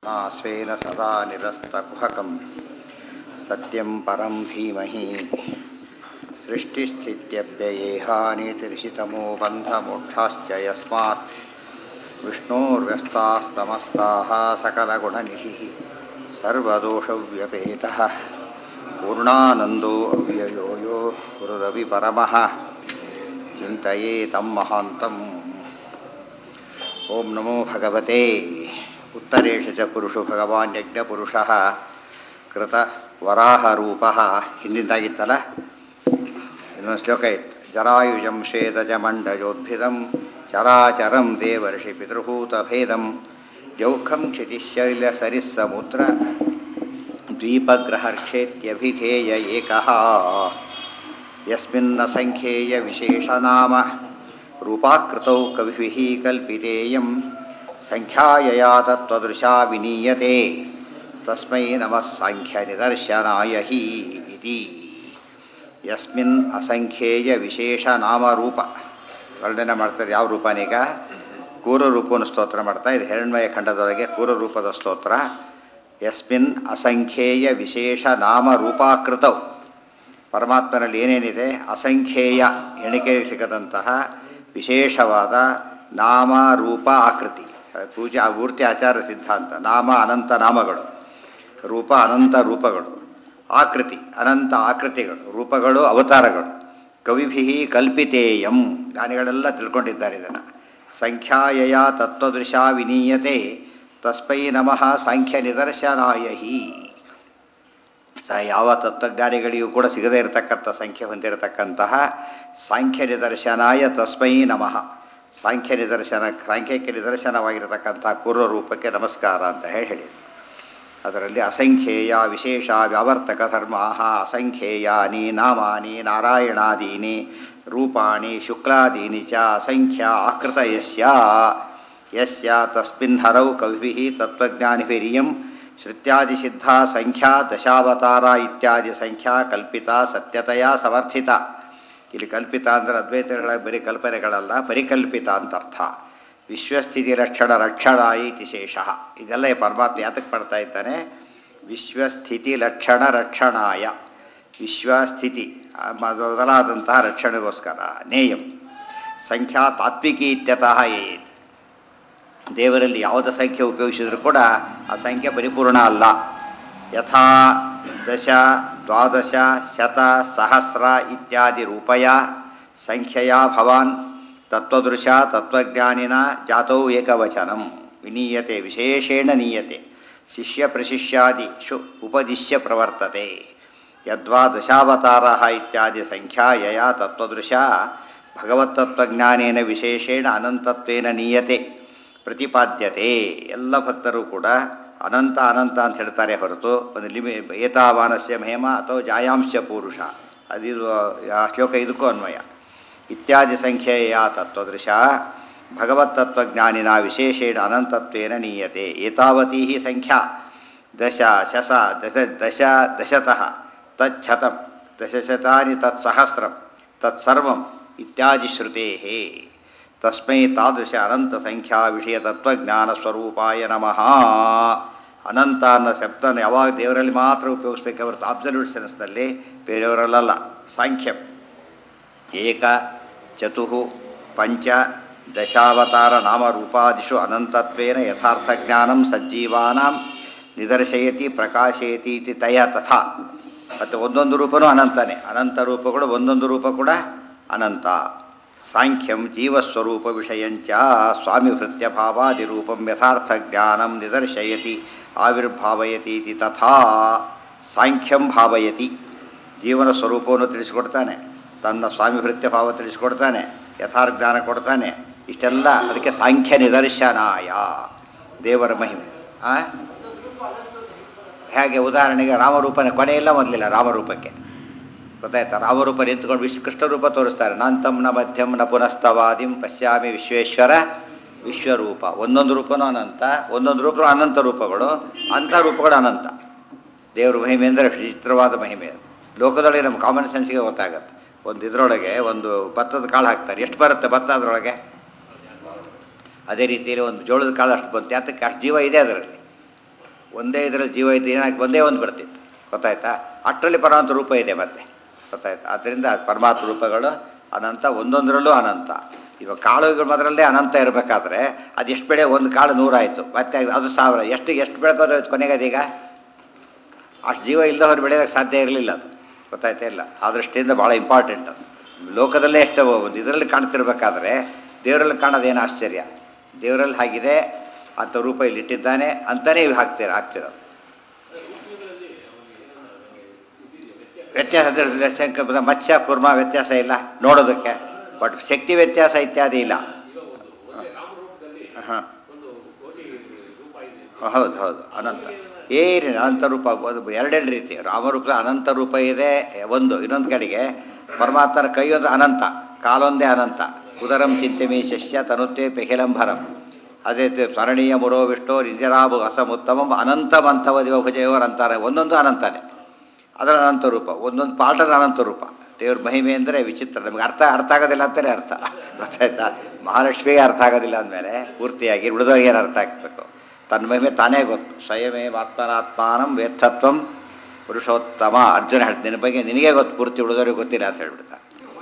आत्मा स्वेन सदा निरस्तकुहकं सत्यं परं धीमहि सृष्टिस्थित्यव्ययेहानितिरिषितमो बन्धमोक्षाश्च यस्मात् विष्णोर्व्यस्तास्तमस्ताः सकलगुणनिधिः सर्वदोषव्यपेतः पूर्णानन्दो अव्ययो यो गुरुरविपरमः चिन्तये तं महान्तम् ॐ नमो भगवते उत्तरेषु च पुरुषो ಭಗವಾನ್ ಯಜ್ಞಪುರುಷಃ ಕೃತ ವರಾಹರೂಪಃ ಹಿಂದಿಂದಾಗಿತ್ತಲ್ಲ ಇನ್ನೊಂದು ಶ್ಲೋಕ ಇತ್ತು ಜರಾಯುಜಂ ಶ್ವೇತಜಮಂಡಯೋದ್ಭಿದಂ ಚರಾಚರಂ ದೇವರ್ಷಿ ಪಿತೃಭೂತಭೇದಂ ಜೌಖಂ ಕ್ಷಿತಿಶೈಲ ಸರಿಸ್ಸಮುದ್ರ ದ್ವೀಪಗ್ರಹರ್ಕ್ಷೇತ್ಯಭಿಧೇಯ ಏಕಃ ಯಸ್ಮಿನ್ನ ಸಂಖ್ಯೇಯ ವಿಶೇಷನಾಮ ರೂಪಾಕೃತೌ ಕವಿಭಿः ಕಲ್ಪಿತೇಯಂ ಸಂಖ್ಯಾಯಯಾ ತತ್ವದೃಶಾ ವಿನೀಯತೆ ತಸ್ಮೈ ನಮಃ ಸಾಂಖ್ಯನಿದರ್ಶನಾಯ ಹಿ ಇತಿ ಯಸ್ಮಿನ್ ಅಸಂಖ್ಯೇಯ ವಿಶೇಷ ನಾಮರೂಪ ವರ್ಣನೆ ಮಾಡ್ತಾರೆ ಯಾವ ರೂಪನೀಗ ಕೂರರೂಪವನ್ನು ಸ್ತೋತ್ರ ಮಾಡ್ತಾ ಇದು ಹಿರಣ್ಮಯ ಖಂಡದೊಳಗೆ ಕೂರರೂಪದ ಸ್ತೋತ್ರ ಯಸ್ಮಿನ್ ಅಸಂಖ್ಯೇಯ ವಿಶೇಷ ನಾಮ ರೂಪಾಕೃತವು ಪರಮಾತ್ಮನಲ್ಲಿ ಏನೇನಿದೆ ಅಸಂಖ್ಯೇಯ ಎಣಿಕೆಗೆ ಸಿಗದಂತಹ ವಿಶೇಷವಾದ ನಾಮ ರೂಪ ಆಕೃತಿ ಪೂಜಾ ಮೂರ್ತಿ ಆಚಾರ ಸಿದ್ಧಾಂತ ನಾಮ ಅನಂತ ನಾಮಗಳು ರೂಪ ಅನಂತ ರೂಪಗಳು ಆಕೃತಿ ಅನಂತ ಆಕೃತಿಗಳು ರೂಪಗಳು ಅವತಾರಗಳು ಕವಿಭಿ ಕಲ್ಪಿತೇಯಂ ಜ್ಞಾನಿಗಳೆಲ್ಲ ತಿಳ್ಕೊಂಡಿದ್ದಾರೆ ಇದನ್ನು ಸಂಖ್ಯಾಯಯ ತತ್ವದೃಶಾ ವಿನೀಯತೆ ತಸ್ಮೈ ನಮಃ ಸಾಂಖ್ಯ ನಿದರ್ಶನಾಯ ಹಿ ಸ ಯಾವ ತತ್ವಜ್ಞಾನಿಗಳಿಗೂ ಕೂಡ ಸಿಗದೇ ಇರತಕ್ಕಂಥ ಸಂಖ್ಯೆ ಹೊಂದಿರತಕ್ಕಂತಹ ಸಾಂಖ್ಯ ನಿದರ್ಶನಾಯ ತಸ್ಮೈ ನಮಃ ಸಾಂಖ್ಯ ನಿದರ್ಶನ ಸಾಂಖ್ಯಕ್ಕೆ ನಿದರ್ಶನವಾಗಿರತಕ್ಕಂಥ ಪೂರ್ವ ರೂಪಕ್ಕೆ ನಮಸ್ಕಾರ ಅಂತ ಹೇಳಿ ಹೇಳಿದರು ಅದರಲ್ಲಿ ಅಸಂಖ್ಯೇಯ ವಿಶೇಷ ವ್ಯಾವರ್ತಕ ಧರ್ಮಾ ಅಸಂಖ್ಯೇಯಾನಿ ನಾಮಾನಿ ನಾರಾಯಣಾದೀನಿ ರೂಪಾಣಿ ಶುಕ್ಲಾದೀನಿ ಚ ಅಸಂಖ್ಯ ಆಕೃತ ಯಸ್ಯ ಯಸ್ಯ ತಸ್ಮಿನ್ ಹರೌ ಕವಿಭಿ ತತ್ವಜ್ಞಾನಿಭಿರಿಯಂ ಶ್ರುತ್ಯಾದಿಸಿದ್ಧ ಸಂಖ್ಯಾ ದಶಾವತಾರ ಇತ್ಯಾದಿ ಸಂಖ್ಯಾ ಕಲ್ಪಿತ ಸತ್ಯತೆಯ ಸಮರ್ಥಿತ ಇಲ್ಲಿ ಕಲ್ಪಿತ ಅಂದರೆ ಅದ್ವೈತಗಳ ಬರೀ ಕಲ್ಪನೆಗಳಲ್ಲ ಪರಿಕಲ್ಪಿತ ಅಂತ ಅರ್ಥ ವಿಶ್ವಸ್ಥಿತಿ ಲಕ್ಷಣ ರಕ್ಷಣ ಇತಿ ಶೇಷ ಇದೆಲ್ಲ ಈ ಪರಮಾತ್ಮ ಯಾತಕ್ಕೆ ಪಡ್ತಾ ಇದ್ದಾನೆ ವಿಶ್ವಸ್ಥಿತಿ ಲಕ್ಷಣ ರಕ್ಷಣಾಯ ವಿಶ್ವಸ್ಥಿತಿ ಮೊದಲಾದಂತಹ ರಕ್ಷಣೆಗೋಸ್ಕರ ನೇಯಂ ಸಂಖ್ಯಾ ತಾತ್ವಿಕಿ ಇತ್ಯತಃ ಏತ್ ದೇವರಲ್ಲಿ ಯಾವುದೇ ಸಂಖ್ಯೆ ಉಪಯೋಗಿಸಿದರೂ ಕೂಡ ಆ ಸಂಖ್ಯೆ ಪರಿಪೂರ್ಣ ಅಲ್ಲ ಯಥಾ ದಶ ದ್ವಾದಶ ಶತ ಸಹಸ್ರ ಇತ್ಯಾದಿ ರೂಪಯ ಸಂಖ್ಯೆಯ ಭವಾನ್ ತತ್ವದೃಶ ತತ್ವಜ್ಞಾನಿನ ಜಾತೌ ಏಕವಚನಂ ವಿನೀಯತೆ ವಿಶೇಷೇಣ ನೀಯತೆ ಶಿಷ್ಯ ಪ್ರಶಿಷ್ಯಾದಿಷು ಉಪದಿಶ್ಯ ಪ್ರವರ್ತತೆ ಯದ್ವಾ ದಶಾವತಾರ ಇತ್ಯಾದಿ ಸಂಖ್ಯಾಯಯ ತತ್ವದೃಶ ಭಗವತ್ತತ್ವಜ್ಞಾನೇನ ವಿಶೇಷೇಣ ಅನಂತತ್ವೇನ ನೀಯತೆ ಪ್ರತಿಪಾದ್ಯತೆ ಎಲ್ಲ ಭಕ್ತರು ಕೂಡ ಅನಂತ ಅನಂತ ಅಂತ ಹೇಳ್ತಾರೆ ಹೊರತು ಒಂದು ಲಿಮಿ ಏತಾವಾನಸ್ಯ ಮಹಿಮ ಅಥವಾ ಜಾಯಾಂಶ ಪುರುಷ ಅದಿದು ಆ ಶ್ಲೋಕ ಇದಕ್ಕೂ ಅನ್ವಯ ಇತ್ಯಾದಿ ಸಂಖ್ಯೆಯ ತತ್ವದೃಶ ಭಗವತ್ತತ್ವಜ್ಞಾನಿನ ವಿಶೇಷೇಣ ಅನಂತತ್ವೇನ ನೀಯತೆ ಏತಾವತಿ ಸಂಖ್ಯಾ ದಶ ಶಸ ದಶ ದಶ ದಶತಃ ತಚ್ಛತಂ ದಶಶತಾನಿ ತತ್ಸಹಸ್ರಂ ತತ್ಸರ್ವಂ ಇತ್ಯಾದಿ ಶ್ರುತೇ ತಸ್ಮೈ ತಾದೃಶ ಅನಂತ ಸಂಖ್ಯಾ ವಿಷಯ ತತ್ವಜ್ಞಾನ ಸ್ವರೂಪಾಯ ನಮಃ ಅನಂತ ಅನ್ನೋ ಶಬ್ದನ ಯಾವಾಗ ದೇವರಲ್ಲಿ ಮಾತ್ರ ಉಪಯೋಗಿಸ್ಬೇಕೆ ಹೊರತು ಅಬ್ಸಲ್ಯೂಟ್ ಸೆನ್ಸ್ನಲ್ಲಿ ಬೇರೆಯವರಲ್ಲ ಸಾಂಖ್ಯ ಏಕ ಚತು ಪಂಚ ದಶಾವತಾರ ನಾಮರೂಪಾದಿಷು ಅನಂತತ್ವೇನ ಯಥಾರ್ಥ ಜ್ಞಾನಂ ಸಜ್ಜೀವಾನಾಂ ನಿದರ್ಶಯತಿ ಪ್ರಕಾಶಯತಿ ಇತಿ ತಯ ತಥಾ ಮತ್ತು ಒಂದೊಂದು ರೂಪನೂ ಅನಂತನೇ ಅನಂತ ರೂಪಗಳು ಒಂದೊಂದು ರೂಪ ಕೂಡ ಅನಂತ ಸಾಂಖ್ಯಂ ಜೀವಸ್ವರೂಪ ವಿಷಯಂಚ ಸ್ವಾಮಿಭೃತ್ಯ ಭಾವಾದಿರೂಪಂ ಯಥಾರ್ಥ ಜ್ಞಾನಂ ನಿದರ್ಶಯತಿ ಆವಿರ್ಭಾವಯತಿ ಇತಿ ತಥಾ ಸಾಂಖ್ಯಂ ಭಾವಯತಿ ಜೀವನ ಸ್ವರೂಪವನ್ನು ತಿಳಿಸಿಕೊಡ್ತಾನೆ ತನ್ನ ಸ್ವಾಮಿಭೃತ್ಯ ಭಾವ ತಿಳಿಸಿಕೊಡ್ತಾನೆ ಯಥಾರ್ಥ ಜ್ಞಾನ ಕೊಡ್ತಾನೆ ಇಷ್ಟೆಲ್ಲ ಅದಕ್ಕೆ ಸಾಂಖ್ಯ ನಿದರ್ಶನಾಯ ದೇವರ ಮಹಿಮೆ ಆ ಹೇಗೆ ಉದಾಹರಣೆಗೆ ರಾಮರೂಪನೇ ಕೊನೆಯಿಲ್ಲ ಮೊದಲಿಲ್ಲ ರಾಮರೂಪಕ್ಕೆ ಗೊತ್ತಾಯ್ತಾ ರಾಮರೂಪ ನಿಂತ್ಕೊಂಡು ವಿಶ್ ಕೃಷ್ಣರೂಪ ತೋರಿಸ್ತಾರೆ ನಾಂತಂ ನ ಮಧ್ಯಂ ನ ಪುನಸ್ತವಾದಿಂ ಪಶ್ಯಾಮಿ ವಿಶ್ವೇಶ್ವರ ವಿಶ್ವರೂಪ ಒಂದೊಂದು ರೂಪನೂ ಅನಂತ ಒಂದೊಂದು ರೂಪನೂ ಅನಂತ ರೂಪಗಳು ಅಂಥ ರೂಪಗಳು ಅನಂತ ದೇವ್ರ ಮಹಿಮೆ ಅಂದರೆ ವಿಚಿತ್ರವಾದ ಮಹಿಮೆ ಲೋಕದೊಳಗೆ ನಮ್ಮ ಕಾಮನ್ ಸೆನ್ಸ್ಗೆ ಗೊತ್ತಾಗತ್ತೆ ಒಂದು ಇದರೊಳಗೆ ಒಂದು ಭತ್ತದ ಕಾಳು ಹಾಕ್ತಾರೆ ಎಷ್ಟು ಬರುತ್ತೆ ಭತ್ತ ಅದರೊಳಗೆ ಅದೇ ರೀತಿಯಲ್ಲಿ ಒಂದು ಜೋಳದ ಕಾಳು ಅಷ್ಟು ಬಂತು ಯಾತಕ್ಕೆ ಅಷ್ಟು ಜೀವ ಇದೆ ಅದರಲ್ಲಿ ಒಂದೇ ಇದರಲ್ಲಿ ಜೀವ ಇದ್ದು ಏನಾಗಿ ಒಂದೇ ಒಂದು ಬರ್ತಿತ್ತು ಗೊತ್ತಾಯ್ತಾ ಅಷ್ಟರಲ್ಲಿ ಪರಮಾತ್ಮ ರೂಪ ಇದೆ ಮತ್ತೆ ಗೊತ್ತಾಯ್ತಾ ಆದ್ದರಿಂದ ಪರಮಾತ್ಮ ರೂಪಗಳು ಅನಂತ ಒಂದೊಂದರಲ್ಲೂ ಅನಂತ ಇವಾಗ ಕಾಳುಗಳು ಮೊದಲಲ್ಲೇ ಅನಂತ ಇರಬೇಕಾದ್ರೆ ಅದು ಎಷ್ಟು ಬೆಳೆ ಒಂದು ಕಾಳು ನೂರಾಯಿತು ಮತ್ತೆ ಅದು ಸಾವಿರ ಎಷ್ಟು ಎಷ್ಟು ಬೆಳ್ಕೋದು ಕೊನೆಗೆ ಅದೀಗ ಅಷ್ಟು ಜೀವ ಇಲ್ಲದವ್ರು ಬೆಳೆಯೋದಕ್ಕೆ ಸಾಧ್ಯ ಇರಲಿಲ್ಲ ಅದು ಗೊತ್ತಾಯ್ತಾ ಇಲ್ಲ ಆ ದೃಷ್ಟಿಯಿಂದ ಭಾಳ ಇಂಪಾರ್ಟೆಂಟ್ ಅದು ಲೋಕದಲ್ಲೇ ಎಷ್ಟು ಒಂದು ಇದರಲ್ಲಿ ಕಾಣ್ತಿರ್ಬೇಕಾದ್ರೆ ದೇವರಲ್ಲಿ ಕಾಣೋದೇನು ಆಶ್ಚರ್ಯ ದೇವರಲ್ಲಿ ಹಾಗಿದೆ ಅಂತ ರೂಪ ಇಲ್ಲಿ ಇಟ್ಟಿದ್ದಾನೆ ಅಂತಲೇ ಇವು ಹಾಕ್ತೀರ ಹಾಕ್ತಿರೋದು ವ್ಯತ್ಯಾಸ ಅಂದ್ರೆ ಶಂಕ ಮತ್ಸ್ಯ ಕುರ್ಮ ವ್ಯತ್ಯಾಸ ಇಲ್ಲ ನೋಡೋದಕ್ಕೆ ಬಟ್ ಶಕ್ತಿ ವ್ಯತ್ಯಾಸ ಇತ್ಯಾದಿ ಇಲ್ಲ ಹಾಂ ಹೌದು ಹೌದು ಅನಂತ ಏನಿಲ್ಲ ಅನಂತ ರೂಪ ಒಂದು ಎರಡೆರಡು ರೀತಿ ರಾಮರೂಪದ ಅನಂತ ರೂಪ ಇದೆ ಒಂದು ಇನ್ನೊಂದು ಕಡೆಗೆ ಪರಮಾತ್ಮನ ಕೈಯೊಂದು ಅನಂತ ಕಾಲೊಂದೇ ಅನಂತ ಉದರಂ ಚಿಂತೆಮಿ ಶಸ್ಯ ತನುತ್ವೆ ಪೆಹಿಲಂಭರಂ ಅದೇ ತಿ- ಸ್ಮರಣೀಯ ಮುರೋ ವಿಷ್ಣು ನಿಜರಾಬು ಅಸಮುತ್ತಮಂ ಅನಂತಮಂತವ ದಿವಭುಜಯೋರ್ ಅಂತಾರೆ ಒಂದೊಂದು ಅನಂತನೇ ಅದರ ಅನಂತ ರೂಪ ಒಂದೊಂದು ಪಾಠದ ಅನಂತ ರೂಪ ದೇವ್ರ ಮಹಿಮೆ ಅಂದರೆ ವಿಚಿತ್ರ ನಮಗೆ ಅರ್ಥ ಅರ್ಥ ಆಗೋದಿಲ್ಲ ಅಂತಲೇ ಅರ್ಥ ಗೊತ್ತಾಯ್ತಾ ಮಹಾಲಕ್ಷ್ಮಿಗೆ ಅರ್ಥ ಆಗೋದಿಲ್ಲ ಅಂದಮೇಲೆ ಪೂರ್ತಿಯಾಗಿ ಉಳಿದವರಿಗೆ ಏನು ಅರ್ಥ ಆಗ್ಬೇಕು ತನ್ನ ಮಹಿಮೆ ತಾನೇ ಗೊತ್ತು ಸ್ವಯಮೇ ಆತ್ಮನಾತ್ಮಾನಂ ವೇತ್ತತ್ವಂ ಪುರುಷೋತ್ತಮ ಅರ್ಜುನ ಹೇಳ್ತ ನಿನ್ನ ಬಗ್ಗೆ ನಿನಗೆ ಗೊತ್ತು ಪೂರ್ತಿ ಉಳಿದವ್ರಿಗೆ ಗೊತ್ತಿಲ್ಲ ಅಂತ ಹೇಳ್ಬಿಡ್ತಾ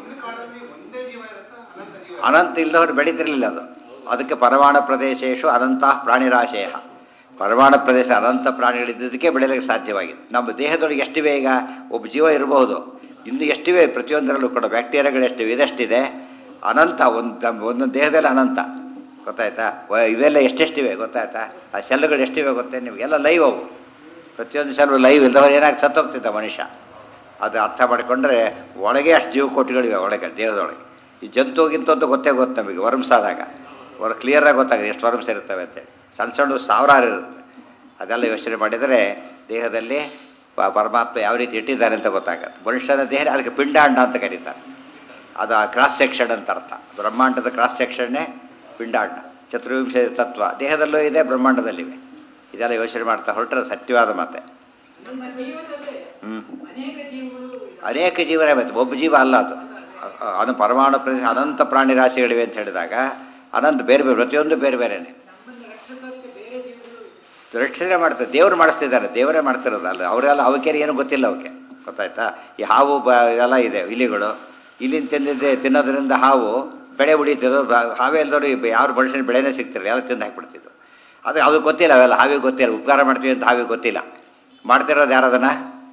ಅನಂತ ಇಲ್ಲದವ್ರು ಬೆಳೀತಿರ್ಲಿಲ್ಲ ಅದು ಅದಕ್ಕೆ ಪರಮಾಣು ಪ್ರದೇಶೇಶು ಅನಂತ ಪ್ರಾಣಿರಾಶಯ ಪರಮಾಣು ಪ್ರದೇಶ ಅನಂತ ಪ್ರಾಣಿಗಳಿದ್ದದಕ್ಕೆ ಬೆಳೆಯಲಿಕ್ಕೆ ಸಾಧ್ಯವಾಗಿದೆ ನಮ್ಮ ದೇಹದೊಳಗೆ ಎಷ್ಟಿವೆ ಈಗ ಒಬ್ಬ ಜೀವ ಇರಬಹುದು ಇನ್ನು ಎಷ್ಟಿವೆ ಪ್ರತಿಯೊಂದರಲ್ಲೂ ಕೂಡ ಬ್ಯಾಕ್ಟೀರಿಯಾಗಳು ಎಷ್ಟಿವೆ ಇದೆಷ್ಟಿದೆ ಅನಂತ ಒಂದು ನಮ್ಮ ಒಂದೊಂದು ದೇಹದಲ್ಲಿ ಅನಂತ ಗೊತ್ತಾಯ್ತಾ ವ- ಇವೆಲ್ಲ ಎಷ್ಟೆಷ್ಟಿವೆ ಗೊತ್ತಾಯ್ತಾ ಆ ಸೆಲ್ಗಳು ಎಷ್ಟಿವೆ ಗೊತ್ತೇ ನಿಮಗೆಲ್ಲ ಲೈವ್ ಅವು ಪ್ರತಿಯೊಂದು ಸೆಲ್ಲು ಲೈವ್ ಇಲ್ಲದವ್ರು ಏನಾಗಿ ಸತ್ತೋಗ್ತಿದ್ದ ಮನುಷ್ಯ ಅದು ಅರ್ಥ ಮಾಡಿಕೊಂಡ್ರೆ ಒಳಗೆ ಅಷ್ಟು ಜೀವಕೋಟಿಗಳಿವೆ ಒಳಗೆ ದೇಹದೊಳಗೆ ಈ ಜಂತುಗಿಂತ ಅಂತ ಗೊತ್ತೇ ಗೊತ್ತು ನಮಗೆ ವರ್ಮ್ಸ್ ಆದಾಗ ಅವ್ರು ಕ್ಲಿಯರಾಗಿ ಗೊತ್ತಾಗುತ್ತೆ ಎಷ್ಟು ವರ್ಮ್ಸ್ ಇರ್ತವೆ ಅಂತೇಳಿ ಸಣ್ಣ ಸಣ್ಣ ಸಾವಿರಾರು ಇರುತ್ತೆ ಅದೆಲ್ಲ ಯೋಚನೆ ಮಾಡಿದರೆ ದೇಹದಲ್ಲಿ ಪ- ಪರಮಾತ್ಮ ಯಾವ ರೀತಿ ಇಟ್ಟಿದ್ದಾರೆ ಅಂತ ಗೊತ್ತಾಗತ್ತೆ ಮನುಷ್ಯನ ದೇಹ ಅದಕ್ಕೆ ಪಿಂಡಾಂಡ ಅಂತ ಕರೀತಾರೆ ಅದು ಆ ಕ್ರಾಸ್ ಸೆಕ್ಷನ್ ಅಂತ ಅರ್ಥ ಬ್ರಹ್ಮಾಂಡದ ಕ್ರಾಸ್ ಸೆಕ್ಷನ್ನೇ ಪಿಂಡಾಂಡ ಚತುರ್ವಿಂಶ ತತ್ವ ದೇಹದಲ್ಲೂ ಇದೆ ಬ್ರಹ್ಮಾಂಡದಲ್ಲಿವೆ ಇದೆಲ್ಲ ಯೋಚನೆ ಮಾಡ್ತಾ ಹೊರಟ್ರೆ ಸತ್ಯವಾದ ಮಾತೆ ನಮ್ಮ ಜೀವನದಲ್ಲಿ ಹ್ಞೂ ಅನೇಕ ಜೀವಗಳು ಅನೇಕ ಜೀವನ ಬೇಕು ಒಬ್ಬ ಜೀವ ಅಲ್ಲ ಅದು ಅ- ಅದು ಪರಮಾಣು ಪ್ರದೇಶ ಅನಂತ ಪ್ರಾಣಿ ರಾಶಿಗಳಿವೆ ಅಂತ ಹೇಳಿದಾಗ ಅನಂತ ಬೇರೆ ಬೇರೆ ಪ್ರತಿಯೊಂದು ಬೇರೆ ಬೇರೆನೆ ನಮ್ಮನ್ನು ರಕ್ಷಿಸೋದಕ್ಕೆ ಬೇರೆ ಜೀವಗಳು ರಕ್ಷಣೆ ಮಾಡ್ತಾರೆ ದೇವರು ಮಾಡಿಸ್ತಿದ್ದಾರೆ ದೇವರೇ ಮಾಡ್ತಿರೋದಲ್ಲ ಅವರೆಲ್ಲ ಅವಕ್ಕೆ ಏನು ಗೊತ್ತಿಲ್ಲ ಅವಕ್ಕೆ ಗೊತ್ತಾಯ್ತಾ ಈ ಹಾವು ಬ ಇದೆಲ್ಲ ಇದೆ ಇಲಿಗಳು ಇಲ್ಲಿನ ತಿಂದಿದ್ದೆ ತಿನ್ನೋದ್ರಿಂದ ಹಾವು ಬೆಳೆ ಉಳಿತಿದ್ರು ಹಾವೇ ಇಲ್ದವರು ಯಾರು ಮನುಷ್ಯನ ಬೆಳೆನೇ ಸಿಗ್ತಿರಲ್ಲ ಎಲ್ಲ ತಿಂದು ಹಾಕ್ಬಿಡ್ತಿದ್ರು ಅದು ಅವ್ರಿಗೆ ಗೊತ್ತಿಲ್ಲ ಅವೆಲ್ಲ ಹಾವಿಗೆ ಗೊತ್ತಿಲ್ಲ ಉಪಕಾರ ಮಾಡ್ತೀವಿ ಅಂತ ಹಾವಿಗೆ ಗೊತ್ತಿಲ್ಲ ಮಾಡ್ತಿರೋದು ಯಾರದನ್ನ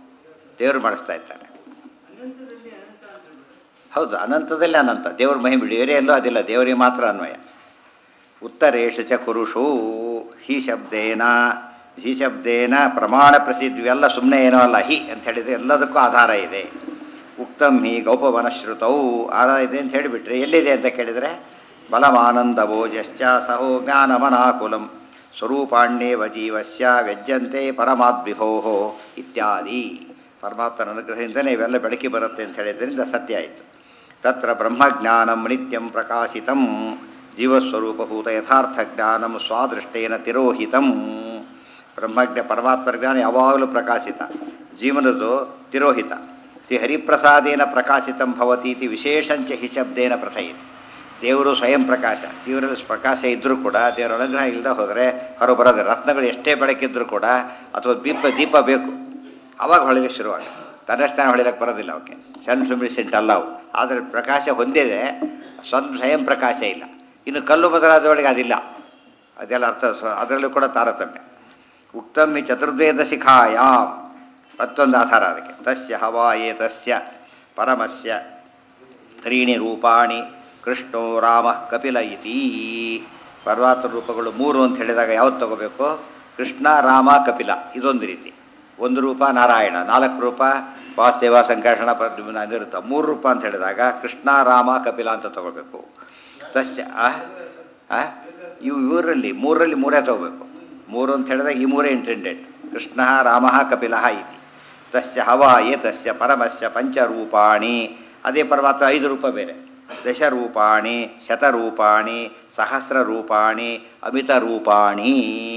ದೇವರು ಮಾಡಿಸ್ತಾ ಇರ್ತಾರೆ ಅನಂತದಲ್ಲಿ ಅನಂತ ಅಂತ ಹೌದು ಅನಂತದಲ್ಲಿ ಅನಂತ ದೇವ್ರ ಮಹಿಮೆ ಬೇರೆ ಎಲ್ಲೂ ಅದಿಲ್ಲ ದೇವರಿಗೆ ಮಾತ್ರ ಅನ್ವಯ ಉತ್ತರೇಶು ಚ ಕುರುಷು ಹಿ ಶಬ್ದೇನ ಹಿ ಶಬ್ದೇನ ಪ್ರಮಾಣ ಪ್ರಸಿದ್ಧ ಇವೆಲ್ಲ ಸುಮ್ಮನೆ ಏನೋ ಅಲ್ಲ ಹಿ ಅಂತ ಹೇಳಿದ್ರೆ ಎಲ್ಲದಕ್ಕೂ ಆಧಾರ ಇದೆ ಉಕ್ತಂ ಹಿ ಗೌಪವನಶ್ರುತೌ ಆಧಾರ ಇದೆ ಅಂತ ಹೇಳಿಬಿಟ್ರೆ ಎಲ್ಲಿದೆ ಅಂತ ಕೇಳಿದರೆ ಬಲಮಾನಂದಭೋಜಶ್ಚ ಸಹೋ ಜ್ಞಾನಮನಾಕುಲಂ ಸ್ವರೂಪಾಣ್ಯೇವ ಜೀವಸ್ಯ ವ್ಯಜ್ಯಂತೆ ಪರಮಾದ್ವಿಭೋ ಇತ್ಯಾದಿ ಪರಮಾತ್ಮನ ಅನುಗ್ರಹದಿಂದಲೇ ಇವೆಲ್ಲ ಬೆಳಕಿ ಬರುತ್ತೆ ಅಂತ ಹೇಳಿದ್ರಿಂದ ಸತ್ಯ ಆಯಿತು ತತ್ರ ಬ್ರಹ್ಮಜ್ಞಾನಂ ನಿತ್ಯಂ ಪ್ರಕಾಶಿತಂ ಜೀವಸ್ವರೂಪಭೂತ ಯಥಾರ್ಥ ಜ್ಞಾನಂ ಸ್ವಾದೃಷ್ಟೇನ ತಿರೋಹಿತಂ ಬ್ರಹ್ಮಜ್ಞ ಪರಮಾತ್ಮ ಜ್ಞಾನ ಯಾವಾಗಲೂ ಪ್ರಕಾಶಿತ ಜೀವನದು ತಿರೋಹಿತ ಶ್ರೀ ಹರಿಪ್ರಸಾದೇನ ಪ್ರಕಾಶಿತಂ ಭವತಿ ಇತಿ ವಿಶೇಷಂಚ ಹಿ ಶಬ್ದೇನ ಪ್ರಥಯಿತ ದೇವರು ಸ್ವಯಂ ಪ್ರಕಾಶ ದೇವರಲ್ಲಿ ಪ್ರಕಾಶ ಇದ್ದರೂ ಕೂಡ ದೇವರ ಅನುಗ್ರಹ ಇಲ್ಲದೆ ಹೋದರೆ ಹೊರ ಬರೋದು ರತ್ನಗಳು ಎಷ್ಟೇ ಬೆಳಕಿದ್ರೂ ಕೂಡ ಅಥವಾ ದೀಪ ದೀಪ ಬೇಕು ಅವಾಗ ಹೊಳಿಲಿಕ್ಕೆ ಶುರುವಾಗ ತನ್ನಷ್ಟಾನ ಹೊಳಿಲಕ್ಕೆ ಬರೋದಿಲ್ಲ ಅವಕ್ಕೆ ಸಣ್ಣ ಸುಮಿಸೆಂಟ್ ಅಲ್ಲ ಅವು ಆದರೆ ಪ್ರಕಾಶ ಹೊಂದಿದೆ ಸ್ವಂತ ಸ್ವಯಂ ಪ್ರಕಾಶ ಇಲ್ಲ ಇನ್ನು ಕಲ್ಲು ಬದಲಾದೊಳಗೆ ಅದಿಲ್ಲ ಅದೆಲ್ಲ ಅರ್ಥ ಸ್ವ- ಅದರಲ್ಲೂ ಕೂಡ ತಾರತಮ್ಯ ಉಕ್ತಮ್ಮಿ ಚತುರ್ವೇದ ಶಿಖಾಯಾಮ್ ಮತ್ತೊಂದು ಆಧಾರ ಅದಕ್ಕೆ ತಸ್ಯ ಹವಾ ಏತಸ್ಯ ಪರಮಸ್ಯ ತ್ರೀಣಿ ರೂಪಾಣಿ ಕೃಷ್ಣೋ ರಾಮ ಕಪಿಲ ಇತಿ ಪರ್ವತ ರೂಪಗಳು ಮೂರು ಅಂತ ಹೇಳಿದಾಗ ಯಾವ್ದು ತಗೋಬೇಕು ಕೃಷ್ಣ ರಾಮ ಕಪಿಲ ಇದೊಂದು ರೀತಿ ಒಂದು ರೂಪ ನಾರಾಯಣ ನಾಲ್ಕು ರೂಪ ವಾಸುದೇವ ಸಂಕರ್ಷಣ ಪ್ರದ್ಯುಮ್ನ ಅನಿರುದ್ಧ ಮೂರು ರೂಪ ಅಂತ ಹೇಳಿದಾಗ ಕೃಷ್ಣ ರಾಮ ಕಪಿಲ ಅಂತ ತಗೋಬೇಕು ತಸ್ಯ ಆ? ಆ? ಇವು ಇವರಲ್ಲಿ ಮೂರರಲ್ಲಿ ಮೂರೇ ತಗೋಬೇಕು ಮೂರು ಅಂತ ಹೇಳಿದಾಗ ಈ ಮೂರೇ ಇಂಟೆಂಡೆಡ್ ಕೃಷ್ಣ ರಾಮ ಕಪಿಲ ಇತಿ ತಸ್ಯ ಹವ ಏತಸ್ಯ ಪರಮಸ್ಯ ಪಂಚರೂಪಾಣಿ ಅದೇ ಪರಮಾತ್ಮ ಐದು ರೂಪ ಬೇರೆ ದಶರೂಪಾಣಿ ಶತರೂಪಾಣಿ ಸಹಸ್ರರೂಪಾಣಿ ಅಮಿತರೂಪಾಣಿ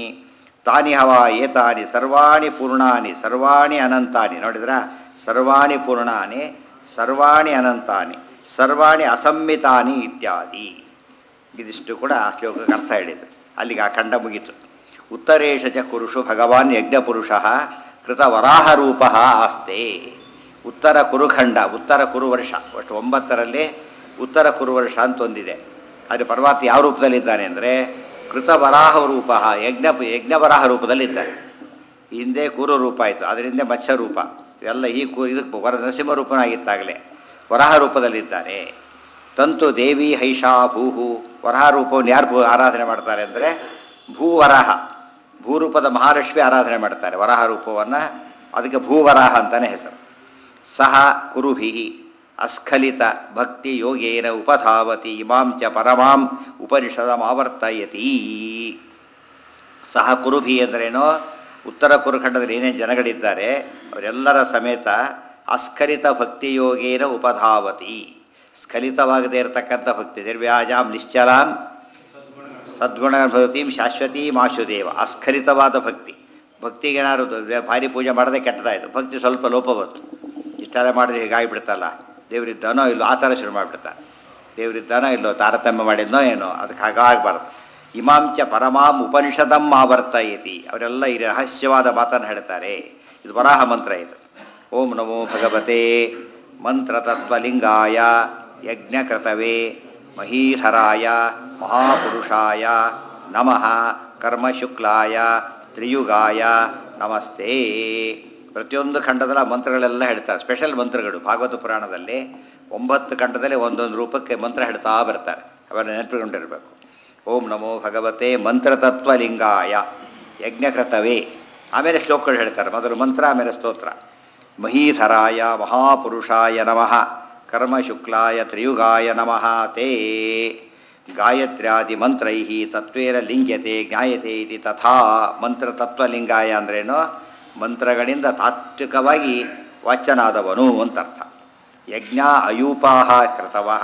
ತಾನಿ ಹವ ಏತಾನಿ ಸರ್ವಾಣಿ ಪೂರ್ಣಾನಿ ಸರ್ವಾಣಿ ಅನಂತಾನಿ ನೋಡಿದ್ರ ಸರ್ವಾಣಿ ಪೂರ್ಣಾನಿ ಸರ್ವಾಣಿ ಅನಂತಾನಿ ಸರ್ವಾಣಿ ಅಸಮ್ಮಿತಾನಿ ಇತ್ಯಾದಿ ಇದಿಷ್ಟು ಕೂಡ ಆ ಶ್ಲೋಕಕ್ಕೆ ಅರ್ಥ ಹೇಳಿದರು ಅಲ್ಲಿಗೆ ಆ ಖಂಡ ಮುಗೀತು ಉತ್ತರೇಶ ಚ ಕುರುಷು ಭಗವಾನ್ ಯಜ್ಞಪುರುಷ ಕೃತ ವರಾಹ ರೂಪ ಆಸ್ತೆ ಉತ್ತರ ಕುರುಖಂಡ ಉತ್ತರ ಕುರುವರ್ಷ ಒಟ್ಟು ಒಂಬತ್ತರಲ್ಲಿ ಉತ್ತರ ಕುರುವರ್ಷ ಅಂತ ಒಂದಿದೆ ಆದರೆ ಪರಮಾತ್ಮ ಯಾವ ರೂಪದಲ್ಲಿದ್ದಾನೆ ಅಂದರೆ ಕೃತ ವರಾಹ ರೂಪ ಯಜ್ಞ ಯಜ್ಞವರಾಹ ರೂಪದಲ್ಲಿದ್ದಾನೆ ಹಿಂದೆ ಕೂರು ರೂಪ ಆಯಿತು ಅದರಿಂದ ಮತ್ಸ್ಯ ರೂಪ ಇವೆಲ್ಲ ಈ ಕೂ ಇದಕ್ಕೆ ವರ ನರಸಿಂಹ ರೂಪನಾಗಿತ್ತಾಗಲೇ ವರಾಹ ರೂಪದಲ್ಲಿದ್ದಾನೆ ತಂತು ದೇವಿ ಹೈಷಾ ಭೂಹು ವರಾಹ ರೂಪವನ್ನು ಯಾರು ಭೂ- ಆರಾಧನೆ ಮಾಡ್ತಾರೆ ಅಂದರೆ ಭೂವರಾಹ ಭೂರೂಪದ ಮಹಾಲಕ್ಷ್ಮಿ ಆರಾಧನೆ ಮಾಡ್ತಾರೆ ವರಾಹ ರೂಪವನ್ನು ಅದಕ್ಕೆ ಭೂವರಾಹ ಅಂತಲೇ ಹೆಸರು ಸಹ ಕುರುಭಿ ಅಸ್ಖಲಿತ ಭಕ್ತಿ ಯೋಗೇನ ಉಪಧಾವತಿ ಇಮಾಂ ಚ ಪರಮಾಂ ಉಪನಿಷದಮಾವರ್ತಯತಿ ಸಹ ಕುರುಭಿ ಅಂದ್ರೇನೋ ಉತ್ತರ ಕುರುಖಂಡದಲ್ಲಿ ಏನೇನು ಜನಗಳಿದ್ದಾರೆ ಅವರೆಲ್ಲರ ಸಮೇತ ಅಸ್ಖಲಿತ ಭಕ್ತಿ ಯೋಗೇನ ಉಪಧಾವತಿ ಸ್ಖಲಿತವಾಗದೇ ಇರತಕ್ಕಂಥ ಭಕ್ತಿ ನಿರ್ವ್ಯಾಜಾಂ ನಿಶ್ಚಲಾಂ ಸದ್ಗುಣ ಭವತೀಂ ಶಾಶ್ವತೀಂ ಆಶುದೇವ ಅಸ್ಖಲಿತವಾದ ಭಕ್ತಿ ಭಕ್ತಿಗೇನಾದ್ರು ದ- ಭಾರಿ ಪೂಜೆ ಮಾಡದೆ ಕೆಟ್ಟದಾಯಿತು ಭಕ್ತಿ ಸ್ವಲ್ಪ ಲೋಪ ಬಂತು ಇಷ್ಟೆಲ್ಲ ಮಾಡಿದ್ರೆ ಹೀಗಾಗಿಬಿಡ್ತಲ್ಲ ದೇವರಿದ್ದಾನೋ ಇಲ್ಲೋ ಆ ಥರ ಶುರು ಮಾಡಿಬಿಡ್ತಾರೆ ದೇವರಿದ್ದಾನೋ ಇಲ್ಲೋ ತಾರತಮ್ಯ ಮಾಡಿದ್ನೋ ಏನೋ ಅದಕ್ಕೆ ಹಾಗಾಗಬಾರ್ದು ಇಮಾಂಚ ಪರಮಾಂ ಉಪನಿಷದಂ ಆವರ್ತಯತಿ ಅವರೆಲ್ಲ ಈ ರಹಸ್ಯವಾದ ಮಾತನ್ನು ಹೇಳ್ತಾರೆ ಇದು ವರಾಹ ಮಂತ್ರ ಇದು ಓಂ ನಮೋ ಭಗವತೆ ಮಂತ್ರತತ್ವಲಿಂಗಾಯ ಯಜ್ಞಕೃತವೇ ಮಹೀಧರಾಯ ಮಹಾಪುರುಷಾಯ ನಮಃ ಕರ್ಮಶುಕ್ಲಾಯ ತ್ರಿಯುಗಾಯ ನಮಸ್ತೆ ಪ್ರತಿಯೊಂದು ಖಂಡದಲ್ಲಿ ಆ ಮಂತ್ರಗಳೆಲ್ಲ ಹೇಳ್ತಾರೆ ಸ್ಪೆಷಲ್ ಮಂತ್ರಗಳು ಭಾಗವತ ಪುರಾಣದಲ್ಲಿ ಒಂಬತ್ತು ಖಂಡದಲ್ಲಿ ಒಂದೊಂದು ರೂಪಕ್ಕೆ ಮಂತ್ರ ಹೇಳ್ತಾ ಬರ್ತಾರೆ ಅವೆಲ್ಲ ನೆನಪಿಕೊಂಡಿರಬೇಕು ಓಂ ನಮೋ ಭಗವತೆ ಮಂತ್ರತತ್ವಲಿಂಗಾಯ ಯಜ್ಞಕೃತವೇ ಆಮೇಲೆ ಶ್ಲೋಕಗಳು ಹೇಳ್ತಾರೆ ಮೊದಲು ಮಂತ್ರ ಆಮೇಲೆ ಸ್ತೋತ್ರ ಮಹೀಧರಾಯ ಮಹಾಪುರುಷಾಯ ನಮಃ ಕರ್ಮಶುಕ್ಲಾಯ ತ್ರಿಯುಗಾಯ ನಮಃ ತೇ ಗಾಯತ್ರ್ಯಾದಿ ಮಂತ್ರೈ ತತ್ವೇನ ಲಿಂಗ್ಯತೆ ಜ್ಞಾಯತೆ ಇತಿ ತಥಾ ಮಂತ್ರ ತತ್ವಲಿಂಗಾಯ ಅಂದ್ರೇನು ಮಂತ್ರಗಳಿಂದ ತಾತ್ವಿಕವಾಗಿ ವಾಚ್ಯನಾದವನು ಅಂತರ್ಥ ಯಜ್ಞ ಅಯೂಪಾಹ ಕೃತವಃ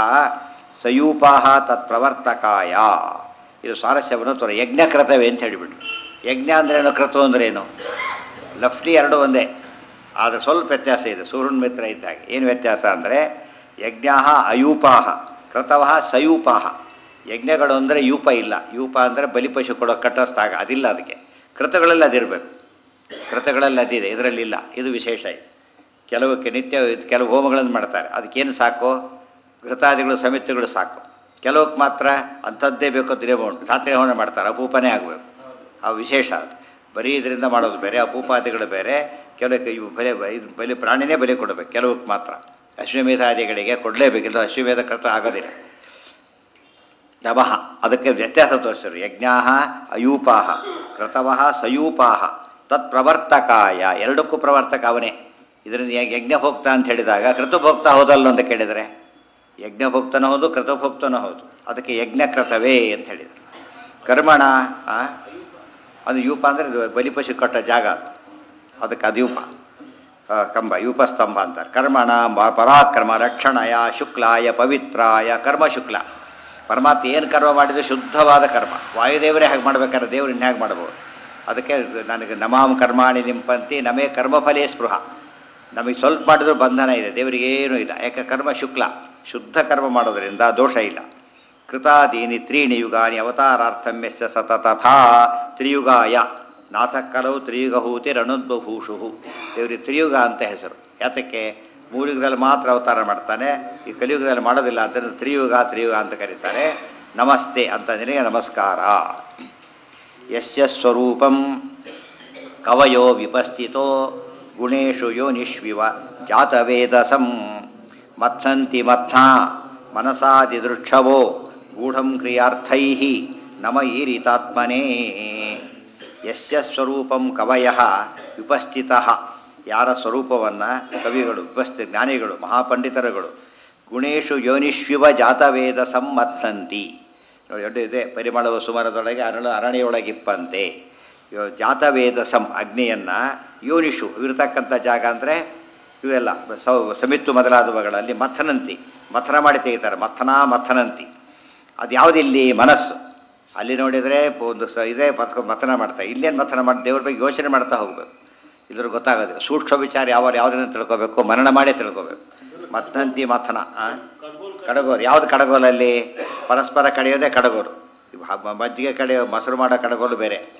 ಸಯೂಪಾಹ ತತ್ಪ್ರವರ್ತಕಾಯ ಇದು ಸ್ವಾರಸ್ಯವನ್ನು ತೋರ ಯಜ್ಞಕೃತವೇ ಅಂತ ಹೇಳಿಬಿಟ್ರು ಯಜ್ಞ ಅಂದ್ರೇನು ಕೃತು ಅಂದ್ರೇನು ಲಫ್ಟಿ ಎರಡು ಒಂದೇ ಆದರೆ ಸ್ವಲ್ಪ ವ್ಯತ್ಯಾಸ ಇದೆ ಸೂರ್ಯನ ಮಿತ್ರ ಇದ್ದಾಗ ಏನು ವ್ಯತ್ಯಾಸ ಅಂದರೆ ಯಜ್ಞ ಅಯೂಪಾಹ ಕೃತವಃ ಸಯೂಪಾಹ ಯಜ್ಞಗಳು ಅಂದರೆ ಯೂಪ ಇಲ್ಲ ಯೂಪ ಅಂದರೆ ಬಲಿಪಶು ಕೊಡೋ ಕಟ್ಟೋಸ್ತಾಗ ಅದಿಲ್ಲ ಅದಕ್ಕೆ ಕೃತಗಳಲ್ಲಿ ಅದಿರಬೇಕು ಕೃತಗಳಲ್ಲಿ ಅದಿದೆ ಇದರಲ್ಲಿಲ್ಲ ಇದು ವಿಶೇಷ ಇದೆ ಕೆಲವಕ್ಕೆ ನಿತ್ಯ ಕೆಲವು ಹೋಮಗಳನ್ನು ಮಾಡ್ತಾರೆ ಅದಕ್ಕೇನು ಸಾಕು ಘೃತಾದಿಗಳು ಸಮಿತಿಗಳು ಸಾಕು ಕೆಲವಕ್ಕೆ ಮಾತ್ರ ಅಂಥದ್ದೇ ಬೇಕು ಅಂತ ಇರೇ ಉಂಟು ರಾತ್ರಿ ಹೋಮ ಮಾಡ್ತಾರೆ ಅಪೂಪನೇ ಆಗಬೇಕು ಆ ವಿಶೇಷ ಅದು ಬರೀ ಇದರಿಂದ ಮಾಡೋದು ಬೇರೆ ಅಪೂಪಾದಿಗಳು ಬೇರೆ ಕೆಲವಕ್ಕೆ ಇವು ಬಲಿ ಇದು ಬಲಿ ಪ್ರಾಣಿನೇ ಬಲಿ ಕೊಡಬೇಕು ಕೆಲವಕ್ಕೆ ಮಾತ್ರ ಅಶ್ವಮೇಧಾದಿಗಳಿಗೆ ಕೊಡಲೇಬೇಕಿಲ್ಲ ಅಶ್ವಮೇಧ ಕೃತ ಆಗೋದಿಲ್ಲ ನವಃ ಅದಕ್ಕೆ ವ್ಯತ್ಯಾಸ ತೋರಿಸಿದ್ರು ಯಜ್ಞಾ ಅಯೂಪಾಹ ಕೃತವಃ ಸಯೂಪಾಹ ತತ್ ಪ್ರವರ್ತಕಾಯ ಎರಡಕ್ಕೂ ಪ್ರವರ್ತಕ ಅವನೇ ಇದರಿಂದ ಯಜ್ಞ- ಯಜ್ಞಭೋಕ್ತ ಅಂತ ಹೇಳಿದಾಗ ಕೃತಭೋಕ್ತ ಹೌದಲ್ಲ ಅಂತ ಕೇಳಿದರೆ ಯಜ್ಞಭೋಕ್ತನೂ ಹೌದು ಕೃತಭೋಕ್ತನೂ ಹೌದು ಅದಕ್ಕೆ ಯಜ್ಞಕೃತವೇ ಅಂತ ಹೇಳಿದರು ಕರ್ಮಣ ಆ? ಅದು ಯೂಪ ಅಂದರೆ ಇದು ಬಲಿಪಶು ಕಟ್ಟ ಜಾಗ ಅದು ಅದಕ್ಕೆ ಅದು ಯೂಪ ಆ, ಕಂಬ ಯೂಪ ಸ್ತಂಭ ಅಂತಾರೆ ಕರ್ಮಣ ಮ- ಪರಾಕ್ರಮ ರಕ್ಷಣಯ ಶುಕ್ಲಾಯ ಪವಿತ್ರಾಯ ಕರ್ಮ ಶುಕ್ಲ ಪರಮಾತ್ಮ ಏನು ಕರ್ಮ ಮಾಡಿದ್ರೆ ಶುದ್ಧವಾದ ಕರ್ಮ ವಾಯುದೇವರೇ ಹಾಗೆ ಮಾಡ್ಬೇಕಾದ್ರೆ ದೇವ್ರು ಇನ್ನು ಹೇಗೆ ಮಾಡ್ಬೋದು ಅದಕ್ಕೆ ನನಗೆ ನಮಾಂ ಕರ್ಮಾಣಿ ನಿಂಪಂತಿ ನಮೇ ಕರ್ಮಫಲೇ ಸ್ಪೃಹ ನಮಗೆ ಸ್ವಲ್ಪ ಮಾಡಿದ್ರೂ ಬಂಧನ ಇದೆ ದೇವರಿಗೆ ಏನೂ ಇಲ್ಲ ಯಾಕೆ ಕರ್ಮ ಶುಕ್ಲ ಶುದ್ಧ ಕರ್ಮ ಮಾಡೋದರಿಂದ ದೋಷ ಇಲ್ಲ ಕೃತಾದೀನಿ ತ್ರೀಣಿ ಯುಗಾನಿ ಅವತಾರಾರ್ಥಮ್ಯಸ್ಯ ಸತತಥಾ ತ್ರಿಯುಗಾಯ ನಾಥ ಕಲವು ತ್ರಿಯುಗಹೂತಿ ರಣುದ್ಭೂಷು ದೇವರಿಗೆ ತ್ರಿಯುಗ ಅಂತ ಹೆಸರು ಯಾತಕ್ಕೆ ಮೂರು ಯುಗದಲ್ಲಿ ಮಾತ್ರ ಅವತಾರ ಮಾಡ್ತಾನೆ ಈ ಕಲಿಯುಗದಲ್ಲಿ ಮಾಡೋದಿಲ್ಲ ಆದ್ದರಿಂದ ತ್ರಿಯುಗ ತ್ರಿಯುಗ ಅಂತ ಕರೀತಾರೆ ನಮಸ್ತೆ ಅಂತ ನಿನಗೆ ನಮಸ್ಕಾರ ಯಸ್ಯ ಸ್ವರೂಪಂ ಕವಯೋ ವಿಪಸ್ಥಿತೋ ಗುಣೇಶು ಯೋನಿಷ್ವಿವ ಜಾತವೇದಸಂ ಮಥಂತಿ ಮಥ್ನಾ ಮನಸಾದಿದೃಕ್ಷವೋ ಗೂಢಂ ಕ್ರಿಯಾರ್ಥೈ ನಮ ಈರಿತಾತ್ಮನೇ ಯಸ್ಯ ಸ್ವರೂಪಂ ಕವಯ ವಿಪಸ್ಥಿತ ಯಾರ ಸ್ವರೂಪವನ್ನು ಕವಿಗಳು ವಿಪಸ್ಥಿತ ಜ್ಞಾನಿಗಳು ಮಹಾಪಂಡಿತರುಗಳು ಗುಣೇಶು ಯೋನಿಷ್ವಿವ ಜಾತವೇದ ಸಮ್ಮಥಂತಿ ನೋಡಿ ದೊಡ್ಡ ಇದೆ ಪರಿಮಳವ ಸುಮರದೊಳಗೆ ಅರಳ ಅರಣ್ಯೊಳಗಿಪ್ಪಂತೆ ಇವ ಜಾತವೇದ ಸಂ ಅಗ್ನಿಯನ್ನು ಯೋನಿಷು ಇರತಕ್ಕಂಥ ಜಾಗ ಅಂದರೆ ಇವೆಲ್ಲ ಸೌ ಸಮಿತ್ತು ಮೊದಲಾದವುಗಳಲ್ಲಿ ಮಥನಂತಿ ಮಥನ ಮಾಡಿ ತೆಗಿತಾರೆ ಮಥನ ಮಥನಂತಿ ಅದು ಯಾವುದಿಲ್ಲಿ ಮನಸ್ಸು ಅಲ್ಲಿ ನೋಡಿದರೆ ಒಂದು ಸ ಇದೇ ಮಥ ಮಥನ ಮಾಡ್ತಾರೆ ಇಲ್ಲೇನು ಮಥನ ಮಾಡಿ ದೇವ್ರ ಬಗ್ಗೆ ಯೋಚನೆ ಮಾಡ್ತಾ ಹೋಗಬೇಕು ಇದ್ರ ಗೊತ್ತಾಗೋದಿಲ್ಲ ಸೂಕ್ಷ್ಮ ವಿಚಾರ ಯಾವ ಯಾವುದನ್ನು ತಿಳ್ಕೊಬೇಕು ಮರಣ ಮಾಡೇ ತಿಳ್ಕೊಬೇಕು ಮಥನಂತಿ ಮಥನ ಆ? ಕಡಗೋರು ಯಾವುದು ಕಡಗೋಲಲ್ಲಿ ಪರಸ್ಪರ ಕಡೆಯೋದೇ ಕಡಗೋರು ಇವ್ ಹ- ಮಜ್ಜಿಗೆ ಕಡೆ ಮೊಸರು ಮಾಡೋ ಕಡಗೋಲು ಬೇರೆ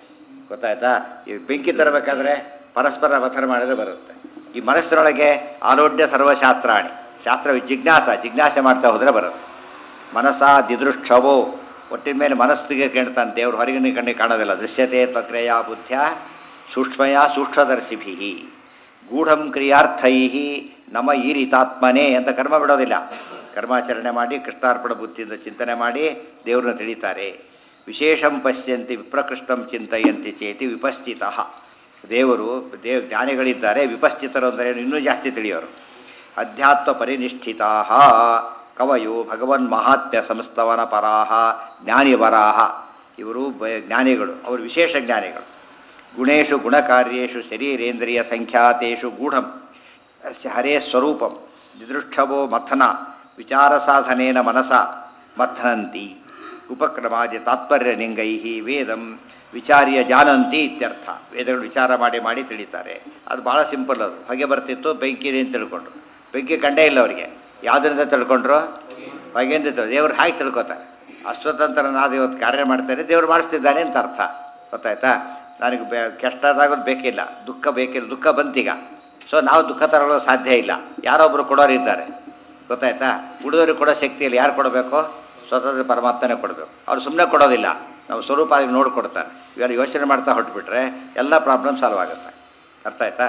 ಗೊತ್ತಾಯ್ತಾ ಈ ಬೆಂಕಿ ತರಬೇಕಾದ್ರೆ ಪರಸ್ಪರ ಮಥನ ಮಾಡಿದ್ರೆ ಬರುತ್ತೆ ಈ ಮನಸ್ಸಿನೊಳಗೆ ಆಲೋಡ್ಯ ಸರ್ವಶಾಸ್ತ್ರಾಣಿ ಶಾಸ್ತ್ರ ಜಿಜ್ಞಾಸ ಜಿಜ್ಞಾಸೆ ಮಾಡ್ತಾ ಹೋದರೆ ಬರುತ್ತೆ ಮನಸ ದಿದೃಷ್ಟವೋ ಒಟ್ಟಿನ ಮೇಲೆ ಮನಸ್ಸಿಗೆ ಕೇಳ್ತಾನೆ ದೇವರು ಹೊರಗಿನ ಕಣ್ಣಿಗೆ ಕಾಣೋದಿಲ್ಲ ದೃಶ್ಯತೆ ತ್ವಕ್ರೆಯ ಬುದ್ಧ್ಯ ಸೂಕ್ಷ್ಮಯ ಸೂಕ್ಷ್ಮದರ್ಶಿಭಿ ಗೂಢಂ ಕ್ರಿಯಾರ್ಥೈ ನಮ ಈರಿತಾತ್ಮನೇ ಅಂತ ಕರ್ಮ ಬಿಡೋದಿಲ್ಲ ಕರ್ಮಾಚರಣೆ ಮಾಡಿ ಕೃಷ್ಣಾರ್ಪಣ ಬುದ್ಧಿಯಿಂದ ಚಿಂತನೆ ಮಾಡಿ ದೇವ್ರನ್ನ ತಿಳಿತಾರೆ ವಿಶೇಷಂ ಪಶ್ಯಂತಿ ವಿಪ್ರಕೃಷ್ಟಂ ಚಿಂತಯಂತಿ ಚೇತಿ ವಿಪಸ್ಥಿತ ದೇವರು ದೇವ್ ಜ್ಞಾನಿಗಳಿದ್ದಾರೆ ವಿಪಸ್ಥಿತರು ಅಂದರೆ ಇನ್ನೂ ಜಾಸ್ತಿ ತಿಳಿಯೋರು ಅಧ್ಯಾತ್ಮ ಪರಿನಿಷ್ಠಿತಾ ಕವಯೋ ಭಗವನ್ ಮಹಾತ್ಮ್ಯ ಸಂಸ್ತವನ ಪರಾಹ ಜ್ಞಾನಿವರಾಹ ಇವರು ಬ ಜ್ಞಾನಿಗಳು ಅವರು ವಿಶೇಷ ಜ್ಞಾನಿಗಳು ಗುಣೇಶು ಗುಣಕಾರ್ಯೇಷು ಶರೀರೇಂದ್ರಿಯ ಸಂಖ್ಯಾತೇಷು ಗೂಢಂ ಅಸ್ಯ ಹರೇ ಸ್ವರೂಪಂ ದಿದೃಷ್ಟವೋ ಮಥನ ವಿಚಾರ ಸಾಧನೇನ ಮನಸ ಮಥನಂತಿ ಉಪಕ್ರಮಾದಿ ತಾತ್ಪರ್ಯ ಲಿಂಗೈ ವೇದಂ ವಿಚಾರ್ಯ ಜಾನಂತಿ ಇತ್ಯರ್ಥ ವೇದಗಳು ವಿಚಾರ ಮಾಡಿ ಮಾಡಿ ತಿಳಿತಾರೆ ಅದು ಭಾಳ ಸಿಂಪಲ್ ಅದು ಹೊಗೆ ಬರ್ತಿತ್ತು ಬೆಂಕಿ ಇದೆ ಅಂತ ತಿಳ್ಕೊಂಡ್ರು ಬೆಂಕಿ ಕಂಡೇ ಇಲ್ಲ ಅವರಿಗೆ ಯಾವುದರಿಂದ ತಿಳ್ಕೊಂಡ್ರು ಹೊಗೆಯಿಂದ ತಿಳ್- ದೇವ್ರು ಹಾಗೆ ತಿಳ್ಕೊತಾರೆ ಅಸ್ವತಂತ್ರನಾದ ಇವತ್ತು ಕಾರ್ಯ ಮಾಡ್ತಾರೆ ದೇವ್ರು ಮಾಡಿಸ್ತಿದ್ದಾನೆ ಅಂತ ಅರ್ಥ ಗೊತ್ತಾಯ್ತಾ ನನಗೆ ಬೆ ಕೆಟ್ಟದಾಗೋದು ಬೇಕಿಲ್ಲ ದುಃಖ ಬೇಕಿಲ್ಲ ದುಃಖ ಬಂತೀಗ ಸೊ ನಾವು ದುಃಖ ತಗೊಳ್ಳೋ ಸಾಧ್ಯ ಇಲ್ಲ ಯಾರೊಬ್ಬರು ಕೊಡೋರು ಇದ್ದಾರೆ ಗೊತ್ತಾಯ್ತಾ ಉಳಿದವ್ರಿಗೆ ಕೊಡೋ ಶಕ್ತಿ ಇಲ್ಲ ಯಾರು ಕೊಡಬೇಕು ಸ್ವತಂತ್ರ ಪರಮಾತ್ಮನೇ ಕೊಡಬೇಕು ಅವ್ರು ಸುಮ್ಮನೆ ಕೊಡೋದಿಲ್ಲ ನಾವು ಸ್ವರೂಪ ಆಗಿ ನೋಡಿ ಕೊಡ್ತಾರೆ ಇವೆಲ್ಲ ಯೋಚನೆ ಮಾಡ್ತಾ ಹೊರಟ್ಬಿಟ್ರೆ ಎಲ್ಲ ಪ್ರಾಬ್ಲಮ್ ಸಾಲ್ವ್ ಆಗುತ್ತೆ ಅರ್ಥ ಆಯ್ತಾ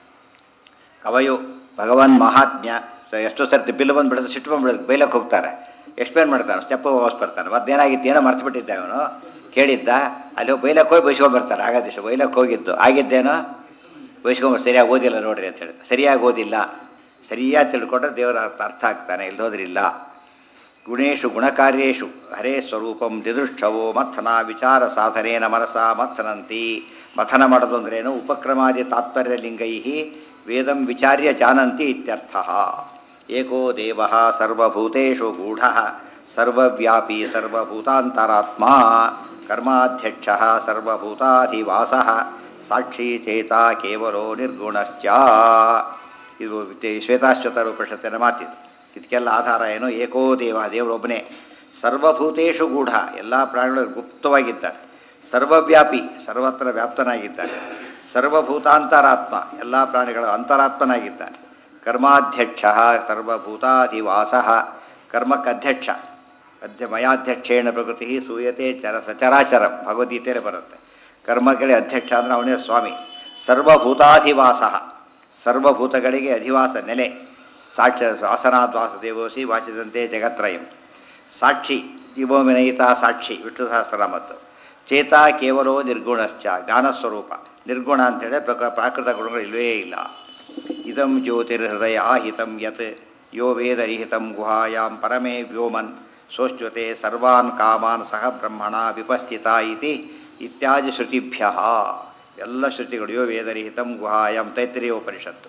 ಕವಯು ಭಗವಾನ್ ಮಹಾತ್ಮ್ಯ ಸೊ ಎಷ್ಟೋ ಸರ್ತಿ ಬಿಲ್ ಬಂದ್ಬಿಡುತ್ತೆ ಸಿಟ್ಟು ಬಂದ್ಬಿಡುತ್ತೆ ಬೈಲಕ್ಕೆ ಹೋಗ್ತಾರೆ ಎಕ್ಸ್ಪ್ಲೇನ್ ಮಾಡ್ತಾನೆ ಸ್ಟೆಪ್ ವಾಪಸ್ ಬರ್ತಾನೆ ಮತ್ತೇನಾಗಿತ್ತು ಏನೋ ಮರ್ತು ಬಿಟ್ಟಿದ್ದೆ ಅವನು ಕೇಳಿದ್ದ ಅಲ್ಲಿ ಹೋಗಿ ಬೈಲಕ್ಕೆ ಹೋಗಿ ಬೈಸ್ಕೊಂಡ್ ಬರ್ತಾರೆ ಆಗದಿಷ್ಟು ಬೈಲಕ್ಕೆ ಹೋಗಿದ್ದು ಆಗಿದ್ದೇನೋ ಬೈಸ್ಕೊಂಡ್ ಸರಿಯಾಗಿ ಓದಿಲ್ಲ ನೋಡ್ರಿ ಅಂತ ಹೇಳ್ತಾರೆ ಸರಿಯಾಗಿ ಓದಿಲ್ಲ ಸರಿಯಾಗಿ ತಿಳ್ಕೊಂಡ್ರೆ ದೇವರ ಅರ್ಥ ಅರ್ಥ ಆಗ್ತಾನೆ ಇಲ್ಲೋದ್ರಿಲ್ಲ ಗುಣೇಶು ಗುಣಕಾರ್ಯೇಷು ಹರೇ ಸ್ವರೂಪಂ ದಿದೃಷ್ಟವೋ ಮಥನ ವಿಚಾರ ಸಾಧನೇನ ಮನಸ ಮಥನಂತಿ ಮಥನ ಮಾಡೋದು ಅಂದ್ರೇನು ಉಪಕ್ರಮಾದಿ ತಾತ್ಪರ್ಯ ಲಿಂಗೈ ವೇದಂ ವಿಚಾರ್ಯ ಜಾನಂತಿ ಇತ್ಯರ್ಥ ಏಕೋ ದೇವ ಸರ್ವಭೂತೇಷು ಗೂಢ ಸರ್ವವ್ಯಾಪಿ ಸರ್ವಭೂತಾಂತರಾತ್ಮ ಕರ್ಮಾಧ್ಯಕ್ಷ ಸರ್ವಭೂತಾಧಿವಾಸ ಸಾಕ್ಷಿ ಚೇತ ಕೇವಲೋ ನಿರ್ಗುಣಶ್ಚ ಇದು ತೆ- ಶ್ವೇತಾಶ್ವತರ ಉಪನಿಷತ್ತಿನ ಮಾತಿದು ಇದಕ್ಕೆಲ್ಲ ಆಧಾರ ಏನು ಏಕೋ ದೇವ ದೇವರೊಬ್ಬನೇ ಸರ್ವಭೂತೇಶು ಗೂಢ ಎಲ್ಲ ಪ್ರಾಣಿಗಳು ಗುಪ್ತವಾಗಿದ್ದಾನೆ ಸರ್ವವ್ಯಾಪಿ ಸರ್ವತ್ರ ವ್ಯಾಪ್ತನಾಗಿದ್ದಾನೆ ಸರ್ವಭೂತಾಂತರಾತ್ಮ ಎಲ್ಲ ಪ್ರಾಣಿಗಳ ಅಂತರಾತ್ಮನಾಗಿದ್ದಾನೆ ಕರ್ಮಾಧ್ಯಕ್ಷ ಸರ್ವಭೂತಾಧಿವಾಸ ಕರ್ಮಕ್ಕೆ ಅಧ್ಯಕ್ಷ ಅಧ್ಯ ಮಯಾಧ್ಯಕ್ಷೇಣ ಪ್ರಕೃತಿ ಸೂಯತೆ ಚರ ಸಚರಾಚರ ಭಗವದ್ಗೀತೆಯಲ್ಲಿ ಬರುತ್ತೆ ಕರ್ಮಗಳಿಗೆ ಅಧ್ಯಕ್ಷ ಅಂದರೆ ಅವನೇ ಸ್ವಾಮಿ ಸರ್ವಭೂತಾಧಿವಾಸ ಸರ್ವಭೂತಗಳಿಗೆ ಅಧಿವಾಸ ನೆಲೆ ಸಾಕ್ಷ ವಾಸನಾದ್ವಾಸ ದೇವೋಸಿ ವಾಚಿದಂತೆ ಜಗತ್ರಯಂ ಸಾಕ್ಷಿ ಜೀವೋಮಿನಯಿತ ಸಾಕ್ಷಿ ವಿಷ್ಣು ಸಹಸ್ರನಾಮದ್ದು ಚೇತ ಕೇವಲೋ ನಿರ್ಗುಣಶ್ಚ ಜ್ಞಾನಸ್ವರೂಪ ನಿರ್ಗುಣ ಅಂತೇಳಿ ಪ್ರಕ ಪ್ರಾಕೃತ ಗುಣಗಳು ಇಲ್ಲವೇ ಇಲ್ಲ ಇದಂ ಜ್ಯೋತಿರ್ಹೃದಯ ಆಹಿತಂ ಯತ್ ಯೋ ವೇದರಿಹಿತಂ ಗುಹಾಯಾಂ ಪರಮೇ ವ್ಯೋಮನ್ ಸೋಚ್ಯತೆ ಸರ್ವಾನ್ ಕಾಮಾನ್ ಸಹ ಬ್ರಹ್ಮಣ ವಿಪಸ್ಥಿತ ಇತಿ ಇತ್ಯಾದಿ ಶ್ರುತಿಭ್ಯ ಎಲ್ಲ ಶ್ರುತಿಗಳು ಯೋ ವೇದರಿಹಿತಂ ಗುಹಾಯಾಂ ತೈತ್ರಿಯೋಪನಿಷತ್ತು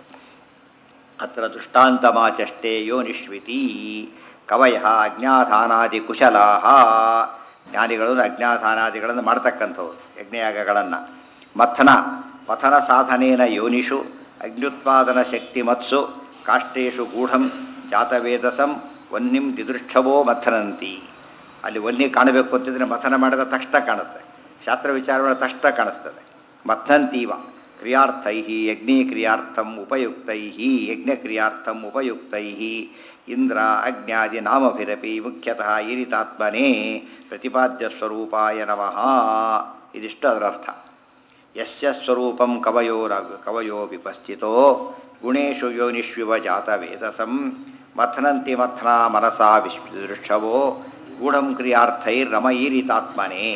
ಅತ್ರ ದೃಷ್ಟಾಂತಮಾಚಷ್ಟೇ ಯೋ ನಿಶ್ವಿತಿ ಕವಯ ಅಜ್ಞಾಧಾನಾದಿ ಕುಶಲಾ ಜ್ಞಾನಿಗಳು ಅಜ್ಞಾಧಾನಾದಿಗಳನ್ನು ಮಾಡ್ತಕ್ಕಂಥವ್ರು ಯಜ್ಞಯಾಗಗಳನ್ನು ಮಥನ ಮಥನ ಸಾಧನೇನ ಯೋನಿಷು ಅಗ್ನ್ಯುತ್ಪಾದನ ಶಕ್ತಿ ಮತ್ಸು ಕಾಷ್ಟೇಶು ಗೂಢಂ ಜಾತವೇದಸಂ ವನ್ನಿಂ ದಿದೃಷ್ಟವೋ ಮಥನಂತಿ ಅಲ್ಲಿ ವನ್ನಿ ಕಾಣಬೇಕು ಅಂತಿದ್ರೆ ಮಥನ ಮಾಡಿದ ತಕ್ಷಣ ಕಾಣುತ್ತೆ ಶಾಸ್ತ್ರ ವಿಚಾರಗಳ ತಕ್ಷಣ ಕಾಣಿಸ್ತದೆ ಮಥಂತೀವ ಕ್ರಿಯಾರ್ಥೈ ಯಜ್ಞೀಕ್ರಿಯಾರ್ಥಂ ಉಪಯುಕ್ತೈ ಯಜ್ಞಕ್ರಿಯಾರ್ಥಂ ಉಪಯುಕ್ತೈ ಇಂದ್ರ ಅಜ್ಞಾದಿ ನಾಮಭಿರಪಿ ಮುಖ್ಯತಃ ಈರಿತಾತ್ಮನೇ ಪ್ರತಿಪಾದ್ಯ ಸ್ವರೂಪಾಯ ನಮಃ ಇದಿಷ್ಟು ಅದರ ಅರ್ಥ ಯಸ್ಯ ಸ್ವರೂಪಂ ಕವಯೋರ ಕವಯೋ ವಿಪಸ್ಥಿತೋ ಗುಣೇಶು ಯೋನಿಷ್ವಿವ ಜಾತ ವೇದಸಂ ಮಥನಂತಿ ಮಥನ ಮನಸಾ ವಿಶ್ವವೋ ಗೂಢಂ ಕ್ರಿಯಾರ್ಥೈರ್ರಮಯೀರಿತಾತ್ಮನೇ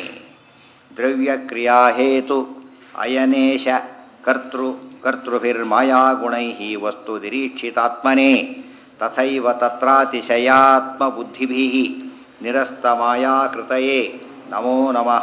ದ್ರವ್ಯಕ್ರಿಯಾಹೇತು ಅಯನೇಶ ಕರ್ತೃ ಕರ್ತೃಭಿರ್ಮಾಯಾಗುಣೈ ವಸ್ತು ನಿರೀಕ್ಷಿತಾತ್ಮನೇ ತಥೈವ ತತ್ರಾತಿಶಯಾತ್ಮಬುದ್ಧಿಭಿ ನಿರಸ್ತಮಾಯಾಕೃತಯೇ ನಮೋ ನಮಃ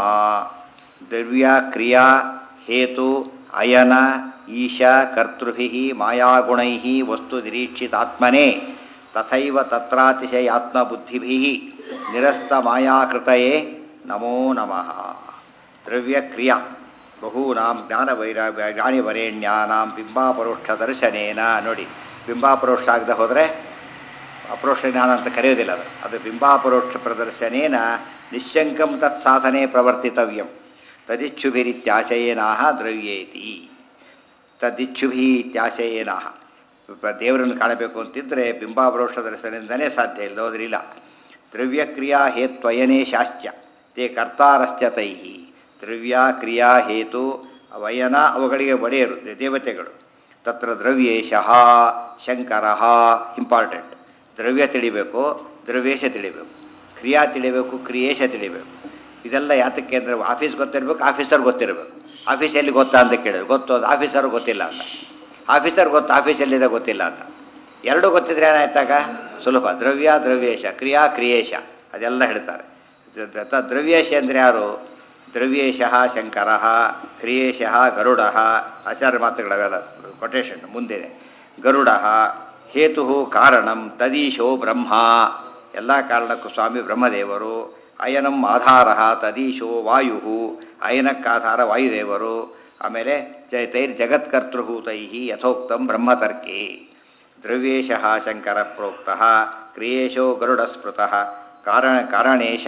ದ್ರವ್ಯಕ್ರಿಯಾ ಹೇತು ಅಯನ ಈಶ ಕರ್ತೃಭಿ ಮಾಯಾಗುಣೈ ವಸ್ತು ನಿರೀಕ್ಷಿತಾತ್ಮನೇ ತಥೈವ ತತ್ರಾತಿಶಯಾತ್ಮಬುದ್ಧಿಭಿ ನಿರಸ್ತಮಾಯಾಕೃತಯೇ ನಮೋ ನಮಃ ದ್ರವ್ಯಕ್ರಿಯಾ ಬಹೂನಾಂ ಜ್ಞಾನವೈರಾಗ್ಯ ಜ್ಞಾನಿವರೇಣ್ಯಾನಾಂ ಬಿಂಬಾಪರೋಕ್ಷ ದರ್ಶನೇನ ನೋಡಿ ಬಿಂಬಾಪರೋಕ್ಷ ಆಗದೆ ಹೋದರೆ ಅಪರೋಕ್ಷ ಜ್ಞಾನ ಅಂತ ಕರೆಯೋದಿಲ್ಲ ಅದು ಅದು ಬಿಂಬಾಪರೋಕ್ಷ ಪ್ರದರ್ಶನೇನ ನಿಶ್ಶಂಕಂ ತತ್ ಸಾಧನೆ ಪ್ರವರ್ತಿತವ್ಯಂ ತದಿಚ್ಛುಭಿರಿತ್ಯಾಶಯೇನಾಹ ದ್ರವ್ಯೇತಿ ತದಿಚ್ಛುಭಿ ಇತ್ಯಾಶಯೇನಾಹ ದೇವರನ್ನು ಕಾಣಬೇಕು ಅಂತಿದ್ದರೆ ಬಿಂಬಾಭರೋಷ ದರ್ಶನದಿಂದನೇ ಸಾಧ್ಯ ಇಲ್ಲ ಹೋದ್ರಿಲ್ಲ ದ್ರವ್ಯಕ್ರಿಯಾ ಹೇತ್ವಯನೇ ಶಾಸ್ತ್ಯ ತೇ ಕರ್ತಾರಶ್ಚ ತೈಹಿ ದ್ರವ್ಯ ಕ್ರಿಯಾ ಹೇತು ವಯನ ಅವುಗಳಿಗೆ ಒಡೆಯರು ದೇವತೆಗಳು ತತ್ರ ದ್ರವ್ಯೇಶಃ ಶಂಕರ ಇಂಪಾರ್ಟೆಂಟ್ ದ್ರವ್ಯ ತಿಳಿಬೇಕು ದ್ರವ್ಯೇಶ ತಿಳಿಬೇಕು ಕ್ರಿಯಾ ತಿಳಿಬೇಕು ಕ್ರಿಯೇಶ ತಿಳಿಬೇಕು ಇದೆಲ್ಲ ಯಾತಕ್ಕೆ ಅಂದರೆ ಆಫೀಸ್ ಗೊತ್ತಿರಬೇಕು ಆಫೀಸರ್ ಗೊತ್ತಿರಬೇಕು ಆಫೀಸ್ ಎಲ್ಲಿ ಗೊತ್ತಾ ಅಂತ ಕೇಳಿದ್ರು ಗೊತ್ತು ಅದು ಆಫೀಸರ್ ಗೊತ್ತಿಲ್ಲ ಅಂತ ಆಫೀಸರ್ ಗೊತ್ತು ಆಫೀಸ್ ಎಲ್ಲಿದೆ ಗೊತ್ತಿಲ್ಲ ಅಂತ ಎರಡೂ ಗೊತ್ತಿದ್ರೆ ಏನಾಯ್ತಾಗ ಸುಲಭ ದ್ರವ್ಯ ದ್ರವ್ಯೇಶ ಕ್ರಿಯಾ ಕ್ರಿಯೇಶ ಅದೆಲ್ಲ ಹೇಳ್ತಾರೆ ದ- ದ- ತ- ದ್ರವ್ಯೇಶ ಅಂದರೆ ಯಾರು ದ್ರವ್ಯೇಶ ಶಂಕರ ಕ್ರಿಯೇಶ ಗರುಡ ಆಚಾರ್ಯ ಮಾತುಗಳವೆಲ್ಲ ಕೊಟೇಶನ್ ಮುಂದಿದೆ ಗರುಡ ಹೇತು ಕಾರಣಂ ತದೀಶೋ ಬ್ರಹ್ಮ ಎಲ್ಲ ಕಾರಣಕ್ಕೂ ಸ್ವಾಮಿ ಬ್ರಹ್ಮದೇವರು ಅಯನಂ ಆಧಾರ ತದೀಶೋ ವಾಯು ಅಯನಕ್ಕಾಧಾರ ವಾಯುದೇವರು ಆಮೇಲೆ ಜ ತೈರ್ ಜಗತ್ಕರ್ತೃಭೂತೈ ಯಥೋಕ್ತಂ ಬ್ರಹ್ಮತರ್ಕೆ ದ್ರವ್ಯೇಶ ಶಂಕರ ಪ್ರೋಕ್ತ ಕ್ರಿಯೇಶೋ ಗರುಡಸ್ಮೃತ ಕಾರಣ ಕಾರಣೇಶ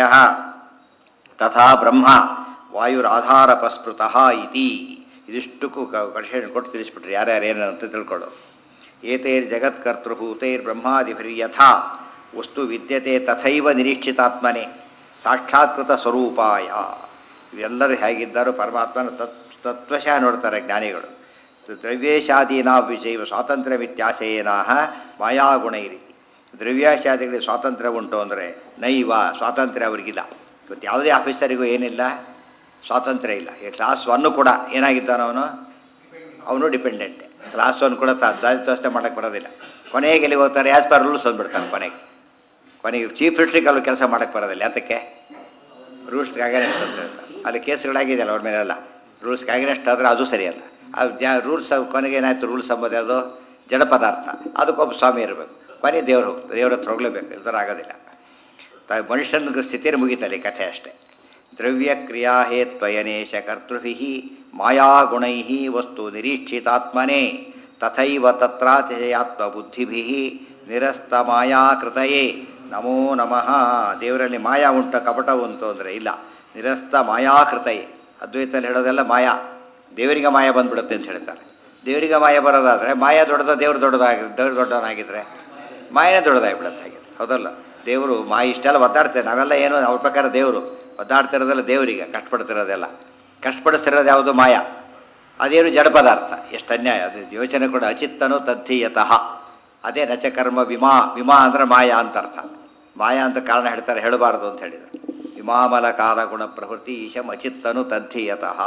ತಥಾ ಬ್ರಹ್ಮ ವಾಯುರಾಧಾರಪಸ್ಮೃತ ಇತಿ ಇದಿಷ್ಟಕ್ಕೂ ಕಡಿಷನ್ ಕೊಟ್ಟು ತಿಳಿಸ್ಬಿಟ್ರಿ ಯಾರ್ಯಾರು ಏನು ಅಂತ ತಿಳ್ಕೊಳ್ಳೋದು ಏತೈರ್ ಜಗತ್ಕರ್ತೃಭೂತೈರ್ ಬ್ರಹ್ಮಾದಿಭಿರ್ಯಥಾ ವಸ್ತು ವಿದ್ಯತೆ ತಥೈವ ನಿರೀಕ್ಷಿತಾತ್ಮನೆ ಸಾಕ್ಷಾತ್ಕೃತ ಸ್ವರೂಪಾಯ ಇವೆಲ್ಲರೂ ಹೇಗಿದ್ದಾರೋ ಪರಮಾತ್ಮನ ತತ್ ತತ್ವಶಃ ನೋಡ್ತಾರೆ ಜ್ಞಾನಿಗಳು ದ್ರವ್ಯೇಶಾದೀನಾ ವಿಷಯ ಸ್ವಾತಂತ್ರ್ಯ ವ್ಯತ್ಯಾಸೇನಾಹ ಮಾಯಾಗುಣೈರಿ ದ್ರವ್ಯಾಶಾದಿಗಳಿಗೆ ಸ್ವಾತಂತ್ರ್ಯ ಉಂಟು ಅಂದರೆ ನೈವ ಸ್ವಾತಂತ್ರ್ಯ ಅವರಿಗಿಲ್ಲ ಇವತ್ತು ಯಾವುದೇ ಆಫೀಸರಿಗೂ ಏನಿಲ್ಲ ಸ್ವಾತಂತ್ರ್ಯ ಇಲ್ಲ ಈ ಕ್ಲಾಸ್ ಒನ್ನು ಕೂಡ ಏನಾಗಿದ್ದಾನ ಅವನು ಅವನು ಡಿಪೆಂಡೆಂಟ್ ಕ್ಲಾಸ್ ಒನ್ ಕೂಡ ದಾರಿತೋಸ್ತೆ ಮಾಡೋಕ್ಕೆ ಬರೋದಿಲ್ಲ ಕೊನೆಗೆ ಎಲ್ಲಿಗೆ ಹೋಗ್ತಾರೆ ಆ್ಯಸ್ ಪರ್ ರೂಲ್ಸ್ ಅಂದ್ಬಿಡ್ತಾನೆ ಕೊನೆಗೆ ಕೊನೆಗೆ ಚೀಫ್ ಮಿನಿಸ್ಟ್ರಿಗಲ್ಲೂ ಕೆಲಸ ಮಾಡೋಕ್ಕೆ ಬರೋದಿಲ್ಲ ಯಾತಕ್ಕೆ ರೂಲ್ಸ್ಗೆ ಅಗೇನೆಸ್ಟ್ ಅಂತ ಹೇಳ್ತಾರೆ ಅಲ್ಲಿ ಕೇಸ್ಗಳಾಗಿದೆಯಲ್ಲ ಅವ್ರ ಮೇಲೆಲ್ಲ ರೂಲ್ಸ್ಗೆ ಅಗೇನೆಸ್ಟ್ ಆದರೆ ಅದು ಸರಿಯಲ್ಲ ಆ ಜ ರೂಲ್ಸ್ ಕೊನೆಗೆ ಏನಾಯ್ತು ರೂಲ್ಸ್ ಅಂಬೋದು ಅದು ಜಡ ಪದಾರ್ಥ ಅದಕ್ಕೊಬ್ಬ ಸ್ವಾಮಿ ಇರಬೇಕು ಕೊನೆ ದೇವರು ಹೋಗ್ತದೆ ದೇವ್ರ ಹತ್ರ ಹೋಗಲೇಬೇಕು ಇಲ್ದರ ಆಗೋದಿಲ್ಲ ತ ಮನುಷ್ಯನ ಸ್ಥಿತಿಯಲ್ಲಿ ಮುಗಿತಲ್ಲ ಈ ಕಥೆ ಅಷ್ಟೇ ದ್ರವ್ಯ ಕ್ರಿಯಾ ಹೇತ್ವಯನೇಶ ಕರ್ತೃಭಿ ಮಾಯಾಗುಣೈ ವಸ್ತು ನಿರೀಕ್ಷಿತಾತ್ಮನೆ ತಥೈವ ತತ್ರಾತಿಶಯಾತ್ಮ ಬುದ್ಧಿಭಿ ನಿರಸ್ತ ಮಾಯಾಕೃತಯೇ ನಮೋ ನಮಃ ದೇವರಲ್ಲಿ ಮಾಯಾ ಉಂಟ ಕಪಟ ಉಂಟು ಅಂದರೆ ಇಲ್ಲ ನಿರಸ್ತ ಮಾಯಾಕೃತಯೇ ಅದ್ವೈತಲ್ಲಿ ಹೇಳೋದೆಲ್ಲ ಮಾಯಾ ದೇವರಿಗೆ ಮಾಯ ಬಂದ್ಬಿಡುತ್ತೆ ಅಂತ ಹೇಳ್ತಾರೆ ದೇವರಿಗೆ ಮಾಯ ಬರೋದಾದರೆ ಮಾಯ ದೊಡ್ಡದ ದೇವ್ರು ದೊಡ್ಡದಾಗಿ ದೇವ್ರು ದೊಡ್ಡವನಾಗಿದ್ದರೆ ಮಾಯನೇ ದೊಡ್ಡದಾಗಿಬಿಡುತ್ತೆ ಹಾಗೆ ಹೌದಲ್ಲ ದೇವರು ಮಾಯ ಇಷ್ಟೆಲ್ಲ ಒದ್ದಾಡ್ತೇವೆ ನಾವೆಲ್ಲ ಏನು ಅವ್ರ ಪ್ರಕಾರ ದೇವರು ಒದ್ದಾಡ್ತಿರೋದೆಲ್ಲ ದೇವರಿಗೆ ಕಷ್ಟಪಡ್ತಿರೋದೆಲ್ಲ ಕಷ್ಟಪಡಿಸ್ತಿರೋದು ಯಾವುದು ಮಾಯ ಅದೇನು ಜಡ ಪದಾರ್ಥ ಎಷ್ಟು ಅನ್ಯಾಯ ಅದು ಯೋಚನೆ ಕೂಡ ಅಚಿತ್ತನು ತದ್ಧೀಯತಃ ಅದೇ ನಚಕರ್ಮ ವಿಮಾ ವಿಮಾ ಅಂದ್ರೆ ಮಾಯಾ ಅಂತ ಅರ್ಥ ಮಾಯಾ ಅಂತ ಕಾರಣ ಹೇಳ್ತಾರೆ ಹೇಳಬಾರದು ಅಂತ ಹೇಳಿದರು ವಿಮಾಮಲ ಕಾಲ ಗುಣ ಪ್ರವೃತ್ತಿ ಈಶಂ ಅಚಿತ್ತನು ತದ್ಧೀಯತಃ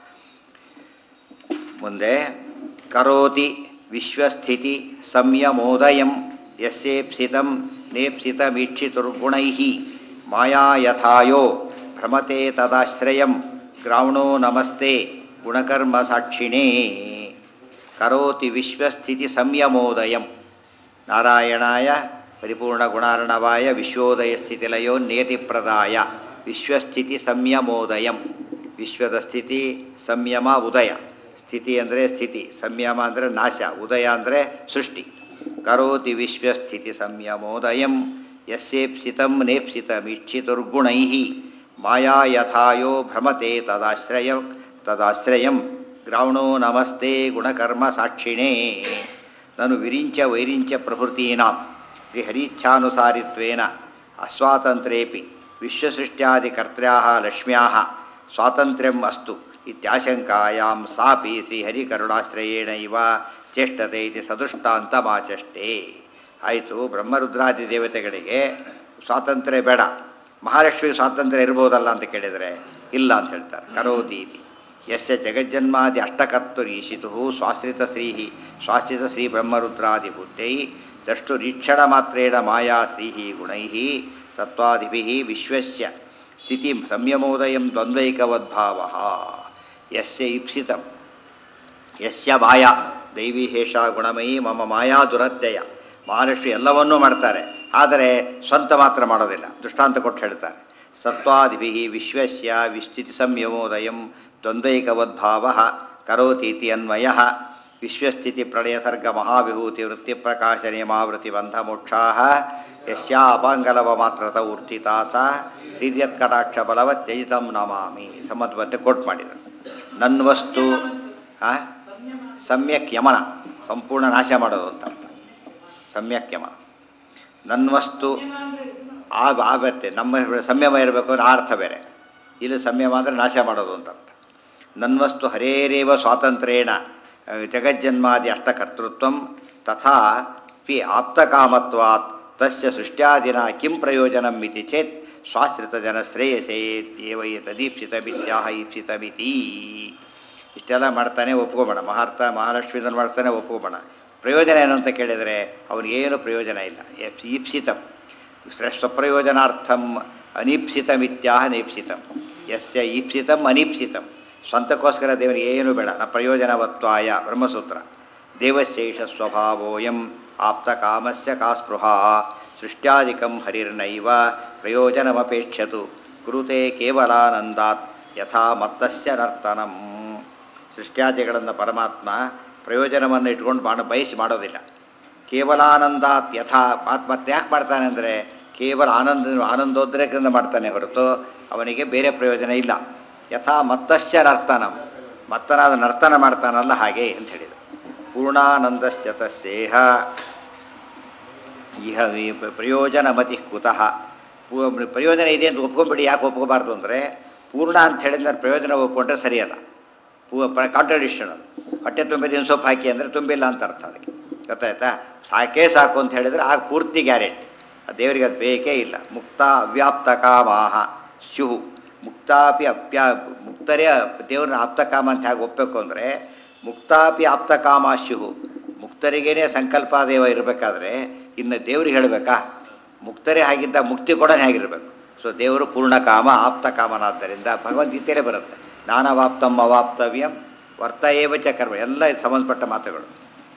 ಮುಂದೆ ಕರೋತಿ ವಿಶ್ವಸ್ಥಿತಿ ಸಂಯಮೋದಯಂ ಯಸ್ಯೇಪ್ಸಿತಂ ನೇಪ್ಸಿತಮೀಕ್ಷಿತುರ್ಗುಣೈ ಮಾಯಾ ಯಥಾಯೋ ಭ್ರಮತೆ ತದಾಶ್ರಯಂ ಗ್ರಾವಣೋ ನಮಸ್ತೆ ಗುಣಕರ್ಮ ಸಾಕ್ಷಿಣೇ ಕರೋತಿ ವಿಶ್ವಸ್ಥಿತಿ ಸಂಯಮೋದಯಂ ನಾರಾಯಣಾಯ ಪರಿಪೂರ್ಣ ಗುಣಾರ್ಣವಾಯ ವಿಶ್ವೋದಯ ಸ್ಥಿತಿಲಯೋ ನಿಯತಿಪ್ರದಾಯ ವಿಶ್ವಸ್ಥಿತಿ ಸಂಯಮೋದಯಂ ವಿಶ್ವದ ಸ್ಥಿತಿ ಸಂಯಮ ಉದಯ ಸ್ಥಿತಿ ಅಂದರೆ ಸ್ಥಿತಿ ಸಂಯಮ ಅಂದರೆ ನಾಶ ಉದಯ ಅಂದರೆ ಸೃಷ್ಟಿ ಕರೋತಿ ವಿಶ್ವಸ್ಥಿತಿ ಸಂಯಮೋದಯಂ ಯಸ್ಯೇಪ್ಸಿತಂ ನೇಪ್ಸಿತಮೀಕ್ಷಿತುರ್ಗುಣೈ ಮಾಯಾ ಯಥಾಯೋ ಭ್ರಮತೆ ತದಾಶ್ರಯ ತದಾಶ್ರಯಂ ಗ್ರಾವಣೋ ನಮಸ್ತೆ ಗುಣಕರ್ಮ ಸಾಕ್ಷಿಣೇ ನಾನು ವಿರಿಂಚ ವೈರಿಂಚ ಪ್ರಭೃತೀನಾಂ ಶ್ರೀಹರೀಚ್ಛಾನುಸಾರಿತ್ವೇನ ಅಸ್ವಾತಂತ್ರ್ಯೇಪಿ ವಿಶ್ವಸೃಷ್ಟ್ಯಾದಿಕರ್ತ್ರ್ಯಾ ಲಕ್ಷ್ಮ್ಯಾ ಸ್ವಾತಂತ್ರ್ಯಂ ಅಸ್ತು ಇತ್ಯಾಶಂಕಾಯಾಂ ಸಾಪಿ ಶ್ರೀಹರಿಕರುಣಾಶ್ರಯೇಣ ಇವ ಚೇಷ್ಟತೆ ಇತಿ ಸದುಷ್ಟಾಂತಮಾಚಷ್ಟೇ ಆಯಿತು ಬ್ರಹ್ಮರುದ್ರಾದಿ ದೇವತೆಗಳಿಗೆ ಸ್ವಾತಂತ್ರ್ಯ ಬೇಡ ಮಹಾಲಕ್ಷ್ಮಿಗೆ ಸ್ವಾತಂತ್ರ್ಯ ಇರ್ಬೋದಲ್ಲ ಅಂತ ಕೇಳಿದರೆ ಇಲ್ಲ ಅಂತ ಹೇಳ್ತಾರೆ ಕರೋತಿ ಇತಿ ಯಸ್ಯ ಜಗಜ್ಜನ್ಮಾದಿ ಅಷ್ಟಕರ್ತುರೀಶಿತು ಸ್ವಾಶ್ರಿತ ಶ್ರೀ ಸ್ವಾಶ್ರಿತ ಶ್ರೀ ಬ್ರಹ್ಮರುದ್ರಾದಿ ಬುದ್ಧೈ ದಷ್ಟುರೀಕ್ಷಣ ಮಾತ್ರೇಣ ಮಾಯಾ ಶ್ರೀ ಗುಣೈ ಸತ್ವಾದಿಭಿ ವಿಶ್ವಸ್ಯ ಸ್ಥಿತಿ ಸಂಯಮೋದಯಂ ದ್ವಂದ್ವೈಕವದ್ಭಾವ ಯಸ್ಯ ಇಪ್ಸಿತಂ ಯಸ್ಯ ಮಾಯಾ ದೈವಿ ಹೇಷ ಗುಣಮಯಿ ಮಮ ಮಾಯಾ ದುರತ್ಯಯ ಮಹಾಲಕ್ಷ್ಮಿ ಎಲ್ಲವನ್ನೂ ಮಾಡ್ತಾರೆ ಆದರೆ ಸ್ವಂತ ಮಾತ್ರ ಮಾಡೋದಿಲ್ಲ ದೃಷ್ಟಾಂತ ಕೊಟ್ಟು ಹೇಳ್ತಾರೆ ಸತ್ವಾದಿಭಿ ವಿಶ್ವಸ್ಯ ವಿಸ್ಥಿತಿ ಸಂಯಮೋದಯಂ ದ್ವಂದ್ವೈಕವದ್ಭಾವ ಕರೋತೀತಿ ಅನ್ವಯ ವಿಶ್ವಸ್ಥಿತಿ ಪ್ರಳಯ ಸರ್ಗ ಮಹಾವಿಭೂತಿ ವೃತ್ತಿ ಪ್ರಕಾಶ ನಿಯಮಾವೃತಿ ಬಂಧ ಮೋಕ್ಷಾ ಯಸ್ಯಾ ಅಪಾಂಗಲವ ಮಾತ್ರತ ಊರ್ಜಿತಾ ಸ ಶ್ರೀದ್ಯತ್ ಕಟಾಕ್ಷ ಬಲವತ್ ಜಯಿತಂ ನಮಾಮಿ ಸಂಬಂಧಪತ್ತೆ ಕೋಟ್ ಮಾಡಿದರು ನನ್ನ ವಸ್ತು ಆ? ಸಮ್ಯಕ್ ಯಮನ ಸಂಪೂರ್ಣ ನಾಶ ಮಾಡೋದು ಅಂತ ಅರ್ಥ ಸಮ್ಯಕ್ ಯಮ ನನ್ನ ವಸ್ತು ಆ ಆ ಬರುತ್ತೆ ನಮ್ಮ ಸಂಯಮ ಇರಬೇಕು ಅಂದ್ರೆ ಆ ಅರ್ಥ ಬೇರೆ ಇಲ್ಲಿ ಸಂಯಮ ಅಂದರೆ ನಾಶ ಮಾಡೋದು ಅಂತ ಅರ್ಥ ನನ್ನ ವಸ್ತು ಹರೇರೇವ ಸ್ವಾತಂತ್ರ್ಯೇಣ ಆ, ಜಗಜ್ಜನ್ಮಾದಿ ಅಷ್ಟಕರ್ತೃತ್ವ ತಥಾ ಪಿ ಆಪ್ತಕಾಮತ್ವಾತ್ ತಸ್ಯ ಸೃಷ್ಟ್ಯಾದಿನ ಕಿಂ ಪ್ರಯೋಜನಂ ಇತಿ ಚೇತ್ ಸ್ವಾಶ್ರಿತ ಜನ ಶ್ರೇಯಸೇತ್ಯೇವ ತದೀಪ್ಸಿತ ಮಿತ್ಯಾಹ ಈಪ್ಸಿತಮಿತಿ ಇಷ್ಟೆಲ್ಲ ಮಾಡ್ತಾನೆ ಒಪ್ಕೋಬೇಡ ಮಹಾರ್ಥ ಮಹಾಲಕ್ಷ್ಮಿದನ್ನು ಮಾಡ್ತಾನೆ ಒಪ್ಕೋಬೇಡ ಪ್ರಯೋಜನ ಏನು ಅಂತ ಕೇಳಿದರೆ ಅವನಿಗೇನು ಪ್ರಯೋಜನ ಇಲ್ಲ ಎಪ್- ಈಪ್ಸಿತಂ ಸ್ವಪ್ರಯೋಜನಾರ್ಥಂ ಅನೀಪ್ಸಿತಮಿತ್ಯಾಹ ನೀಪ್ಸಿತಂ ಯಸ್ಯ ಈಪ್ಸಿತಂ ಅನೀಪ್ಸಿತಂ ಸ್ವಂತಕ್ಕೋಸ್ಕರ ದೇವರಿಗೆ ಏನು ಬೇಡ ನ ಪ್ರಯೋಜನವತ್ವಾಯ ಬ್ರಹ್ಮಸೂತ್ರ ದೇವಶೇಷ ಸ್ವಭಾವೋಯಂ ಆಪ್ತಕಾಮಸ್ಯ ಕಾ ಸ್ಪೃಹಾ ಸೃಷ್ಟ್ಯಾದಿಕಂ ಹರಿರ್ನೈವ ಪ್ರಯೋಜನಮಪೇಕ್ಷತು ಕುರುತೆ ಕೇವಲಾನಂದಾತ್ ಯಥಾ ಮತ್ತಸ್ಯ ನರ್ತನಂ ಸೃಷ್ಟ್ಯಾದಿಗಳನ್ನು ಪರಮಾತ್ಮ ಪ್ರಯೋಜನವನ್ನು ಇಟ್ಕೊಂಡು ಮಾಡ ಬಯಸಿ ಮಾಡೋದಿಲ್ಲ ಕೇವಲಾನಂದಾತ್ ಯಥಾ ಮಾತ್ ಮತ್ತೆ ಯಾಕೆ ಮಾಡ್ತಾನೆ ಅಂದರೆ ಕೇವಲ ಆನಂದ ಆನಂದೋದ್ರೇಕದಿಂದ ಮಾಡ್ತಾನೆ ಹೊರತು ಅವನಿಗೆ ಬೇರೆ ಪ್ರಯೋಜನ ಇಲ್ಲ ಯಥಾ ಮತ್ತಸ್ಯ ನರ್ತನಂ ಮತ್ತನಾದ ನರ್ತನ ಮಾಡ್ತಾನಲ್ಲ ಹಾಗೆ ಅಂತ ಹೇಳಿದರು ಪೂರ್ಣಾನಂದಸ್ಯ ತಸ್ಯೇಹ ಇಹ ವಿ- ಪ್ರಯೋಜನ ಮತಿ ಕುತಃ ಪೂ- ಪ್ರಯೋಜನ ಇದೆ ಅಂತ ಒಪ್ಕೊಂಬಿಡಿ ಯಾಕೆ ಒಪ್ಕೋಬಾರ್ದು ಅಂದರೆ ಪೂರ್ಣ ಅಂತ ಹೇಳಿದ್ರೆ ಪ್ರಯೋಜನ ಒಪ್ಕೊಂಡ್ರೆ ಸರಿಯಲ್ಲ ಪೂ ಕಾಂಟ್ರಡಿಕ್ಷನ್ ಅದು ಹೊಟ್ಟೆ ತುಂಬಿದ ಸೊಪ್ಪು ಹಾಕಿ ಅಂದರೆ ತುಂಬಿಲ್ಲ ಅಂತ ಅರ್ಥ ಅದಕ್ಕೆ ಗೊತ್ತಾಯ್ತಾ ಸಾಕೇ ಸಾಕು ಅಂತ ಹೇಳಿದರೆ ಆಗ ಪೂರ್ತಿ ಗ್ಯಾರಂಟಿ ದೇವರಿಗೆ ಅದು ಬೇಕೇ ಇಲ್ಲ ಮುಕ್ತ ಅವ್ಯಾಪ್ತ ಕಾಮಾಹ ಸ್ಯುಹು ಮುಕ್ತಾಪಿ ಅಪ್ಯ ಮುಕ್ತರೇ ದೇವ್ರನ್ನ ಆಪ್ತಕಾಮ ಅಂತ ಹೇಗೆ ಒಪ್ಪಬೇಕು ಅಂದರೆ ಮುಕ್ತಾಪಿ ಆಪ್ತಕಾಮ ಸ್ಯುಹು ಮುಕ್ತರಿಗೇನೆ ಸಂಕಲ್ಪ ದೇವ ಇರಬೇಕಾದ್ರೆ ಇನ್ನು ದೇವ್ರಿಗೆ ಹೇಳಬೇಕಾ ಮುಕ್ತರೇ ಆಗಿದ್ದ ಮುಕ್ತಿ ಕೂಡ ಹೇಗಿರಬೇಕು ಸೊ ದೇವರು ಪೂರ್ಣಕಾಮ ಆಪ್ತಕಾಮನಾದ್ದರಿಂದ ಭಗವದ್ಗೀತೆಯಲ್ಲೇ ಬರುತ್ತೆ ನಾನವಾಪ್ತಂ ಅವಾಪ್ತವ್ಯಂ ವರ್ತ ಏವ ಚ ಕರ್ಮ ಎಲ್ಲ ಇದು ಸಂಬಂಧಪಟ್ಟ ಮಾತುಗಳು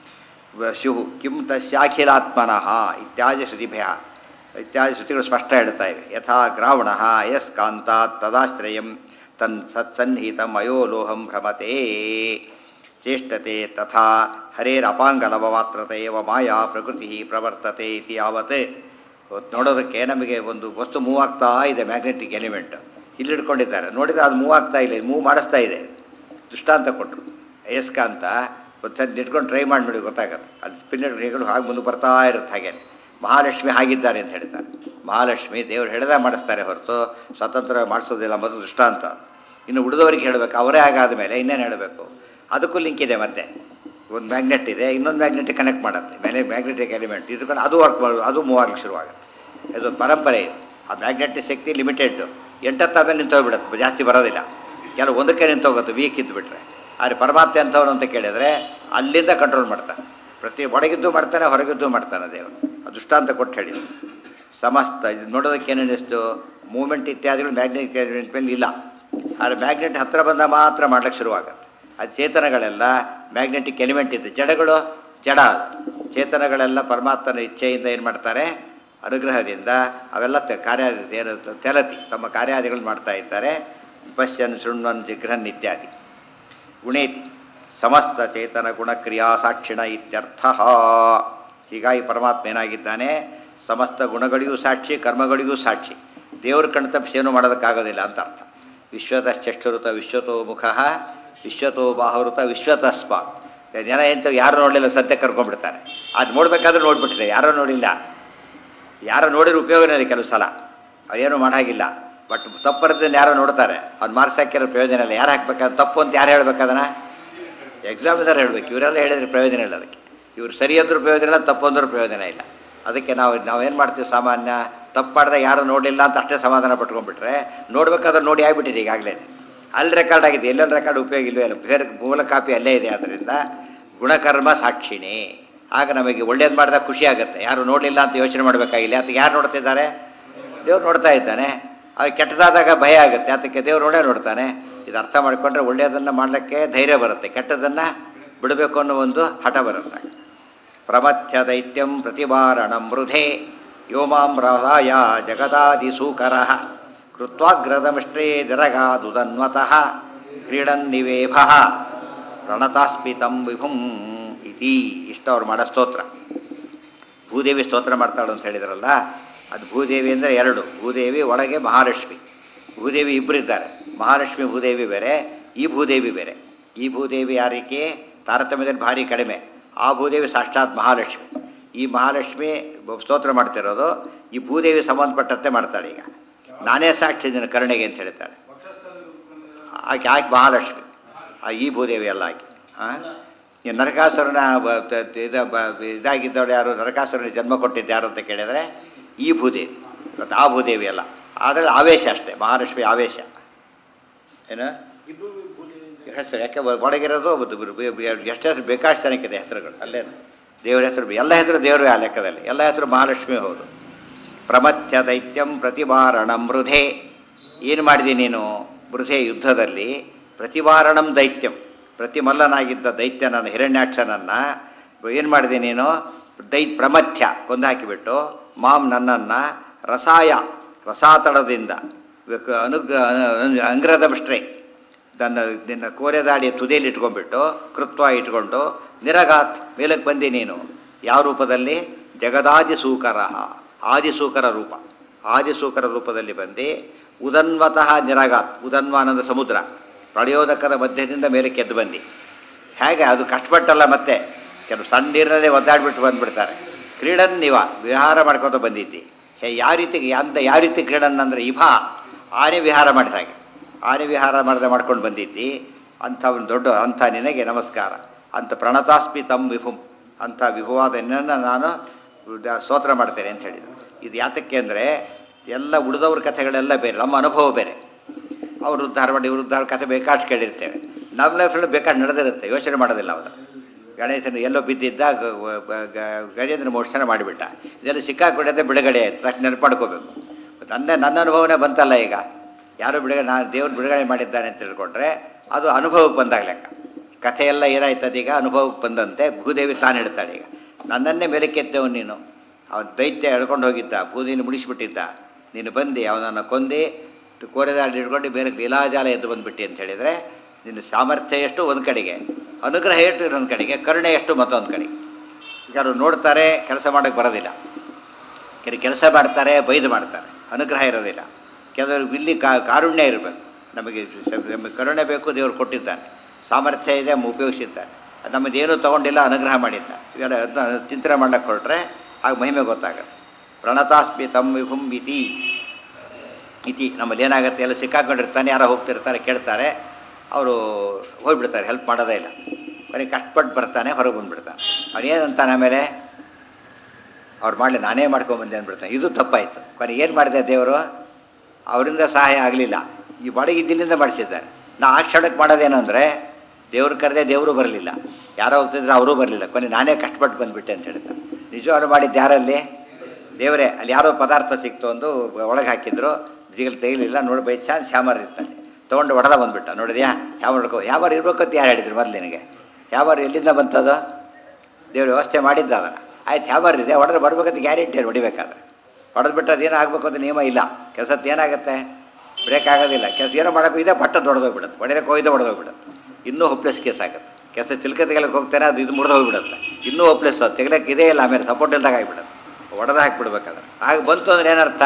ವ- ಶಿವು ಕಿಂ ತಸ್ಯಾಖಿಲಾತ್ಮನಃ ಇತ್ಯಾದಿ ಶ್ರುತಿಭಯ ಇತ್ಯಾದಿ ಶ್ರುತಿಗಳು ಸ್ಪಷ್ಟ ಹೇಳ್ತಾ ಇವೆ ಯಥಾ ಗ್ರಾವಣ ಯಸ್ ಕಾಂತಾತ್ ತದಾಶ್ರಯಂ ತನ್ ಸತ್ಸನ್ನಿಹಿತಂ ಅಯೋಲೋಹಂ ಭ್ರಮತೆ ಚೇಷ್ಟತೆ ತಥಾ ಹರೇರಪಾಂಗಲವಮಾತ್ರತೆಯವ ಮಾಯಾ ಪ್ರಕೃತಿ ಪ್ರವರ್ತತೆ ಇತಿ ಯಾವತ್ ಇವತ್ತು ನೋಡೋದಕ್ಕೆ ನಮಗೆ ಒಂದು ವಸ್ತು ಮೂವ್ ಆಗ್ತಾ ಇದೆ ಮ್ಯಾಗ್ನೆಟಿಕ್ ಎಲಿಮೆಂಟ್ ಇಲ್ಲಿ ಹಿಡ್ಕೊಂಡಿದ್ದಾರೆ ನೋಡಿದ್ರೆ ಅದು ಮೂವ್ ಆಗ್ತಾ ಇಲ್ಲ ಮೂವ್ ಮಾಡಿಸ್ತಾ ಇದೆ ದೃಷ್ಟಾಂತ ಕೊಟ್ಟರು ಅಯಸ್ಕಾಂತ ಒಂದು ಇಟ್ಕೊಂಡು ಟ್ರೈ ಮಾಡಿ ನೋಡಿ ಗೊತ್ತಾಗತ್ತೆ ಅದು ಪಿನ್ನಗಳು ಹಾಗೆ ಮುಂದೆ ಬರ್ತಾ ಇರುತ್ತೆ ಹಾಗೆ ಮಹಾಲಕ್ಷ್ಮಿ ಹಾಗಿದ್ದಾರೆ ಅಂತ ಹೇಳ್ತಾರೆ ಮಹಾಲಕ್ಷ್ಮಿ ದೇವರು ಹೇಳ್ದ ಮಾಡಿಸ್ತಾರೆ ಹೊರತು ಸ್ವತಂತ್ರ ಮಾಡಿಸೋದಿಲ್ಲ ಮೊದಲು ದೃಷ್ಟಾಂತ ಇನ್ನು ಉಳಿದವರಿಗೆ ಹೇಳಬೇಕು ಅವರೇ ಆಗಾದ ಮೇಲೆ ಇನ್ನೇನು ಹೇಳಬೇಕು ಅದಕ್ಕೂ ಲಿಂಕ್ ಇದೆ ಮತ್ತೆ ಒಂದು ಮ್ಯಾಗ್ನೆಟ್ ಇದೆ ಇನ್ನೊಂದು ಮ್ಯಾಗ್ನೆಟ್ ಕನೆಕ್ಟ್ ಮಾಡುತ್ತೆ ಮೇಲೆ ಮ್ಯಾಗ್ನೆಟಿಕ್ ಎಲಿಮೆಂಟ್ ಇದ್ಕೊಂಡು ಅದು ವರ್ಕ್ ಮಾಡೋದು ಅದು ಮೂವ್ ಆಗಲಿಕ್ಕೆ ಶುರುವಾಗುತ್ತೆ ಇದೊಂದು ಪರಂಪರೆ ಇದು ಆ ಮ್ಯಾಗ್ನೆಟಿಕ್ ಶಕ್ತಿ ಲಿಮಿಟೆಡ್ ಎಂಟತ್ತಾದ್ಮೇಲೆ ನಿಂತೋಗ್ಬಿಡುತ್ತೆ ಜಾಸ್ತಿ ಬರೋದಿಲ್ಲ ಕೆಲವು ಒಂದಕ್ಕೆ ನಿಂತೋಗುತ್ತೆ ವೀಕ್ ಇದ್ದು ಬಿಟ್ರೆ ಆದರೆ ಪರಮಾತ್ಮ ಎಂಥವನು ಅಂತ ಕೇಳಿದರೆ ಅಲ್ಲಿಂದ ಕಂಟ್ರೋಲ್ ಮಾಡ್ತಾನೆ ಪ್ರತಿ ಒಳಗಿದ್ದು ಮಾಡ್ತಾನೆ ಹೊರಗಿದ್ದು ಮಾಡ್ತಾನೆ ದೇವರು ಅದು ದೃಷ್ಟಾಂತ ಕೊಟ್ಟು ಹೇಳಿ ಸಮಸ್ತ ಇದು ನೋಡೋದಕ್ಕೆ ಏನಿಸ್ತು ಮೂಮೆಂಟ್ ಇತ್ಯಾದಿಗಳು ಮ್ಯಾಗ್ನೆಟಿಕ್ ಎಲಿಮೆಂಟ್ ಮೇಲೆ ಇಲ್ಲ ಆದರೆ ಮ್ಯಾಗ್ನೆಟ್ ಹತ್ತಿರ ಬಂದ ಮಾತ್ರ ಮಾಡ್ಲಿಕ್ಕೆ ಶುರುವಾಗುತ್ತೆ ಅದು ಚೇತನಗಳೆಲ್ಲ ಮ್ಯಾಗ್ನೆಟಿಕ್ ಎಲಿಮೆಂಟ್ ಇದೆ ಜಡಗಳು ಜಡ ಅದು. ಚೇತನಗಳೆಲ್ಲ ಪರಮಾತ್ಮನ ಇಚ್ಛೆಯಿಂದ ಏನು ಮಾಡ್ತಾರೆ ಅನುಗ್ರಹದಿಂದ ಅವೆಲ್ಲ ತೆ- ಕಾರ್ಯ ಏನು ತೆಲತಿ ತಮ್ಮ ಕಾರ್ಯಾದಿಗಳು ಮಾಡ್ತಾ ಇದ್ದಾರೆ ಪಶ್ಯನ್ ಶೃಣ್ವನ್ ಜಿಘ್ರನ್ ಇತ್ಯಾದಿ ಗುಣೇತಿ ಸಮಸ್ತ ಚೇತನ ಗುಣಕ್ರಿಯಾ ಸಾಕ್ಷಿಣ ಇತ್ಯರ್ಥ ಹೀಗಾಗಿ ಪರಮಾತ್ಮ ಏನಾಗಿದ್ದಾನೆ ಸಮಸ್ತ ಗುಣಗಳಿಗೂ ಸಾಕ್ಷಿ ಕರ್ಮಗಳಿಗೂ ಸಾಕ್ಷಿ ದೇವ್ರ ಕಣ್ ತಪ್ಪಿಸಿ ಏನು ಮಾಡೋದಕ್ಕಾಗೋದಿಲ್ಲ ಅಂತ ಅರ್ಥ ವಿಶ್ವತಶ್ಚಷ್ಟುರುತ ವಿಶ್ವತೋ ಮುಖ ವಿಶ್ವತೋ ಬಾಹುರುತ ವಿಶ್ವತಸ್ಪ ಜನ ಎಂತ ಯಾರು ನೋಡಲಿಲ್ಲ ಸತ್ಯ ಕರ್ಕೊಂಡ್ಬಿಡ್ತಾರೆ ಅದು ನೋಡ್ಬೇಕಾದ್ರೆ ನೋಡ್ಬಿಟ್ಟಿದೆ ಯಾರೋ ನೋಡಿಲ್ಲ ಯಾರೋ ನೋಡಿದ್ರೆ ಉಪಯೋಗನೇ ಇಲ್ಲ ಕೆಲವು ಸಲ ಅದೇನು ಮಾಡಾಗಿಲ್ಲ ಬಟ್ ತಪ್ಪರದನ್ನು ಯಾರೋ ನೋಡ್ತಾರೆ ಅವ್ನು ಮಾರ್ಕ್ಸ್ ಹಾಕಿರೋ ಪ್ರಯೋಜನ ಇಲ್ಲ ಯಾರು ಹಾಕ್ಬೇಕಾದ್ರೆ ತಪ್ಪು ಅಂತ ಯಾರು ಹೇಳ್ಬೇಕದನ್ನ ಎಕ್ಸಾಮಿನರ್ ಹೇಳ್ಬೇಕು ಇವರೆಲ್ಲ ಹೇಳಿದ್ರೆ ಪ್ರಯೋಜನ ಇಲ್ಲ ಅದಕ್ಕೆ ಇವ್ರು ಸರಿ ಅಂದ್ರೂ ಪ್ರಯೋಜನ ಇಲ್ಲ ತಪ್ಪು ಅಂದ್ರೂ ಪ್ರಯೋಜನ ಇಲ್ಲ ಅದಕ್ಕೆ ನಾವು ನಾವೇನು ಮಾಡ್ತೀವಿ ಸಾಮಾನ್ಯ ತಪ್ಪು ಮಾಡಿದಾಗ ಯಾರು ನೋಡಲಿಲ್ಲ ಅಂತ ಅಷ್ಟೇ ಸಮಾಧಾನ ಪಟ್ಕೊಂಡ್ಬಿಟ್ರೆ ನೋಡ್ಬೇಕಾದ್ರೆ ನೋಡಿ ಆಗ್ಬಿಟ್ಟಿದೆ ಈಗಾಗಲೇ ಅಲ್ಲಿ ರೆಕಾರ್ಡ್ ಆಗಿದೆ ಎಲ್ಲೆಲ್ಲಿ ರೆಕಾರ್ಡ್ ಉಪಯೋಗ ಇಲ್ವೇ ಇಲ್ಲ ಬೇರೆ ಮೂಲ ಕಾಪಿ ಅಲ್ಲೇ ಇದೆ ಆದ್ದರಿಂದ ಗುಣಕರ್ಮ ಸಾಕ್ಷಿಣಿ ಆಗ ನಮಗೆ ಒಳ್ಳೇದು ಮಾಡಿದಾಗ ಖುಷಿ ಆಗುತ್ತೆ ಯಾರು ನೋಡಲಿಲ್ಲ ಅಂತ ಯೋಚನೆ ಮಾಡಬೇಕಾಗಿಲ್ಲ ಅದಕ್ಕೆ ಯಾರು ನೋಡ್ತಿದ್ದಾರೆ ದೇವ್ರು ನೋಡ್ತಾ ಇದ್ದಾನೆ ಅವ್ರಿಗೆ ಕೆಟ್ಟದಾದಾಗ ಭಯ ಆಗುತ್ತೆ ಅದಕ್ಕೆ ದೇವ್ರು ನೋಡೇ ನೋಡ್ತಾನೆ ಇದು ಅರ್ಥ ಮಾಡಿಕೊಂಡ್ರೆ ಒಳ್ಳೆಯದನ್ನು ಮಾಡಲಿಕ್ಕೆ ಧೈರ್ಯ ಬರುತ್ತೆ ಕೆಟ್ಟದನ್ನು ಬಿಡಬೇಕು ಅನ್ನೋ ಒಂದು ಹಠ ಬರುತ್ತೆ ಪ್ರಮಥ್ಯ ದೈತ್ಯಂ ಪ್ರತಿವಾರಣಂ ಮೃಧೆ ವ್ಯೋಮಾಮ್ರಾಯ ಜಗದಾದಿಸೂಕರ ಕೃತ್ವಾಗ್ರದಮಿಷ್ಟೇ ದಿರಗಾದುದನ್ವತಃ ಕ್ರೀಡನ್ನಿವೇಭ ಪ್ರಣತಾಸ್ಮಿತಂ ವಿಭುಂ ಇತಿ ಇಷ್ಟು ಅವ್ರು ಮಾಡೋ ಸ್ತೋತ್ರ ಭೂದೇವಿ ಸ್ತೋತ್ರ ಮಾಡ್ತಾಳು ಅಂತ ಹೇಳಿದ್ರಲ್ಲ ಅದು ಭೂದೇವಿ ಅಂದರೆ ಎರಡು ಭೂದೇವಿ ಒಳಗೆ ಮಹಾಲಕ್ಷ್ಮಿ ಭೂದೇವಿ ಇಬ್ಬರಿದ್ದಾರೆ ಮಹಾಲಕ್ಷ್ಮಿ ಭೂದೇವಿ ಬೇರೆ ಈ ಭೂದೇವಿ ಬೇರೆ ಈ ಭೂದೇವಿ ಯಾರಿಕೆ ತಾರತಮ್ಯದಲ್ಲಿ ಭಾರಿ ಕಡಿಮೆ ಆ ಭೂದೇವಿ ಸಾಕ್ಷಾತ್ ಮಹಾಲಕ್ಷ್ಮಿ ಈ ಮಹಾಲಕ್ಷ್ಮಿ ಸ್ತೋತ್ರ ಮಾಡ್ತಿರೋದು ಈ ಭೂದೇವಿ ಸಂಬಂಧಪಟ್ಟಂತೆ ಮಾಡ್ತಾಳೆ ಈಗ ನಾನೇ ಸಾಕ್ಷಿ ಇದ್ದೀನಿ ಕರುಣೆಗೆ ಅಂತ ಹೇಳ್ತಾಳೆ ಆಕೆ ಆಕೆ ಮಹಾಲಕ್ಷ್ಮಿ ಆ ಈ ಭೂದೇವಿ ಎಲ್ಲ ಆಕೆ ಹಾಂ ಈ ನರಕಾಸುರನ ಬ- ತ- ತ- ಇದ ಬ- ಇದಾಗಿದ್ದವಳು ಯಾರು ನರಕಾಸುರನ ಜನ್ಮ ಕೊಟ್ಟಿದ್ದು ಯಾರು ಅಂತ ಕೇಳಿದರೆ ಈ ಭೂದೇವಿ ಮತ್ತು ಆ ಭೂದೇವಿ ಅಲ್ಲ ಆದರೆ ಆವೇಶ ಅಷ್ಟೇ ಮಹಾಲಕ್ಷ್ಮಿ ಆವೇಶ ಏನು ಹೆಸರು ಯಾಕೆ ಒ- ಒಳಗಿರೋದು ಒಂದು ಬ- ಬ- ಬ- ಎಷ್ಟು ಹೆಸರು ಬೇಕಾಷ್ಟು ಜನಕ್ಕಿದೆ ಹೆಸರುಗಳು ಅಲ್ಲೇ ದೇವರ ಹೆಸರು ಎಲ್ಲ ಹೆಸರು ದೇವರು ಆ ಲೆಕ್ಕದಲ್ಲಿ ಎಲ್ಲ ಹೆಸರು ಮಹಾಲಕ್ಷ್ಮಿ ಹೌದು ಪ್ರಮಥ್ಯ ದೈತ್ಯಂ ಪ್ರತಿವಾರಣಂ ಮೃಧೆ ಏನು ಮಾಡಿದೆ ನೀನು ಮೃಧೆ ಯುದ್ಧದಲ್ಲಿ ಪ್ರತಿವಾರಣಂ ದೈತ್ಯಂ ಪ್ರತಿಮಲ್ಲನಾಗಿದ್ದ ದೈತ್ಯನನ್ನು ಹಿರಣ್ಯಾಕ್ಷನನ್ನು ಏನು ಮಾಡಿದೆ ನೀನು ದೈ ಪ್ರಮಥ್ಯ ಕೊಂದು ಹಾಕಿಬಿಟ್ಟು ಮಾಂ ನನ್ನನ್ನು ರಸಾಯ ರಸಾತಳದಿಂದ ವ- ಅನುಗ್ರ ಅಂಗ್ರದಮಷ್ಟ್ರೆ ತನ್ನ ನಿನ್ನ ಕೋರೆದಾಡಿಯ ತುದಿಯಲ್ಲಿ ಇಟ್ಕೊಂಡ್ಬಿಟ್ಟು ಕೃತ್ವ ಇಟ್ಕೊಂಡು ನಿರಗಾತ್ ಮೇಲಕ್ಕೆ ಬಂದಿ ನೀನು ಯಾವ ರೂಪದಲ್ಲಿ ಜಗದಾದಿಸೂಕರ ಆದಿಸೂಕರ ರೂಪ ಆದಿಸೂಕರ ರೂಪದಲ್ಲಿ ಬಂದು ಉದನ್ವತಃ ನಿರಗಾತ್ ಉದನ್ವಾನಂದ ಸಮುದ್ರ ಪ್ರಳಯೋದಕದ ಮಧ್ಯದಿಂದ ಮೇಲಕ್ಕೆ ಎದ್ದು ಬಂದು ಹೇಗೆ ಅದು ಕಷ್ಟಪಟ್ಟಲ್ಲ ಮತ್ತೆ ಕೆಲವು ಸಣ್ಣ ನೀರಿನಲ್ಲೇ ಒದ್ದಾಡ್ಬಿಟ್ಟು ಬಂದ್ಬಿಡ್ತಾರೆ ಕ್ರೀಡನ್ ನೀವ ವಿಹಾರ ಮಾಡ್ಕೊತ ಬಂದಿದ್ದಿ ಹೇ ಯಾವ ರೀತಿ ಅಂತ ಯಾವ ರೀತಿ ಕ್ರೀಡನ್ ಅಂದರೆ ಇಭಾ ಆನೆ ವಿಹಾರ ಮಾಡಿದ ಹಾಗೆ ಆನೆ ವಿಹಾರ ಮಾಡದೆ ಮಾಡ್ಕೊಂಡು ಬಂದಿದ್ದಿ ಅಂಥ ಒಂದು ದೊಡ್ಡ ಅಂಥ ನಿನಗೆ ನಮಸ್ಕಾರ ಅಂತ ಪ್ರಣತಾಸ್ಮಿ ತಮ್ ವಿಭುಂ ಅಂಥ ವಿಭುವಾದ ನಿನ್ನನ್ನು ನಾನು ದ- ಸ್ತೋತ್ರ ಮಾಡ್ತೇನೆ ಅಂತ ಹೇಳಿದರು ಇದು ಯಾತಕ್ಕೆ ಅಂದರೆ ಎಲ್ಲ ಉಳಿದವ್ರ ಕಥೆಗಳೆಲ್ಲ ಬೇರೆ ನಮ್ಮ ಅನುಭವ ಬೇರೆ ಅವ್ರು ಉದ್ಧಾರ ಮಾಡಿ ಇವ್ರು ಉದ್ಧಾರ ಕಥೆ ಬೇಕಾಷ್ಟು ಕೇಳಿರ್ತೇವೆ ನಮ್ಮ ಲೈಫಲ್ಲಿ ಬೇಕಾಷ್ಟು ನಡೆದಿರುತ್ತೆ ಯೋಚನೆ ಮಾಡೋದಿಲ್ಲ ಅವರು ಗಣೇಶನ ಎಲ್ಲೋ ಬಿದ್ದಿದ್ದ ಗ- ಗ- ಗ- ಗಜೇಂದ್ರ ಮೋಕ್ಷಣ ಮಾಡಿಬಿಟ್ಟ ಇದೆಲ್ಲ ಸಿಕ್ಕಾಕೊಂಡಿದ್ದೆ ಬಿಡುಗಡೆ ಆಯ್ತು ತಕ್ಷಣ ನೆನಪು ಮಾಡ್ಕೋಬೇಕು ನನ್ನ ನನ್ನ ಅನುಭವನೇ ಬಂತಲ್ಲ ಈಗ ಯಾರು ಬಿಡುಗಡೆ ನಾನು ದೇವ್ರು ಬಿಡುಗಡೆ ಮಾಡಿದ್ದಾನೆ ಅಂತ ತಿಳ್ಕೊಂಡ್ರೆ ಅದು ಅನುಭವಕ್ಕೆ ಬಂದಾಗ ಲೆಕ್ಕ ಕಥೆ ಎಲ್ಲ ಏನಾಯ್ತದ ಈಗ ಅನುಭವಕ್ಕೆ ಬಂದಂತೆ ಭೂದೇವಿ ತಾನು ಹೇಳ್ತಾಳೆ ಈಗ ನನ್ನನ್ನೇ ಮೇಲಕ್ಕೆತ್ತೇವು ನೀನು ಅವನು ದೈತ್ಯ ಎಳ್ಕೊಂಡು ಹೋಗಿದ್ದ ಭೂದಿನ ಮುಡಿಸ್ಬಿಟ್ಟಿದ್ದ ನೀನು ಬಂದು ಅವನನ್ನು ಕೊಂದು ಕೋರೆದಾಡಿ ಹಿಡ್ಕೊಂಡು ಬೇರೆ ಲೀಲಾಜಾಲ ಎದ್ದು ಬಂದ್ಬಿಟ್ಟು ಅಂತ ಹೇಳಿದರೆ ನಿನ್ನ ಸಾಮರ್ಥ್ಯ ಎಷ್ಟು ಒಂದು ಕಡೆಗೆ ಅನುಗ್ರಹ ಎಷ್ಟು ಇನ್ನೊಂದು ಕಡೆಗೆ ಕರುಣೆ ಎಷ್ಟು ಮತ್ತೊಂದು ಕಡೆಗೆ ಈಗ ಅವ್ರು ನೋಡ್ತಾರೆ ಕೆಲಸ ಮಾಡೋಕ್ಕೆ ಬರೋದಿಲ್ಲ ಕೆಲವು ಕೆಲಸ ಮಾಡ್ತಾರೆ ಬೈದು ಮಾಡ್ತಾರೆ ಅನುಗ್ರಹ ಇರೋದಿಲ್ಲ ಕೆಲವರು ಇಲ್ಲಿ ಕಾ ಕಾರುಣ್ಯ ಇರಬೇಕು ನಮಗೆ ಸ- ನಮಗೆ ಕರುಣೆ ಬೇಕು ದೇವರು ಕೊಟ್ಟಿದ್ದಾನೆ ಸಾಮರ್ಥ್ಯ ಇದೆ ನಮ್ಮ ಉಪಯೋಗಿಸಿದ್ದಾನೆ ಅದು ನಮ್ಮದೇನು ತೊಗೊಂಡಿಲ್ಲ ಅನುಗ್ರಹ ಮಾಡಿದ್ದ ಇವೆಲ್ಲ ಅದನ್ನ ಚಿಂತನೆ ಮಾಡಕ್ಕೆ ಹೊರಟ್ರೆ ಆಗ ಮಹಿಮೆ ಗೊತ್ತಾಗುತ್ತೆ ಪ್ರಣತಾಸ್ಮಿ ತಮ್ ವಿಭುಂ ಇತಿ ಇತಿ ನಮ್ಮಲ್ಲಿ ಏನಾಗುತ್ತೆ ಎಲ್ಲ ಸಿಕ್ಕಾಕೊಂಡಿರ್ತಾನೆ ಯಾರೋ ಹೋಗ್ತಿರ್ತಾರೆ ಕೇಳ್ತಾರೆ ಅವರು ಹೋಗ್ಬಿಡ್ತಾರೆ ಹೆಲ್ಪ್ ಮಾಡೋದೇ ಇಲ್ಲ ಕೊನೆಗೆ ಕಷ್ಟಪಟ್ಟು ಬರ್ತಾನೆ ಹೊರಗೆ ಬಂದ್ಬಿಡ್ತಾನೆ ಅವನೇನಂತಾನೆ ಆಮೇಲೆ ಅವ್ರು ಮಾಡಲಿ ನಾನೇ ಮಾಡ್ಕೊಂಬಂದೆ ಅಂದ್ಬಿಡ್ತಾನೆ ಇದು ತಪ್ಪಾಯಿತು ಕೊನೆಗೆ ಏನು ಮಾಡಿದೆ ದೇವರು ಅವರಿಂದ ಸಹಾಯ ಆಗಲಿಲ್ಲ ಈ ಒಳಗಿದ್ದಿಲ್ಲಿಂದ ಮಾಡಿಸಿದ್ದಾರೆ ನಾ ಆ ಕ್ಷಣಕ್ಕೆ ಮಾಡೋದೇನು ಅಂದರೆ ದೇವ್ರು ಕರೆದೆ ದೇವರು ಬರಲಿಲ್ಲ ಯಾರೋ ಹೋಗ್ತಿದ್ರೆ ಅವರೂ ಬರಲಿಲ್ಲ ಕೊನೆ ನಾನೇ ಕಷ್ಟಪಟ್ಟು ಬಂದುಬಿಟ್ಟೆ ಅಂತ ಹೇಳ್ತಾರೆ ನಿಜವಾಗ್ಲೂ ಮಾಡಿದ್ದು ಯಾರಲ್ಲಿ ದೇವರೇ ಅಲ್ಲಿ ಯಾರೋ ಪದಾರ್ಥ ಸಿಕ್ತು ಒಂದು ಒಳಗೆ ಹಾಕಿದ್ರು ಜಿಗಲ್ ತೆಗಿಲಿಲ್ಲ ನೋಡಿ ಬೈ ಚಾನ್ಸ್ ಹ್ಯಾಮರ್ ಇರ್ತಾನೆ ತೊಗೊಂಡು ಹೊಡೆದ ಬಂದ್ಬಿಟ್ಟ ನೋಡಿದ್ಯಾ ಹ್ಯಾಮರ್ ಹಿಡ್ಕೊ ಹ್ಯಾಮರ್ ಇರ್ಬೇಕು ಅಂತ ಯಾರು ಹೇಳಿದ್ರು ಮೊದಲು ನಿನಗೆ ಹ್ಯಾಮರ್ ಎಲ್ಲಿಂದ ಬಂತದು ದೇವ್ರ ವ್ಯವಸ್ಥೆ ಮಾಡಿದ್ದ ಅದನ್ನು ಆಯ್ತು ಹ್ಯಾಮರ್ ಇದೆ ಹೊಡೆದ್ರೆ ಬರ್ಬೇಕಂತ ಗ್ಯಾರಂಟಿ ಹೊಡಿಬೇಕಾದ್ರೆ ಹೊಡೆದು ಬಿಟ್ಟರೆ ಅದೇನೋ ಆಗಬೇಕು ಅಂತ ನಿಯಮ ಇಲ್ಲ ಕೆಲಸದ್ದು ಏನಾಗುತ್ತೆ ಬ್ರೇಕ್ ಆಗೋದಿಲ್ಲ ಕೆಲಸ ಏನೋ ಮಾಡೋಕ್ಕೂ ಇದೆ ಬಟ್ಟ ದೊಡ್ಡದೋಗ್ಬಿಡುತ್ತೆ ಹೊಡೆಯೋಕೆ ಹೋಯ್ದೆ ಹೊಡೆದೋಗ್ಬಿಡುತ್ತೆ ಇನ್ನೂ ಹೋಪ್ಲೆಸ್ ಕೇಸ್ ಆಗುತ್ತೆ ಕೆಲಸ ತಿಳ್ಕ ತೆಗಲಕ್ಕೆ ಹೋಗ್ತಾನೆ ಅದು ಇದು ಮುರಿದು ಹೋಗ್ಬಿಡುತ್ತೆ ಇನ್ನೂ ಹೋಪ್ಲೆಸ್ ಅದು ತೆಗಲಕ್ಕೆ ಇದೇ ಇಲ್ಲ ಆಮೇಲೆ ಸಪೋರ್ಟ್ ಇಲ್ದಾಗ ಆಗಿಬಿಡುತ್ತೆ ಹೊಡೆದ ಹಾಕಿಬಿಡ್ಬೇಕಾದ್ರೆ ಆಗ ಬಂತು ಅಂದ್ರೆ ಏನರ್ಥ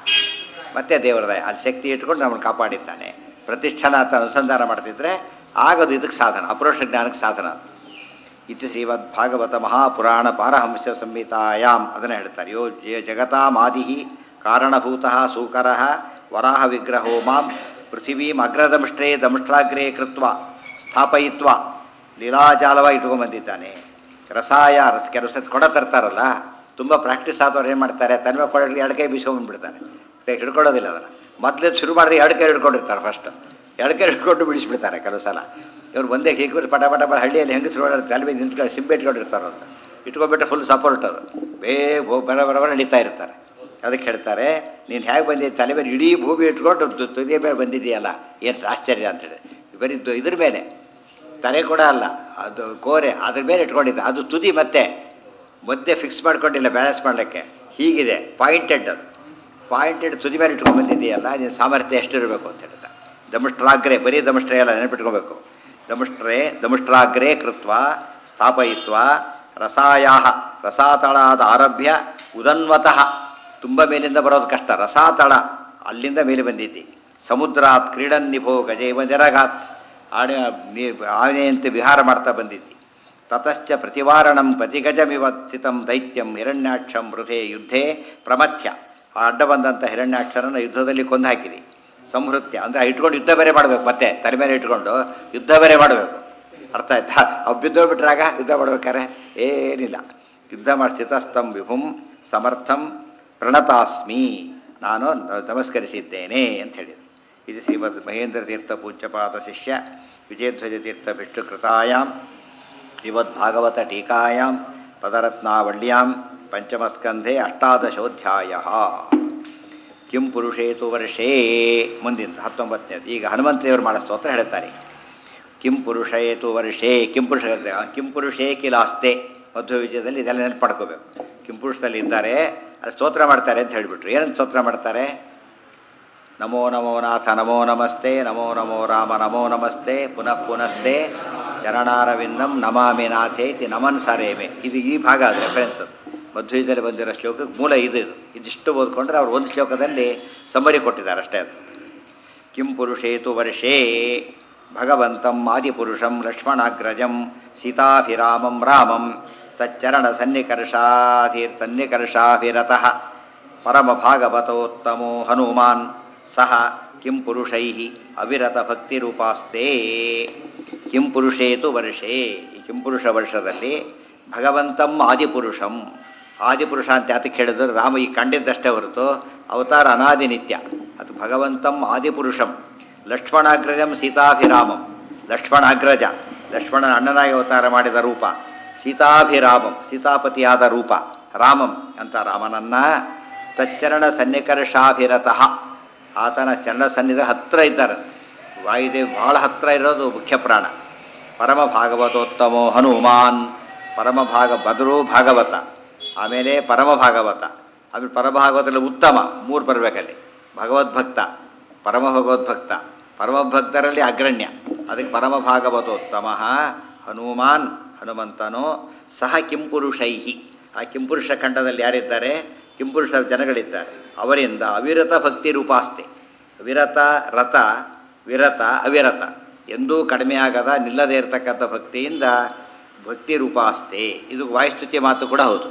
ಮತ್ತೆ ದೇವರದ ಅಲ್ಲಿ ಶಕ್ತಿ ಇಟ್ಕೊಂಡು ನಮ್ಮನ್ನು ಕಾಪಾಡಿದ್ದಾನೆ ಪ್ರತಿಷ್ಠಾನ ಅಂತ ಅನುಸಂಧಾನ ಮಾಡ್ತಿದ್ರೆ ಆಗದು ಇದಕ್ಕೆ ಸಾಧನ ಅಪರೋಕ್ಷ ಜ್ಞಾನಕ್ಕೆ ಸಾಧನ ಅದು ಇತಿ ಶ್ರೀಮದ್ ಭಾಗವತ ಮಹಾಪುರಾಣ ಪಾರಹಂಸ ಸಂಹಿತಾಯಾಮ್ ಅದನ್ನು ಹೇಳ್ತಾರೆ ಯೋ ಯೇ ಜಗತಾಮಾದಿ ಕಾರಣಭೂತ ಸೂಕರ ವರಾಹ ವಿಗ್ರಹೋ ಮಾಂ ಪೃಥಿವೀಂ ಅಗ್ರದಮಷ್ಟ್ರೇ ದಮಷ್ಟ್ರಾಗ್ರೇ ಕೃತ್ವ ಸ್ಥಾಪಯಿತ್ವ ಲೀಲಾಜಾಲವಾಗಿ ಇಟ್ಕೊಂಡ್ಬಂದಿದ್ದಾನೆ ರಸಾಯ ರಸ ಕೆಲವು ಸತಿ ಕೊಡ ತರ್ತಾರಲ್ಲ ತುಂಬ ಪ್ರಾಕ್ಟೀಸ್ ಆದವ್ರು ಏನು ಮಾಡ್ತಾರೆ ತನ್ಮೆ ಕೊಡಲಿ ಎರಡು ಕೈ ಬೀಸ್ಕೊಂಡ್ಬಿಡ್ತಾರೆ ಹಿಡ್ಕೊಳ್ಳೋದಿಲ್ಲ ಅದನ್ನು ಮೊದಲೇ ಶುರು ಮಾಡಿದ್ರೆ ಎರಡು ಕೈ ಹಿಡ್ಕೊಂಡಿರ್ತಾರೆ ಫಸ್ಟ್ ಎರಡು ಕೈ ಹಿಡ್ಕೊಂಡು ಬಿಡಿಸ್ಬಿಡ್ತಾರೆ ಕೆಲವು ಸಲ ಇವ್ರು ಒಂದೇ ಹೀಗೆ ಬಿಟ್ಟು ಪಟ ಪಟ ಪಟ ಹಳ್ಳಿಯಲ್ಲಿ ಹೆಂಗಸರು ಓಡಾಡ್ತಾರೆ, ತಲೆ ಮೇಲೆ ನಿಂತ್ಕೊಂಡು ಸಿಂಬೆ ಇಟ್ಕೊಂಡಿರ್ತಾರೆ ಅಂತ ಇಟ್ಕೊಂಡ್ಬಿಟ್ರೆ ಫುಲ್ ಸಪೋರ್ಟ್ ಅದು ಬೇಗ ಹೋ- ಬರ ಬರ ಬರ ನಡೀತಾ ಇರ್ತಾರೆ ಅದಕ್ಕೆ ಹೇಳ್ತಾರೆ ನೀನು ಹೇಗೆ ಬಂದಿದ್ದೆ ತಲೆ ಮೇಲೆ ಇಡೀ ಭೂಮಿ ಇಟ್ಕೊಂಡು ತು- ತುದಿಯ ಮೇಲೆ ಬಂದಿದೆಯಲ್ಲ ಏನು ಆಶ್ಚರ್ಯ ಅಂತೇಳಿ ಬರೀ ದು- ಇದ್ರ ಮೇಲೆ ತಲೆ ಕೂಡ ಅಲ್ಲ ಅದು ಕೋರೆ ಅದ್ರ ಮೇಲೆ ಇಟ್ಕೊಂಡಿದ್ದ ಅದು ತುದಿ ಮತ್ತೆ ಮಧ್ಯೆ ಫಿಕ್ಸ್ ಮಾಡ್ಕೊಂಡಿಲ್ಲ ಬ್ಯಾಲೆನ್ಸ್ ಮಾಡಲಿಕ್ಕೆ ಹೀಗಿದೆ ಪಾಯಿಂಟೆಡ್ ಅದು ಪಾಯಿಂಟೆಡ್ ತುದಿ ಮೇಲೆ ಇಟ್ಕೊಂಡು ಬಂದಿದೆಯಲ್ಲ ನಿನ್ನ ಸಾಮರ್ಥ್ಯ ಎಷ್ಟಿರಬೇಕು ಅಂತ ಹೇಳ್ತಾರೆ ದಮಷ್ಟ್ರಾಗ್ರೆ ಬರೀ ದಮಷ್ಟ್ರೇ ಅಲ್ಲ ನೆನಪಿಟ್ಕೋಬೇಕು ದಮಷ್ಟ್ರೇ ದಮಷ್ಟ್ರಾಗ್ರೇ ಕೃತ್ವ ಸ್ಥಾಪಯಿತ್ವ ರಸಾಯಾ ರಸಾತಳಾದ ಆರಭ್ಯ ಉದನ್ವತಃ ತುಂಬ ಮೇಲಿಂದ ಬರೋದು ಕಷ್ಟ ರಸಾತಳ ಅಲ್ಲಿಂದ ಮೇಲೆ ಬಂದಿದ್ದಿ ಸಮುದ್ರಾತ್ ಕ್ರೀಡನ್ ನಿಭೋ ಗಜೇವ ನಿರಗಾತ್ ಆನೆ ನೀ- ಆನೆಯಂತೆ ವಿಹಾರ ಮಾಡ್ತಾ ಬಂದಿದ್ದಿ ತತಶ್ಚ ಪ್ರತಿವಾರಣಂ ಪ್ರತಿಗಜಮಿವ ಸ್ಥಿತಂ ದೈತ್ಯಂ ಹಿರಣ್ಯಾಕ್ಷಂ ವೃಥೆ ಯುದ್ಧೇ ಪ್ರಮಥ್ಯ ಆ ಅಡ್ಡ ಬಂದಂಥ ಹಿರಣ್ಯಾಕ್ಷರನ್ನು ಯುದ್ಧದಲ್ಲಿ ಕೊಂದು ಹಾಕಿರಿ ಸಂಹೃತ್ಯ ಅಂದರೆ ಇಟ್ಕೊಂಡು ಯುದ್ಧ ಬೇರೆ ಮಾಡಬೇಕು ಮತ್ತೆ ತಲೆ ಮೇಲೆ ಇಟ್ಕೊಂಡು ಯುದ್ಧ ಬೇರೆ ಮಾಡಬೇಕು ಅರ್ಥ ಆಯ್ತಾ ಅವು ಬಿದ್ದೋಗ್ಬಿಟ್ರಾಗ ಯುದ್ಧ ಮಾಡ್ಬೇಕಾರೆ ಏನಿಲ್ಲ ಯುದ್ಧ ಮಾಡಿ ಸ್ಥಿತಸ್ಥಂ ವಿಭುಂ ಸಮರ್ಥಂ ಪ್ರಣತಾಸ್ಮಿ ನಾನು ನ- ನಮಸ್ಕರಿಸಿದ್ದೇನೆ ಅಂತ ಹೇಳಿದರು ಇದು ಶ್ರೀಮದ್ ಮಹೇಂದ್ರ ತೀರ್ಥ ಪೂಜ್ಯಪಾದ ಶಿಷ್ಯ ವಿಜಯಧ್ವಜ ತೀರ್ಥ ವಿಷ್ಣುಕೃತಾಯಾಮ್ ಶ್ರೀಮದ್ಭಾಗವತ ಟೀಕಾಯಾಂ ಪದರತ್ನಾವಳ್ಯಾಂ ಪಂಚಮಸ್ಕಂಧೆ ಅಷ್ಟಾದಶೋಧ್ಯಾಯ ಕಿಂ ಪುರುಷೇತು ವರ್ಷೇ ಮುಂದಿನ ಹತ್ತೊಂಬತ್ತನೇದು ಈಗ ಹನುಮಂತ ದೇವರು ಮಾಡೋ ಸ್ತೋತ್ರ ಹೇಳ್ತಾರೆ ಕಿಂ ಪುರುಷೇತು ವರ್ಷೇ ಕಿಂ ಪುರುಷ ಕಿಂ ಪುರುಷೇ ಕಿಲಾಸ್ತೆ ಮಧ್ವ ವಿಜಯದಲ್ಲಿ ಇದೆಲ್ಲ ನೆನಪು ಪಡ್ಕೋಬೇಕು ಕಿಂ ಪುರುಷದಲ್ಲಿ ಇದ್ದಾರೆ ಅಲ್ಲಿ ಸ್ತೋತ್ರ ಮಾಡ್ತಾರೆ ಅಂತ ಹೇಳಿಬಿಟ್ರು ಏನಂತ ಸ್ತೋತ್ರ ಮಾಡ್ತಾರೆ ನಮೋ ನಮೋ ನಾಥ ನಮೋ ನಮಸ್ತೆ ನಮೋ ನಮೋ ರಾಮ ನಮೋ ನಮಸ್ತೆ ಪುನಃ ಪುನಸ್ತೆ ಚರಣಾರವಿಂದಂ ನಮಾಮಿ ನಾಥೇತಿ ನಮನ್ ಸರೇಮೆ ಇದು ಈ ಭಾಗ ಅದು ರೆಫರೆನ್ಸ್ ಮಧ್ವದಲ್ಲಿ ಬಂದಿರೋ ಶ್ಲೋಕಕ್ಕೆ ಮೂಲ ಇದು ಇದು ಇದಿಷ್ಟು ಓದ್ಕೊಂಡ್ರೆ ಅವ್ರು ಒಂದು ಶ್ಲೋಕದಲ್ಲಿ ಸಮ್ಮರಿ ಕೊಟ್ಟಿದ್ದಾರೆ ಅಷ್ಟೇ ಅದು ಕಿಂ ಪುರುಷೇತು ವರ್ಷೇ ಭಗವಂತಂ ಆದಿಪುರುಷಂ ಲಕ್ಷ್ಮಣಾಗ್ರಜಂ ಸೀತಾಭಿರಾಮಂ ರಾಮಂ ತಚ್ಚರಣ ಸನ್ನಿಕರ್ಷಾಧಿ ಸನ್ನಿಕರ್ಷಾಭಿರತಃ ಪರಮಭಾಗವತೋತ್ತಮೋ ಹನುಮಾನ್ ಸಹ ಕಿಂ ಪುರುಷೈ ಅವಿರತ ಭಕ್ತಿರೂಪಾಸ್ತೆ ಕಿಂ ಪುರುಷೇತು ವರ್ಷೇ ಈ ಕಿಂ ಪುರುಷ ವರ್ಷದಲ್ಲಿ ಭಗವಂತಂ ಆದಿಪುರುಷಂ ಆದಿಪುರುಷ ಅಂತ ಯಾತಕ್ಕೆ ಹೇಳಿದ್ರು ರಾಮ ಈ ಕಂಡಿದ್ದಷ್ಟೇ ಹೊರತು ಅವತಾರ ಅನಾದಿ ನಿತ್ಯ ಅದು ಭಗವಂತಂ ಆದಿಪುರುಷಂ ಲಕ್ಷ್ಮಣಾಗ್ರಜಂ ಸೀತಾಭಿರಾಮಂ ಲಕ್ಷ್ಮಣಾಗ್ರಜ ಲಕ್ಷ್ಮಣನ ಅಣ್ಣನಾಗಿ ಅವತಾರ ಮಾಡಿದ ರೂಪ ಸೀತಾಭಿರಾಮಂ ಸೀತಾಪತಿಯಾದ ರೂಪ ರಾಮಂ ಅಂತ ರಾಮನನ್ನ ತಚ್ಚರಣ ಸನ್ನಿಕರ್ಷಾಭಿರತಃ ಆತನ ಚರಣ ಸನ್ನಿಧ ಹತ್ರ ಇದ್ದಾರೆ ವಾಯುದೇವ್ ಬಹಳ ಹತ್ರ ಇರೋದು ಮುಖ್ಯ ಪ್ರಾಣ ಪರಮ ಭಾಗವತೋತ್ತಮೋ ಹನುಮಾನ್ ಪರಮ ಭಾಗ ಬದರು ಭಾಗವತ ಆಮೇಲೆ ಪರಮ ಭಾಗವತ ಆಮೇಲೆ ಪರಭಾಗವತದಲ್ಲಿ ಉತ್ತಮ ಮೂರು ಬರಬೇಕಲ್ಲಿ ಭಗವದ್ಭಕ್ತ ಪರಮ ಭಗವದ್ಭಕ್ತ ಪರಮಭಕ್ತರಲ್ಲಿ ಅಗ್ರಣ್ಯ ಅದಕ್ಕೆ ಪರಮ ಭಾಗವತೋತ್ತಮ ಹನುಮಾನ್ ಹನುಮಂತನು ಸಹ ಕಿಂಪುರುಷೈಹಿ ಆ ಕಿಂಪುರುಷ ಖಂಡದಲ್ಲಿ ಯಾರಿದ್ದಾರೆ ಕಿಂಪುರುಷ ಜನಗಳಿದ್ದಾರೆ ಅವರಿಂದ ಅವಿರತ ಭಕ್ತಿ ರೂಪಾಸ್ತೆ ವಿರತ ರಥ ವಿರತ ಅವಿರತ ಎಂದೂ ಕಡಿಮೆಯಾಗದ ನಿಲ್ಲದೇ ಇರತಕ್ಕಂಥ ಭಕ್ತಿಯಿಂದ ಭಕ್ತಿ ರೂಪಾಸ್ತೆ ಇದು ವಾಯುಸ್ತುತಿಯ ಮಾತು ಕೂಡ ಹೌದು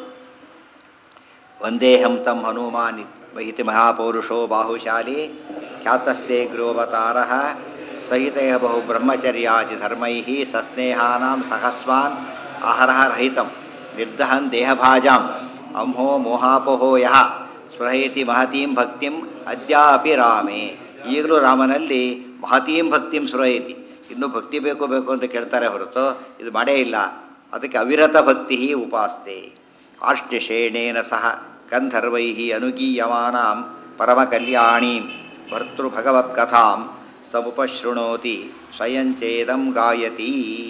ವಂದೇಹಂ ತಂ ಹನುಮಾನ್ ಮಹಿತಿ ಮಹಾಪೌರುಷೋ ಬಾಹುಶಾಲಿ ಖ್ಯಾತಸ್ತೆ ಗೃಹವತಾರ ಸಹಿತಯ ಬಹು ಬ್ರಹ್ಮಚರ್ಯಾದಿ ಧರ್ಮೈ ಸಸ್ನೇಹಾನಾಂ ಸಹಸ್ವಾನ್ ಆಹಾರ ರಹಿತಂ ನಿರ್ದಹನ್ ದೇಹಭಾಜಾಂ ಅಂಹೋ ಮೋಹಾಪೋಹೋ ಯಹ ಸ್ಪೃಹಯತಿ ಮಹತೀಂ ಭಕ್ತಿಂ ಅದ್ಯಾಪಿ ರಾಮೇ ಈಗಲೂ ರಾಮನಲ್ಲಿ ಮಹತೀಂ ಭಕ್ತಿಂ ಸ್ಪೃಹಯತಿ ಇನ್ನೂ ಭಕ್ತಿ ಬೇಕು ಬೇಕು ಅಂತ ಕೇಳ್ತಾರೆ ಹೊರತು ಇದು ಮಾಡೇ ಇಲ್ಲ ಅದಕ್ಕೆ ಅವಿರತ ಭಕ್ತಿ ಉಪಾಸ್ತೆ ಆಷ್ಟಿಷೇಣೇನ ಸಹ ಗಂಧರ್ವೈ ಅನುಗೀಯಮಾನಾಂ ಪರಮಕಲ್ಯಾಣೀಂ ಭರ್ತೃಭಗವತ್ಕಥಾಂ ಸಮುಪಶೃಣೋತಿ ಸ್ವಯಂಚೇದಂ ಗಾಯತಿ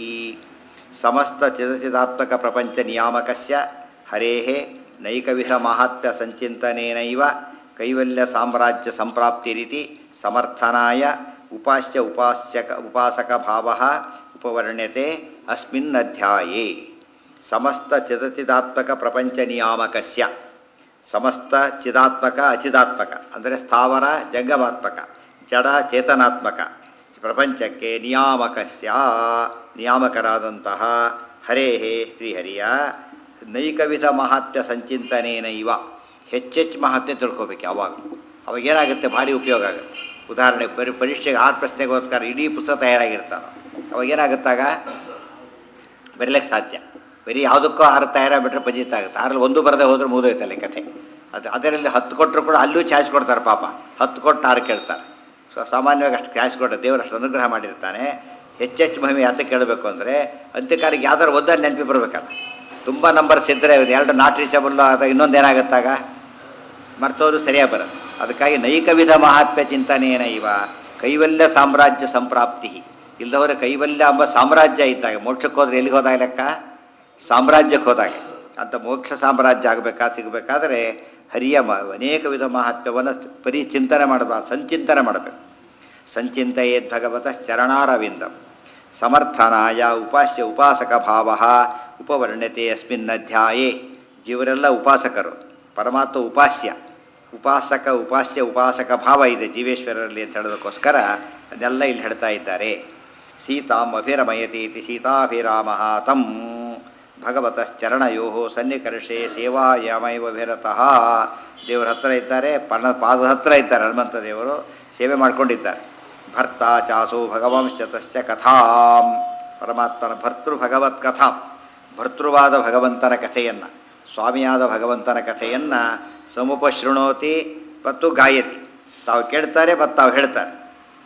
ಸಮಸ್ತ ಚಿದಚಿದಾತ್ಮಕ ಪ್ರಪಂಚ ನಿಯಾಮಕಸ್ಯ ಹರೇಃ ನೈಕವಿಧ ಮಾಹಾತ್ಮ್ಯ ಸಂಚಿಂತನೇನೈವ ಕೈವಲ್ಯ ಸಾಮ್ರಾಜ್ಯ ಸಂಪ್ರಾಪ್ತಿರಿತಿ ಸಮರ್ಥನಾಯ ಉಪಾಸ್ಯ ಉಪಾಸ್ಯಕ ಉಪಾಸಕ ಭಾವ ಉಪವರ್ಣ್ಯತೆ ಅಸ್ಮಿನ್ ಅಧ್ಯಾಯೇ ಸಮಸ್ತ ಚಿದಚಿದಾತ್ಮಕ ಪ್ರಪಂಚ ನಿಯಾಮಕಸ್ಯ ಸಮಸ್ತ ಚಿದಾತ್ಮಕ ಅಚಿದಾತ್ಮಕ ಅಂದರೆ ಸ್ಥಾವರ ಜಂಗಮಾತ್ಮಕ ಜಡ ಚೇತನಾತ್ಮಕ ಪ್ರಪಂಚಕ್ಕೆ ನಿಯಾಮಕಸ್ಯ ನಿಯಾಮಕರಾದಂತಹ ಹರೇಹೇ ಶ್ರೀಹರಿಯ ನೈಕವಿಧ ಮಹಾತ್ಮ್ಯ ಸಂಚಿಂತನೇನೈವ ಹೆಚ್ಚೆಚ್ಚು ಮಹಾತ್ಮ್ಯ ತಿಳ್ಕೊಬೇಕು ಯಾವಾಗ ಅವಾಗ ಏನಾಗುತ್ತೆ ಭಾರಿ ಉಪಯೋಗ ಆಗುತ್ತೆ ಉದಾಹರಣೆ ಪರಿ ಪರೀಕ್ಷೆಗೆ ಆರು ಪ್ರಶ್ನೆಗೋಸ್ಕರ ಇಡೀ ಪುಸ್ತಕ ತಯಾರಾಗಿರ್ತಾನೆ ಅವಾಗ ಏನಾಗುತ್ತಾಗ ಬರೀಲಿಕ್ಕೆ ಸಾಧ್ಯ ಬರೀ ಯಾವುದಕ್ಕೂ ಆರು ತಯಾರಾಗ್ಬಿಟ್ರೆ ಪಂಜಿತ ಆಗುತ್ತೆ ಆರಲ್ಲಿ ಒಂದು ಬರದೆ ಹೋದ್ರೆ ಮುಗಿದೋಯ್ತಲ್ಲ ಕಥೆ ಅದು ಅದರಲ್ಲಿ ಹತ್ತು ಕೊಟ್ಟರು ಕೂಡ ಅಲ್ಲೂ ಚಾಯ್ಸ್ ಕೊಡ್ತಾರೆ ಪಾಪ ಹತ್ತು ಕೊಟ್ಟು ಆರು ಕೇಳ್ತಾರೆ ಸೊ ಸಾಮಾನ್ಯವಾಗಿ ಅಷ್ಟು ಕ್ಯಾಶ್ ಕೊಟ್ಟು ದೇವರು ಅಷ್ಟು ಅನುಗ್ರಹ ಮಾಡಿರ್ತಾನೆ ಹೆಚ್ಚೆಚ್ಚು ಮಹಿಮೆ ಯಾತಕ್ಕೆ ಕೇಳಬೇಕು ಅಂದರೆ ಅಂತ್ಯಕಾಲಕ್ಕೆ ಯಾವ್ದಾರು ಒಂದಾರು ನೆನಪಿ ಬರಬೇಕಲ್ಲ ತುಂಬ ನಂಬರ್ಸ್ ಇದ್ದರೆ ಎರಡು ನಾಟ್ ರೀಚಬಲ್ ಅದು ಇನ್ನೊಂದು ಏನಾಗುತ್ತಾಗ ಮರ್ತೋದು ಸರಿಯಾಗಿ ಬರುತ್ತೆ ಅದಕ್ಕಾಗಿ ನೈಕವಿಧ ಮಹಾತ್ಮ್ಯ ಚಿಂತನೆಯೇನ ಇವ ಕೈವಲ್ಯ ಸಾಮ್ರಾಜ್ಯ ಸಂಪ್ರಾಪ್ತಿ ಇಲ್ಲದವರೆ ಕೈವಲ್ಯ ಎಂಬ ಸಾಮ್ರಾಜ್ಯ ಇದ್ದಾಗ ಮೋಕ್ಷಕ್ಕೆ ಹೋದ್ರೆ ಎಲ್ಲಿಗೆ ಹೋದಾಗ ಲೆಕ್ಕ ಸಾಮ್ರಾಜ್ಯಕ್ಕೆ ಹೋದಾಗ ಅಂತ ಮೋಕ್ಷ ಸಾಮ್ರಾಜ್ಯ ಆಗಬೇಕಾ ಸಿಗಬೇಕಾದ್ರೆ ಹರಿಯ ಮ ಅನೇಕ ವಿಧ ಮಹತ್ವವನ್ನು ಪರಿ ಚಿಂತನೆ ಮಾಡಬಾರ್ದು ಸಂಚಿಂತನೆ ಮಾಡಬೇಕು ಸಂಚಿಂತೆಯೇದ್ ಭಗವತ ಚರಣಾರವಿಂದ ಸಮರ್ಥನಾಯ ಉಪಾಸ್ಯ ಉಪಾಸಕ ಭಾವ ಉಪವರ್ಣ್ಯತೆ ಅಸ್ಮಿನ್ ಅಧ್ಯಾಯೇ ಜೀವರೆಲ್ಲ ಉಪಾಸಕರು ಪರಮಾತ್ಮ ಉಪಾಸ್ಯ ಉಪಾಸಕ ಉಪಾಸ್ಯ ಉಪಾಸಕ ಭಾವ ಇದೆ ಜೀವೇಶ್ವರರಲ್ಲಿ ಅಂತ ಹೇಳೋದಕ್ಕೋಸ್ಕರ ಅದನ್ನೆಲ್ಲ ಇಲ್ಲಿ ಹೇಳ್ತಾ ಇದ್ದಾರೆ ಸೀತಾಂ ಅಭಿರಮಯತಿ ಇತಿ ಸೀತಾಭಿರಾಮಃ ತಂ ಭಗವತಶ್ಚರಣಯೋ ಸನ್ನಿಕರ್ಷೆ ಸೇವಾಯಮೈವ ವಿರತಃ ದೇವರ ಹತ್ರ ಇದ್ದಾರೆ ಪರ್ಣ ಪಾದದ ಹತ್ರ ಇದ್ದಾರೆ ಹನುಮಂತ ದೇವರು ಸೇವೆ ಮಾಡಿಕೊಂಡಿದ್ದಾರೆ ಭರ್ತ ಚಾಸೋ ಭಗವಂಶ್ಚ ತಸ್ಯ ಕಥಾಂ ಪರಮಾತ್ಮನ ಭರ್ತೃ ಭಗವತ್ ಕಥಾಂ ಭರ್ತೃವಾದ ಭಗವಂತನ ಕಥೆಯನ್ನು ಸ್ವಾಮಿಯಾದ ಭಗವಂತನ ಕಥೆಯನ್ನು ಸಮುಪಶೃಣೋತಿ ಮತ್ತು ಗಾಯತಿ ತಾವು ಕೇಳ್ತಾರೆ ಮತ್ತು ತಾವು ಹೇಳ್ತಾರೆ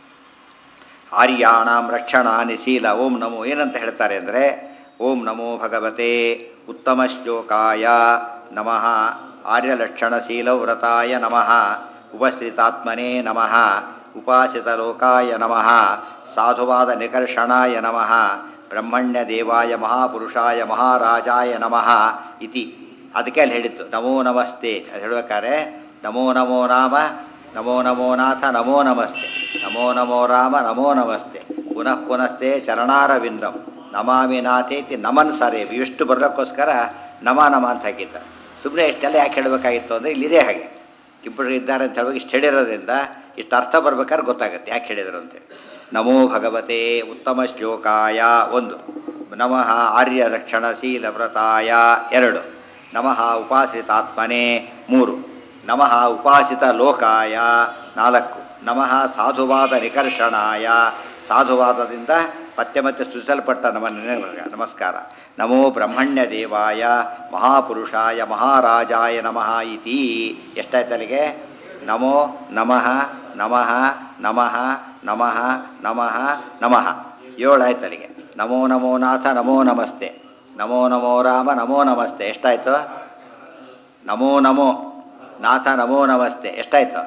ಆರ್ಯಾಣಾಂ ರಕ್ಷಣಾನಿ ಶೀಲ ಓಂ ನಮೋ ಏನಂತ ಹೇಳ್ತಾರೆ ಅಂದರೆ ಓಂ ನಮೋ ಭಗವತೆ ಉತ್ತಮ ಶ್ಲೋಕಾಯ ನಮಃ ಆರ್ಯಲಕ್ಷಣಶೀಲ ವ್ರತಾಯ ನಮಃ ಉಪಸ್ಥಿತಾತ್ಮನೇ ನಮಃ ಉಪಾಸಿತಲೋಕಾಯ ನಮಃ ಸಾಧುವಾದ ನಿಕರ್ಷಣಾಯ ನಮಃ ಬ್ರಹ್ಮಣ್ಯ ದೇವಾಯ ಮಹಾಪುರುಷಾಯ ಮಹಾರಾಜಾಯ ನಮಃ ಇತಿ ಅದಕ್ಕೆ ಅಲ್ಲಿ ಹೇಳಿತ್ತು ನಮೋ ನಮಸ್ತೆ ಅದು ಹೇಳ್ಬೇಕಾದ್ರೆ ನಮೋ ನಮೋ ರಾಮ ನಮೋ ನಮೋ ನಾಥ ನಮೋ ನಮಸ್ತೆ ನಮೋ ನಮೋ ರಾಮ ನಮೋ ನಮಸ್ತೆ ಪುನಃ ಪುನಸ್ತೆ ಚರಣಾರವಿಂದಂ ನಮಾಮಿ ನಾಥೇತಿ ನಮನ್ ಸರೆ ಇಷ್ಟು ಬರೋಕ್ಕೋಸ್ಕರ ನಮ ನಮ ಅಂತ ಹಾಕಿದ್ದ ಸುಮ್ಮನೆ ಇಷ್ಟೆಲ್ಲ ಯಾಕೆ ಹೇಳಬೇಕಾಗಿತ್ತು ಅಂದರೆ ಇಲ್ಲಿದೆ ಹಾಗೆ ಇಬ್ಬರು ಇದ್ದಾರೆ ಅಂತ ಹೇಳುವಾಗ ಇಷ್ಟು ಹೇಳಿರೋದ್ರಿಂದ ಇಷ್ಟು ಅರ್ಥ ಬರ್ಬೇಕಾದ್ರೆ ಗೊತ್ತಾಗುತ್ತೆ ಯಾಕೆ ಹೇಳಿದರು ಅಂತೇಳಿ ನಮೋ ಭಗವತೆ ಉತ್ತಮ ಶ್ಲೋಕಾಯ ಒಂದು ನಮಃ ಆರ್ಯ ರಕ್ಷಣಶೀಲ ವ್ರತಾಯ ಎರಡು ನಮಃ ಉಪಾಸಿತಾತ್ಮನೆ ಮೂರು ನಮಃ ಉಪಾಸಿತ ಲೋಕಾಯ ನಾಲ್ಕು ನಮಃ ಸಾಧುವಾದ ನಿಕರ್ಷಣಾಯ ಸಾಧುವಾದದಿಂದ ಮತ್ತೆ ಮತ್ತೆ ಸೃಜಿಸಲ್ಪಟ್ಟ ನಮ ನಮಸ್ಕಾರ ನಮೋ ಬ್ರಹ್ಮಣ್ಯ ದೇವಾಯ ಮಹಾಪುರುಷಾಯ ಮಹಾರಾಜಾಯ ನಮಃ ಇತಿ ಎಷ್ಟಾಯ್ತು ಅಲ್ಲಿಗೆ ನಮೋ ನಮಃ ನಮಃ ನಮಃ ನಮಃ ನಮಃ ನಮಃ ಏಳಾಯ್ತು ಅಲ್ಲಿಗೆ ನಮೋ ನಮೋ ನಾಥ ನಮೋ ನಮಸ್ತೆ ನಮೋ ನಮೋ ರಾಮ ನಮೋ ನಮಸ್ತೆ ಎಷ್ಟಾಯ್ತು ನಮೋ ನಮೋ ನಾಥ ನಮೋ ನಮಸ್ತೆ ಎಷ್ಟಾಯ್ತು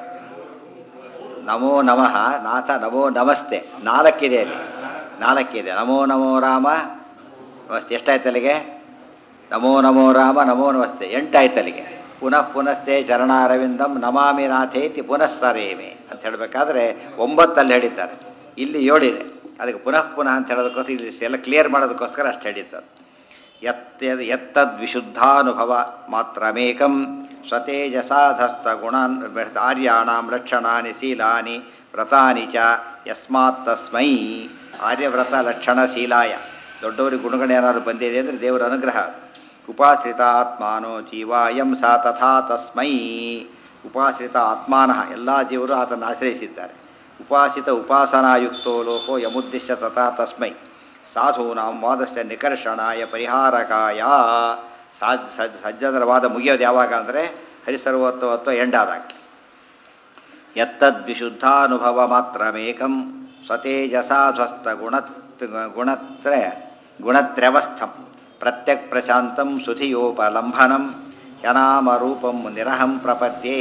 ನಮೋ ನಮಃ ನಾಥ ನಮೋ ನಮಸ್ತೆ ನಾಲ್ಕಿದೆ ಅಲ್ಲಿ ನಾಲ್ಕಿದೆ ನಮೋ ನಮೋ ರಾಮ ನಮಸ್ತೆ ಎಷ್ಟಾಯ್ತು ಅಲ್ಲಿಗೆ ನಮೋ ನಮೋ ರಾಮ ನಮೋ ನಮಸ್ತೆ ಎಂಟಾಯ್ತು ಅಲ್ಲಿಗೆ ಪುನಃ ಪುನಸ್ತೆ ಚರಣಾರವಿಂದಂ ನಮಾಮಿ ನಾಥೇತಿ ಪುನಃ ಸರೇಮೆ ಅಂತ ಹೇಳಬೇಕಾದ್ರೆ ಒಂಬತ್ತಲ್ಲಿ ಹೇಳಿದ್ದಾರೆ ಇಲ್ಲಿ ಏಳಿದೆ ಅದಕ್ಕೆ ಪುನಃ ಪುನಃ ಅಂತ ಹೇಳೋದಕ್ಕೋಸ್ಕರ ಇಲ್ಲಿ ಎಲ್ಲ ಕ್ಲಿಯರ್ ಮಾಡೋದಕ್ಕೋಸ್ಕರ ಅಷ್ಟು ಹೇಳಿದ್ದಾರೆ ಯತ್ ಯತ್ತದ್ವಿಶುದ್ಧಾನುಭವ ಮಾತ್ರಮೇಕಂ ಸ್ವತೇಜಸಾಧಸ್ತ ಗುಣಾನ್ ಆರ್ಯಾಣಾಂ ಲಕ್ಷಣಾನಿ ಶೀಲಾನಿ ವ್ರತಾನಿ ಚ ಯಸ್ಮಾತ್ ತಸ್ಮೈ ಆರ್ಯವ್ರತ ಲಕ್ಷಣ ಶೀಲಾಯ ದೊಡ್ಡವರಿಗೆ ಗುಣಗಳೇನಾದ್ರು ಬಂದಿದೆ ಅಂದರೆ ದೇವರ ಅನುಗ್ರಹ ಉಪಾಶ್ರಿತ ಆತ್ಮಾನೋ ಜೀವಾಯಂ ಸಾ ತಥಾ ತಸ್ಮೈ ಉಪಾಶ್ರಿತ ಆತ್ಮಾನಃ ಎಲ್ಲ ಜೀವರು ಆತನ ಆಶ್ರಯಿಸಿದ್ದಾರೆ ಉಪಾಸಿತ ಉಪಾಸನಾಯುಕ್ತೋ ಲೋಕೋ ಯಮುದ್ದಿಶ್ಯ ತಥಾ ತಸ್ಮೈ ಸಾಧೂನಾಂ ವಾದಸ್ಯ ನಿಕರ್ಷಣಾಯ ಪರಿಹಾರಕಾಯ ಸಾಜ್ ಸಜ್ ಸಜ್ಜನರ ವಾದ ಮುಗಿಯೋದು ಯಾವಾಗ ಅಂದರೆ ಹರಿಸರ್ವತ್ವತ್ವ ಎಂಡಾದಾಗ ಯತ್ತದ್ವಿಶುದ್ಧಾನುಭವ ಮಾತ್ರಮೇಕಂ ಸ್ವತೇಜಸಾಧ್ವಸ್ತ ಗುಣ ಗುಣತ್ರ ಗುಣತ್ರವಸ್ಥಂ ಪ್ರತ್ಯಕ್ ಪ್ರಶಾಂತಂ ಸುಧಿಯೋಪಲಂಭನಂ ಯನಾಮರೂಪಂ ನಿರಹಂ ಪ್ರಪದ್ಯೇ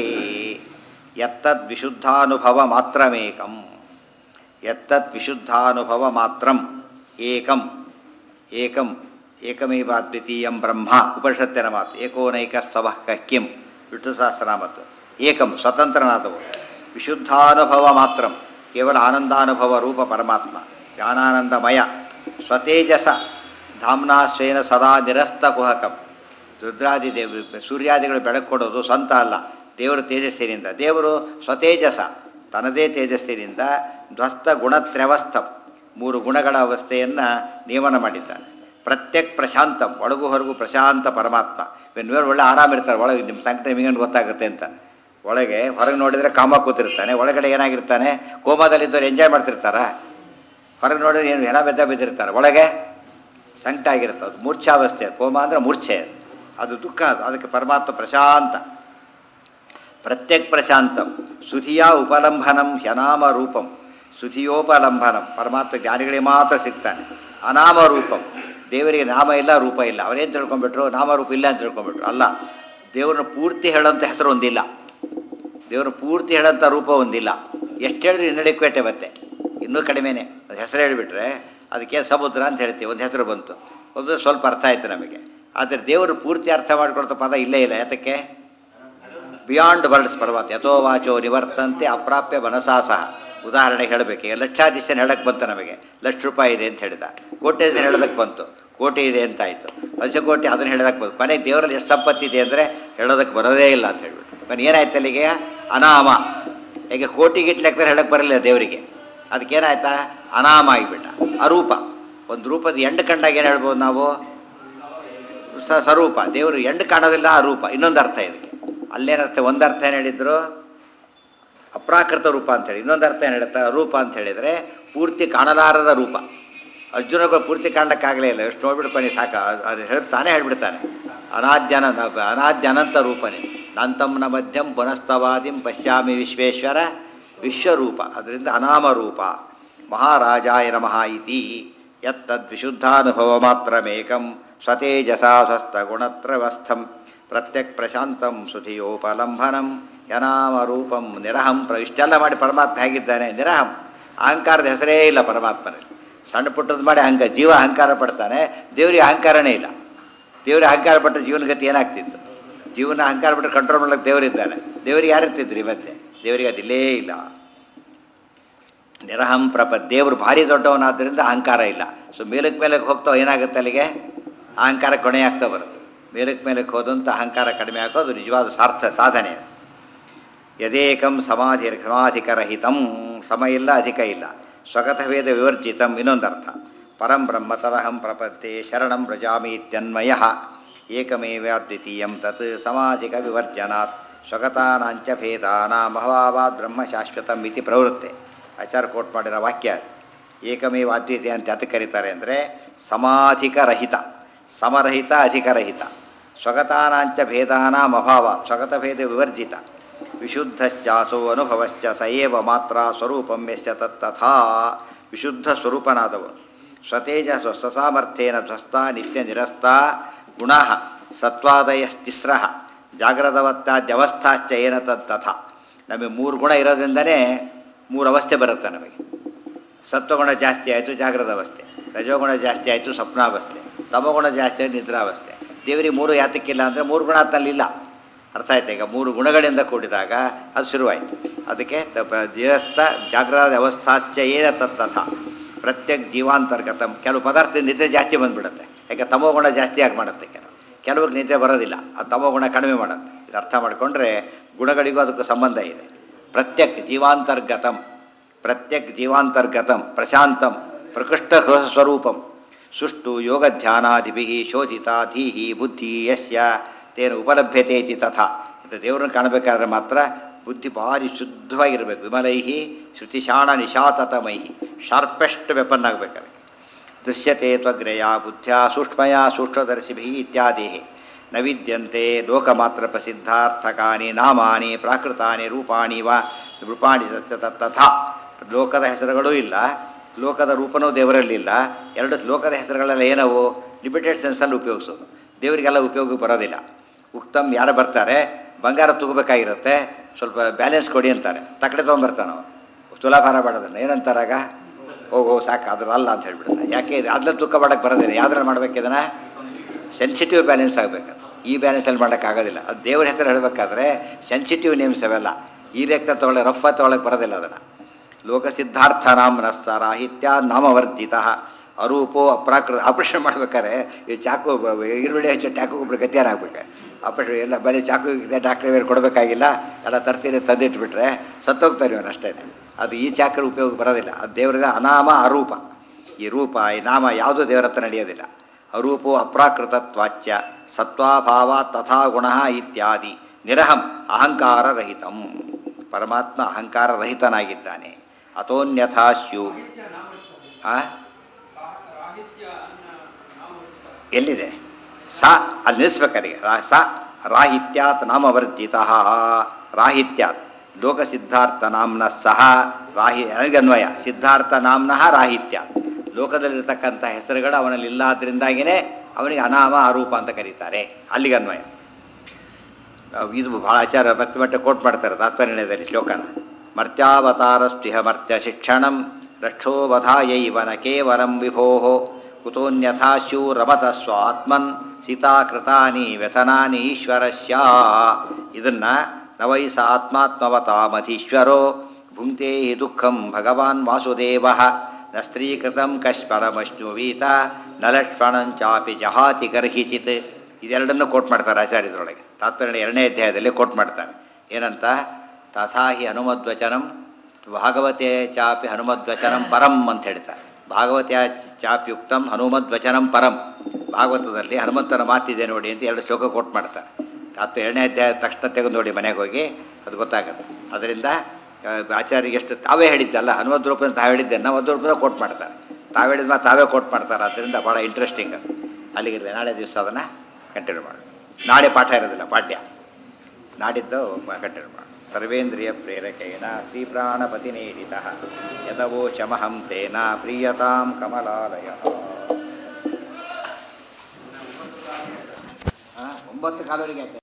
ಯತ್ತದ್ವಿಶುದ್ಧಾನುಭವ ಮಾತ್ರಮೇಕಂ ಯತ್ತದ್ ವಿಶುದ್ಧಾನುಭವ ಮಾತ್ರಂ ಏಕಂ ಏಕಂ ಏಕಮೇವ ದ್ವಿತೀಯಂ ಬ್ರಹ್ಮ ಉಪನಿಷತ್ತಿನ ಮಾತು ಏಕೋನೈಕ ಸವಃ ಕಿಂ ವಿಷ್ಣು ಸಹಸ್ರನಾಮತ್ತು ಏಕಂ ಸ್ವತಂತ್ರನಾದವು ವಿಶುದ್ಧಾನುಭವ ಮಾತ್ರಂ ಕೇವಲ ಆನಂದಾನುಭವ ರೂಪ ಪರಮಾತ್ಮ ಜ್ಞಾನಾನಂದಮಯ ಸ್ವತೇಜಸ ಧಾಮ್ನಾ ಸ್ವೇನ ಸದಾ ನಿರಸ್ತ ಕುಹಕಂ ರುದ್ರಾದಿ ದೇವ ಸೂರ್ಯಾದಿಗಳು ಬೆಳಕು ಕೊಡೋದು ಸ್ವಂತ ಅಲ್ಲ ದೇವರ ತೇಜಸ್ಸಿನಿಂದ ದೇವರು ಸ್ವತೇಜಸ ತನ್ನದೇ ತೇಜಸ್ಸಿನಿಂದ ಧ್ವಸ್ತ ಗುಣತ್ರವಸ್ಥಂ ಮೂರು ಗುಣಗಳ ಅವಸ್ಥೆಯನ್ನು ನಿಯಮನ ಮಾಡಿದ್ದಾನೆ ಪ್ರತ್ಯಕ್ ಪ್ರಶಾಂತಂ ಒಳಗು ಹೊರಗು ಪ್ರಶಾಂತ ಪರಮಾತ್ಮ ಇವ್ರು ಒಳ್ಳೆ ಆರಾಮಿರ್ತಾರೆ ಒಳಗೆ ನಿಮ್ಮ ಸಂಕಟ ನಿಮಗೇನು ಗೊತ್ತಾಗುತ್ತೆ ಅಂತ ಒಳಗೆ ಹೊರಗೆ ನೋಡಿದರೆ ಕಾಮ ಕೂತಿರ್ತಾನೆ ಒಳಗಡೆ ಏನಾಗಿರ್ತಾನೆ ಕೋಮಾದಲ್ಲಿದ್ದವ್ರು ಎಂಜಾಯ್ ಮಾಡ್ತಿರ್ತಾರ ಹೊರಗೆ ನೋಡಿದ್ರೆ ಏನು ಹೆಣ ಬೆದ್ದ ಬಿದ್ದಿರ್ತಾರೆ ಒಳಗೆ ಸಂಕಟ ಆಗಿರುತ್ತೆ ಅದು ಮೂರ್ಛಾವಸ್ಥೆ ಕೋಮ ಅಂದರೆ ಮೂರ್ಛೆ ಅದು ದುಃಖ ಅದು ಅದಕ್ಕೆ ಪರಮಾತ್ಮ ಪ್ರಶಾಂತ ಪ್ರತ್ಯಕ್ ಪ್ರಶಾಂತಂ ಸುಧಿಯ ಉಪಲಂಭನಂ ಹ್ಯನಾಮ ರೂಪಂ ಸುಧಿಯೋಪಲಂಬನಂ ಪರಮಾತ್ಮ ಜ್ಞಾನಿಗಳಿಗೆ ಮಾತ್ರ ಸಿಗ್ತಾನೆ ಅನಾಮ ರೂಪಂ ದೇವರಿಗೆ ನಾಮ ಇಲ್ಲ ರೂಪ ಇಲ್ಲ ಅವರೇನು ತಿಳ್ಕೊಂಡ್ಬಿಟ್ರು ನಾಮರೂಪ ಇಲ್ಲ ಅಂತ ತಿಳ್ಕೊಂಡ್ಬಿಟ್ರು ಅಲ್ಲ ದೇವ್ರನ್ನ ಪೂರ್ತಿ ಹೇಳೋಂಥ ಹೆಸರು ಒಂದಿಲ್ಲ ದೇವ್ರನ್ನ ಪೂರ್ತಿ ಹೇಳೋಂಥ ರೂಪ ಒಂದಿಲ್ಲ ಎಷ್ಟು ಹೇಳಿದ್ರೆ ಇನ್ನಡಿಕ್ವೇಟೆ ಮತ್ತೆ ಇನ್ನೂ ಕಡಿಮೆನೇ ಅದು ಹೆಸರು ಹೇಳಿಬಿಟ್ರೆ ಅದಕ್ಕೆ ಸಮುದ್ರ ಅಂತ ಹೇಳ್ತೀವಿ ಒಂದು ಹೆಸರು ಬಂತು ಒಂದು ಸ್ವಲ್ಪ ಅರ್ಥ ಆಯ್ತು ನಮಗೆ ಆದರೆ ದೇವರು ಪೂರ್ತಿ ಅರ್ಥ ಮಾಡ್ಕೊಳ್ತ ಪದ ಇಲ್ಲೇ ಇಲ್ಲ ಯಾತಕ್ಕೆ ಬಿಯಾಂಡ್ ವರ್ಡ್ಸ್ ಪರ್ವತ ಯಥೋ ವಾಚೋ ನಿವರ್ತಂತೆ ಅಪ್ರಾಪ್ಯ ಮನಸಾಸಹ ಉದಾಹರಣೆ ಹೇಳಬೇಕು ಈಗ ಲಕ್ಷಾಧೀಶನ ಹೇಳಕ್ಕೆ ಬಂತು ನಮಗೆ ಲಕ್ಷ ರೂಪಾಯಿ ಇದೆ ಅಂತ ಹೇಳಿದ ಕೋಟ್ಯಾಧೀಶನ ಹೇಳೋದಕ್ಕೆ ಬಂತು ಕೋಟಿ ಇದೆ ಅಂತ ಆಯಿತು ಪಂಚಕೋಟಿ ಅದನ್ನು ಹೇಳೋದಕ್ಕೆ ಬಂತು ಕೊನೆಗೆ ದೇವರಲ್ಲಿ ಎಷ್ಟು ಸಂಪತ್ತಿ ಇದೆ ಅಂದರೆ ಹೇಳೋದಕ್ಕೆ ಬರೋದೇ ಇಲ್ಲ ಅಂತ ಹೇಳ್ಬಿಟ್ಟು ಬನ್ನಿ ಏನಾಯ್ತು ಅಲ್ಲಿಗೆ ಅನಾಮ ಈಗ ಕೋಟಿಗಿಟ್ಲೆ ಲೆಕ್ಕ ಹೇಳಕ್ಕೆ ಬರಲಿಲ್ಲ ದೇವರಿಗೆ ಅದಕ್ಕೇನಾಯ್ತಾ ಅನಾಮ ಆಗಿಬಿಟ್ಟ ಅರೂಪ ಒಂದು ರೂಪದ ಎಂಡು ಕಂಡಾಗ ಏನು ಹೇಳ್ಬೋದು ನಾವು ಸ- ಸ್ವರೂಪ ದೇವರು ಎಂಡು ಕಾಣೋದಿಲ್ಲ ಆ ರೂಪ ಇನ್ನೊಂದು ಅರ್ಥ ಇದಕ್ಕೆ ಅಲ್ಲೇನರ್ಥ ಒಂದು ಅರ್ಥ ಏನು ಹೇಳಿದ್ರು ಅಪ್ರಾಕೃತ ರೂಪ ಅಂತೇಳಿ ಇನ್ನೊಂದು ಅರ್ಥ ಏನು ಹೇಳುತ್ತೆ ರೂಪ ಅಂತ ಹೇಳಿದರೆ ಪೂರ್ತಿ ಕಾಣಲಾರದ ರೂಪ ಅರ್ಜುನಗಳು ಪೂರ್ತಿ ಕಾಣಲಿಕ್ಕಾಗಲೇ ಇಲ್ಲ ಎಷ್ಟು ನೋಡ್ಬಿಡ್ತಾನೆ ಸಾಕ ಅದು- ಅದು ಹೇಳಿ ತಾನೇ ಹೇಳ್ಬಿಡ್ತಾನೆ ಅನಾದ್ಯನ ಅನಾದ್ಯ ಅನಂತ ರೂಪನೇ ನಂತಂನ ಮಧ್ಯಂ ಪುನಸ್ತವಾದಿಂ ಪಶ್ಯಾಮಿ ವಿಶ್ವೇಶ್ವರ ವಿಶ್ವರೂಪ ಅದರಿಂದ ಅನಾಮ ರೂಪ ಮಹಾರಾಜಾಯ ನಮಃ ಇತಿ ಯತ್ತದ್ವಿಶುದ್ಧಾನುಭವ ಮಾತ್ರಮೇಕಂ ಸ್ವತೇಜಸಾ ಸ್ವಸ್ಥಗುಣತ್ರವಸ್ಥಂ ಪ್ರತ್ಯಕ್ ಪ್ರಶಾಂತಂ ಸುಧಿಯೋಪಲಂಬನಂ ಯನಾಮ ರೂಪಂ ನಿರಹಂ ಪ್ರ ಇಷ್ಟೆಲ್ಲ ಮಾಡಿ ಪರಮಾತ್ಮ ಹೇಗಿದ್ದಾನೆ ನಿರಹಂ ಅಹಂಕಾರದ ಹೆಸರೇ ಇಲ್ಲ ಪರಮಾತ್ಮನಲ್ಲಿ ಸಣ್ಣ ಪುಟ್ಟದ್ದು ಮಾಡಿ ಅಹಂಕಾರ ಜೀವ ಅಹಂಕಾರ ಪಡ್ತಾನೆ ದೇವರಿಗೆ ಅಹಂಕಾರನೇ ಇಲ್ಲ ದೇವರಿಗೆ ಅಹಂಕಾರ ಪಟ್ಟರೆ ಜೀವನ ಗತಿ ಏನಾಗ್ತಿತ್ತು ಜೀವನ ಅಹಂಕಾರ ಬಿಟ್ಟರೆ ಕಂಟ್ರೋಲ್ ಮಾಡ್ಲಿಕ್ಕೆ ದೇವರಿದ್ದಾನೆ ದೇವರಿಗೆ ಯಾರಿರ್ತಿದ್ರಿ ಮತ್ತೆ ದೇವರಿಗೆ ಅದಿಲ್ಲೇ ಇಲ್ಲ ನಿರಹಂ ಪ್ರಪ ದೇವರು ಭಾರಿ ದೊಡ್ಡವನಾದ್ದರಿಂದ ಅಹಂಕಾರ ಇಲ್ಲ ಸೊ ಮೇಲಕ್ಕೆ ಮೇಲಕ್ಕೆ ಹೋಗ್ತಾವ ಏನಾಗುತ್ತೆ ಅಲ್ಲಿಗೆ ಅಹಂಕಾರ ಕೊನೆ ಆಗ್ತಾ ಬರುತ್ತೆ ಮೇಲಕ್ಕೆ ಮೇಲಕ್ಕೆ ಹೋದಂಥ ಅಹಂಕಾರ ಕಡಿಮೆ ಆಗೋದು ನಿಜವಾದ ಸಾರ್ಥ ಸಾಧನೆ ಅದು. ಯದೇಕಂ ಸಮಾಧಿ ಸಮಾಧಿಕರಹಿತಂ ಸಮ ಇಲ್ಲ ಅಧಿಕ ಇಲ್ಲ ಸ್ವಗತಭೇದ ವಿವರ್ಜಿತಂ ಇನ್ನೊಂದರ್ಥ ಪರಂ ಬ್ರಹ್ಮ ತದಹಂ ಪ್ರಪತ್ತೆ ಶರಣಂ ವ್ರಜಾಮಿ ಇತ್ಯನ್ಮಯ ಏಕಮೇವ್ಯಾದ್ವಿತೀಯಂ ತತ್ ಸಮಾಧಿಕ ವಿವರ್ಜನಾತ್ ಸ್ವಗತಾನಾಂಚ ಭೇದಾನಾಂ ಅಭಾವಾತ್ ಬ್ರಹ್ಮ ಶಾಶ್ವತಂ ಇತಿ ಪ್ರವೃತ್ತೆ ಆಚಾರ ಕೋಟ್ ಮಾಡಿರೋ ವಾಕ್ಯ ಏಕಮೇವ ಅದ್ವಿತೀಯ ಅಂತ ಅದಕ್ಕೆ ಕರೀತಾರೆ ಅಂದರೆ ಸಮಾಧಿಕ ರಹಿತ ಸಮರಹಿತ ಅಧಿಕರಹಿತ ಸ್ವಗತಾನಾಂಚ ಭೇದಾನಾಂ ಅಭಾವ ಸ್ವಗತ ಭೇದ ವಿವರ್ಜಿತ ವಿಶುದ್ಧಶ್ಚಾಸೋ ಅನುಭವಶ್ಚ ಸ ಏವ ಮಾತ್ರ ಸ್ವರೂಪಂ ಯಶ್ಚ ತತ್ತಥಾ ವಿಶುದ್ಧ ಸ್ವರೂಪನಾದವನು ಸ್ವತೇಜ ಸ್ವಸಾಮರ್ಥ್ಯೇನ ಧ್ವಸ್ತ ನಿತ್ಯ ನಿರಸ್ತ ಗುಣ ಸತ್ವಾದಯಸ್ತಿಸ್ರ ಜಾಗ್ರದವತ್ತಾದ್ಯವಸ್ಥಾಶ್ಚ ಏನ ತತ್ತಥ ನಮಗೆ ಮೂರು ಗುಣ ಇರೋದ್ರಿಂದನೇ ಮೂರು ಅವಸ್ಥೆ ಬರುತ್ತೆ ನಮಗೆ ಸತ್ವಗುಣ ಜಾಸ್ತಿ ಆಯಿತು ಜಾಗ್ರದ ಅವಸ್ಥೆ ರಜೋಗುಣ ಜಾಸ್ತಿ ಆಯಿತು ಸ್ವಪ್ನಾವಸ್ಥೆ ತಮಗುಣ ಜಾಸ್ತಿ ಆಯಿತು ನಿದ್ರಾವಸ್ಥೆ ದೇವರಿಗೆ ಮೂರು ಯಾತಕ್ಕಿಲ್ಲ ಅಂದರೆ ಮೂರು ಗುಣ ತನ್ನಿಲ್ಲ ಅರ್ಥ ಆಯ್ತು ಈಗ ಮೂರು ಗುಣಗಳಿಂದ ಕೂಡಿದಾಗ ಅದು ಶುರುವಾಯಿತು ಅದಕ್ಕೆ ದೇವಸ್ಥ ಜಾಗ್ರದ ಅವಸ್ಥಾಶ್ಚ ಏನ ತತ್ತಥ ಪ್ರತ್ಯೇಕ ಜೀವಾಂತರ್ಗತ ಕೆಲವು ಪದಾರ್ಥ ನಿದ್ದೆ ಜಾಸ್ತಿ ಬಂದ್ಬಿಡುತ್ತೆ ಯಾಕೆ ತಮೋಗುಣ ಜಾಸ್ತಿ ಆಗಿ ಮಾಡುತ್ತೆ ಕೆಲವು ಕೆಲವ್ರಿಗೆ ನಿದ್ದೆ ಬರೋದಿಲ್ಲ ಆ ತಮೋಗುಣ ಕಡಿಮೆ ಮಾಡುತ್ತೆ ಇದು ಅರ್ಥ ಮಾಡಿಕೊಂಡ್ರೆ ಗುಣಗಳಿಗೂ ಅದಕ್ಕೂ ಸಂಬಂಧ ಇದೆ ಪ್ರತ್ಯಕ್ ಜೀವಾಂತರ್ಗತಂ ಪ್ರತ್ಯಕ್ ಜೀವಾಂತರ್ಗತಂ ಪ್ರಶಾಂತಂ ಪ್ರಕೃಷ್ಟ ಸ್ವರೂಪಂ ಸುಷ್ಟು ಯೋಗಧ್ಯಾನಾದಿಭಿ ಶೋಧಿತ ಧೀಹಿ ಬುದ್ಧಿ ಯಸ್ಯ ತೇನ ಉಪಲಭ್ಯತೆ ಇತಿ ತಥಾ ಇದು ದೇವರನ್ನು ಕಾಣಬೇಕಾದ್ರೆ ಮಾತ್ರ ಬುದ್ಧಿ ಭಾರಿ ಶುದ್ಧವಾಗಿರಬೇಕು ವಿಮಲೈಹಿ ಶ್ರುತಿಶಾಣ ನಿಶಾತತಮೈಹಿ ಶಾರ್ಪೆಸ್ಟ್ ವೆಪನ್ ಆಗಬೇಕಾದ್ರೆ ದೃಶ್ಯತೆ ತ್ವಗ್ರಯ ಬುದ್ಧ್ಯ ಸೂಕ್ಷ್ಮಯ ಸೂಕ್ಷ್ಮದರ್ಶಿಭಿ ಇತ್ಯಾದಿ ನ ವಿದ್ಯಂತೆ ಲೋಕಮಾತ್ರ ಪ್ರಸಿದ್ಧಾರ್ಥಕಾನಿ ನಾಮಾನಿ ಪ್ರಾಕೃತಾನಿ ರೂಪಾಣಿ ವ ರೂಪಾಣಿ ತಚ್ಚ ತಥಾ ಲೋಕದ ಹೆಸರುಗಳೂ ಇಲ್ಲ ಲೋಕದ ರೂಪನೂ ದೇವರಲ್ಲಿಲ್ಲ ಎರಡು ಲೋಕದ ಹೆಸರುಗಳೆಲ್ಲ ಏನವು ಲಿಮಿಟೆಡ್ ಸೆನ್ಸಲ್ಲಿ ಉಪಯೋಗಿಸೋದು ದೇವರಿಗೆಲ್ಲ ಉಪಯೋಗ ಬರೋದಿಲ್ಲ ಉಕ್ತಮ್ ಯಾರು ಬರ್ತಾರೆ ಬಂಗಾರ ತಗೋಬೇಕಾಗಿರುತ್ತೆ ಸ್ವಲ್ಪ ಬ್ಯಾಲೆನ್ಸ್ ಕೊಡಿ ಅಂತಾರೆ ತಕ್ಕಡೆ ತೊಗೊಂಬರ್ತಾನೆ ಅವ ತುಲಾಭಾರ ಬೇಡದನ್ನ ಏನಂತಾರಾಗ ಹೋಗೋ ಸಾಕು ಅದ್ರ ಅಲ್ಲ ಅಂತ ಹೇಳ್ಬಿಡ್ತಾರೆ ಯಾಕೆ ಇದು ಅದ್ರಲ್ಲಿ ತೂಕ ಮಾಡಕ್ಕೆ ಬರೋದಿಲ್ಲ ಯಾವ್ದ್ರಲ್ಲಿ ಮಾಡ್ಬೇಕು ಇದನ್ನ ಸೆನ್ಸಿಟಿವ್ ಬ್ಯಾಲೆನ್ಸ್ ಆಗಬೇಕು ಈ ಬ್ಯಾಲೆನ್ಸಲ್ಲಿ ಮಾಡೋಕ್ಕಾಗೋದಿಲ್ಲ ಅದು ದೇವ್ರ ಹೆಸರು ಹೇಳಬೇಕಾದ್ರೆ ಸೆನ್ಸಿಟಿವ್ ನೇಮ್ಸ್ ಅವೆಲ್ಲ ಈ ಲೆಕ್ಕ ತೊಗೊಳ್ಳೆ ರಫ ತೊಗೊಳಕ್ಕೆ ಬರೋದಿಲ್ಲ ಅದನ್ನು ಲೋಕಸಿದ್ಧಾರ್ಥ ನಾಮನಸ್ಸ ರಾಹಿತ್ಯ ನಾಮವರ್ಜಿತ ಅರೂಪೋ ಅಪ್ರಾಕೃತ ಆಪರೇಷನ್ ಮಾಡ್ಬೇಕಾದ್ರೆ ಈ ಚಾಕು ಬ- ಬ- ಈರುಳ್ಳಿ ಹಚ್ಚೋ ಚಾಕು ಒಬ್ರು ಗತಿಯಾರಾಗ್ಬೇಕು ಆಪರೇಷನ್ ಎಲ್ಲ ಬರೀ ಚಾಕು ಇದೆ ಡಾಕ್ಟ್ರ್ ಬೇರೆ ಕೊಡಬೇಕಾಗಿಲ್ಲ ಎಲ್ಲ ತರ್ತೀರಿ ತಂದಿಟ್ಬಿಟ್ರೆ ಸತ್ತೋಗ್ತಾರೆ ಇವನು ಅಷ್ಟೇ ಅದು ಈ ಚಾಕರ ಉಪಯೋಗ ಬರೋದಿಲ್ಲ ಅದು ದೇವರದ ಅನಾಮ ಅರೂಪ ಈ ರೂಪ ಈ ನಾಮ ಯಾವುದೂ ದೇವರ ಹತ್ರ ನಡೆಯೋದಿಲ್ಲ ಅರೂಪೋ ಅಪ್ರಾಕೃತತ್ವಾಚ್ಯ ಸತ್ವಾಭಾವ ತಥಾ ಗುಣ ಇತ್ಯಾದಿ ನಿರಹಂ ಅಹಂಕಾರ ರಹಿತಂ ಪರಮಾತ್ಮ ಅಹಂಕಾರ ರಹಿತನಾಗಿದ್ದಾನೆ ಅಥೋನ್ಯಥಾ ಸ್ಯು ಆ? ಎಲ್ಲಿದೆ ಸ ಅಲ್ಲಿ ನಿಲ್ಲಿಸ್ಬೇಕಾರಿಗೆ ರಾ- ಸ ರಾಹಿತ್ಯಾತ್ ನಾಮವರ್ಜಿತ ರಾಹಿತ್ಯಾತ್ ಲೋಕಸಿದ್ಧಾರ್ಥ ನಾಮ್ನ ಸಹ ರಾಹಿ ಅನ್ವಯ ಸಿದ್ಧಾರ್ಥ ನಾಮ್ನಃ ರಾಹಿತ್ಯಾತ್ ಲೋಕದಲ್ಲಿರ್ತಕ್ಕಂಥ ಹೆಸರುಗಳು ಅವನಲ್ಲಿ ಇಲ್ಲಾದ್ರಿಂದಾಗಿಯೇ ಅವನಿಗೆ ಅನಾಮ ಆರೂಪ ಅಂತ ಕರೀತಾರೆ ಅಲ್ಲಿಗೆ ಅನ್ವಯ ಅಹ್ ಇದು ಬಹಳ ಆಚಾರ ಭಕ್ತಿ ಮಟ್ಟ ಕೋಟ್ ಮಾಡ್ತಾರೆ ತಾತ್ಪರ್ಯದಲ್ಲಿ ಶ್ಲೋಕನ ಮರ್ತ್ಯಾವತಾರಸ್ತಿಹ ಮರ್ತ್ಯ ಶಿಕ್ಷಣಂ ರಕ್ಷೋವಧಾಯೈವನ ಕೇವಲಂ ವಿಭೋ ಕುತೋನ್ಯಥಾ ಸ್ಯೂ ರಮತ ಸ್ವಾತ್ಮನ್ ಸೀತಾಕೃತಾನಿ ವ್ಯಸನಾನಿ ಈಶ್ವರಸ್ಯ ಇದನ್ನ ನವೈಸ ಆತ್ಮಾತ್ಮವತಾಮಧೀಶ್ವರೋ ಭುಂಕ್ತೆ ಹಿ ದುಃಖಂ ಭಗವಾನ್ ವಾಸುದೇವ ನ ಸ್ತ್ರೀಕೃತಂ ಕಶ್ಮರಮಶ್ನುವೀತ ನ ಲಕ್ಷ್ಮಣಂಚಾಪಿ ಜಹಾತಿ ಗರ್ಹಿಚಿತ್ ಇದೆರಡನ್ನು ಕೋಟ್ ಮಾಡ್ತಾರೆ ಆಚಾರ್ಯದೊಳಗೆ ತಾತ್ಪರ್ಯ ಎರಡನೇ ಅಧ್ಯಾಯದಲ್ಲಿ ಕೋಟ್ ಮಾಡ್ತಾರೆ ಏನಂತ ತಥಾಹಿ ಹನುಮದ್ವಚನಂ ಭಾಗವತೆ ಚಾಪಿ ಹನುಮದ್ವಚನಂ ಪರಂ ಅಂತ ಹೇಳ್ತಾರೆ ಭಾಗವತ್ಯ ಚಾಪ್ಯುಕ್ತಂ ಹನುಮದ್ವಚನಂ ಪರಂ ಭಾಗವತದಲ್ಲಿ ಹನುಮಂತನ ಮಾತಿದೆ ನೋಡಿ ಅಂತ ಎರಡು ಶ್ಲೋಕ ಕೋಟ್ ಮಾಡ್ತಾರೆ ಹತ್ತು ಎರಡನೇ ಅಧ್ಯಾಯ ತಕ್ಷಣ ತೆಗೆದು ನೋಡಿ ಮನೆಗೆ ಹೋಗಿ ಅದು ಗೊತ್ತಾಗುತ್ತೆ ಅದರಿಂದ ಆ, ಆಚಾರ್ಯರಿಗೆ ಎಷ್ಟು ತಾವೇ ಹೇಳಿದ್ದಲ್ಲ ಹನುಮದ್ ರೂಪ ಅಂತ ತಾವು ಹೇಳಿದ್ದೆ ನಾವು ಒಂದು ರೂಪದ ಕೋಟ್ ಮಾಡ್ತಾರೆ ತಾವು ಹೇಳಿದ ಮಾತು ತಾವೇ ಕೋಟ್ ಮಾಡ್ತಾರೆ ಅದರಿಂದ ಭಾಳ ಇಂಟ್ರೆಸ್ಟಿಂಗ್ ಅದು ಅಲ್ಲಿಗಿರಲಿ ನಾಳೆ ದಿವಸ ಅದನ್ನು ಕಂಟಿನ್ಯೂ ಮಾಡೋಣ ನಾಳೆ ಪಾಠ ಇರೋದಿಲ್ಲ ಪಾಠ್ಯ ನಾಡಿದ್ದು ಕಂಟಿನ್ಯೂ ಮಾಡೋಣ ಸರ್ವೇಂದ್ರಿಯ ಪ್ರೇರಕೇಣ ಶ್ರೀ ಪ್ರಾಣಪತಿ ನೀಡಿತ ಯದವೋಚಮಹಂ ತೇನ ಪ್ರೀಯತಾಂ ಕಮಲಾಲಯ ಒಂಬತ್ತು ಕಾಲೋರಿಗೆ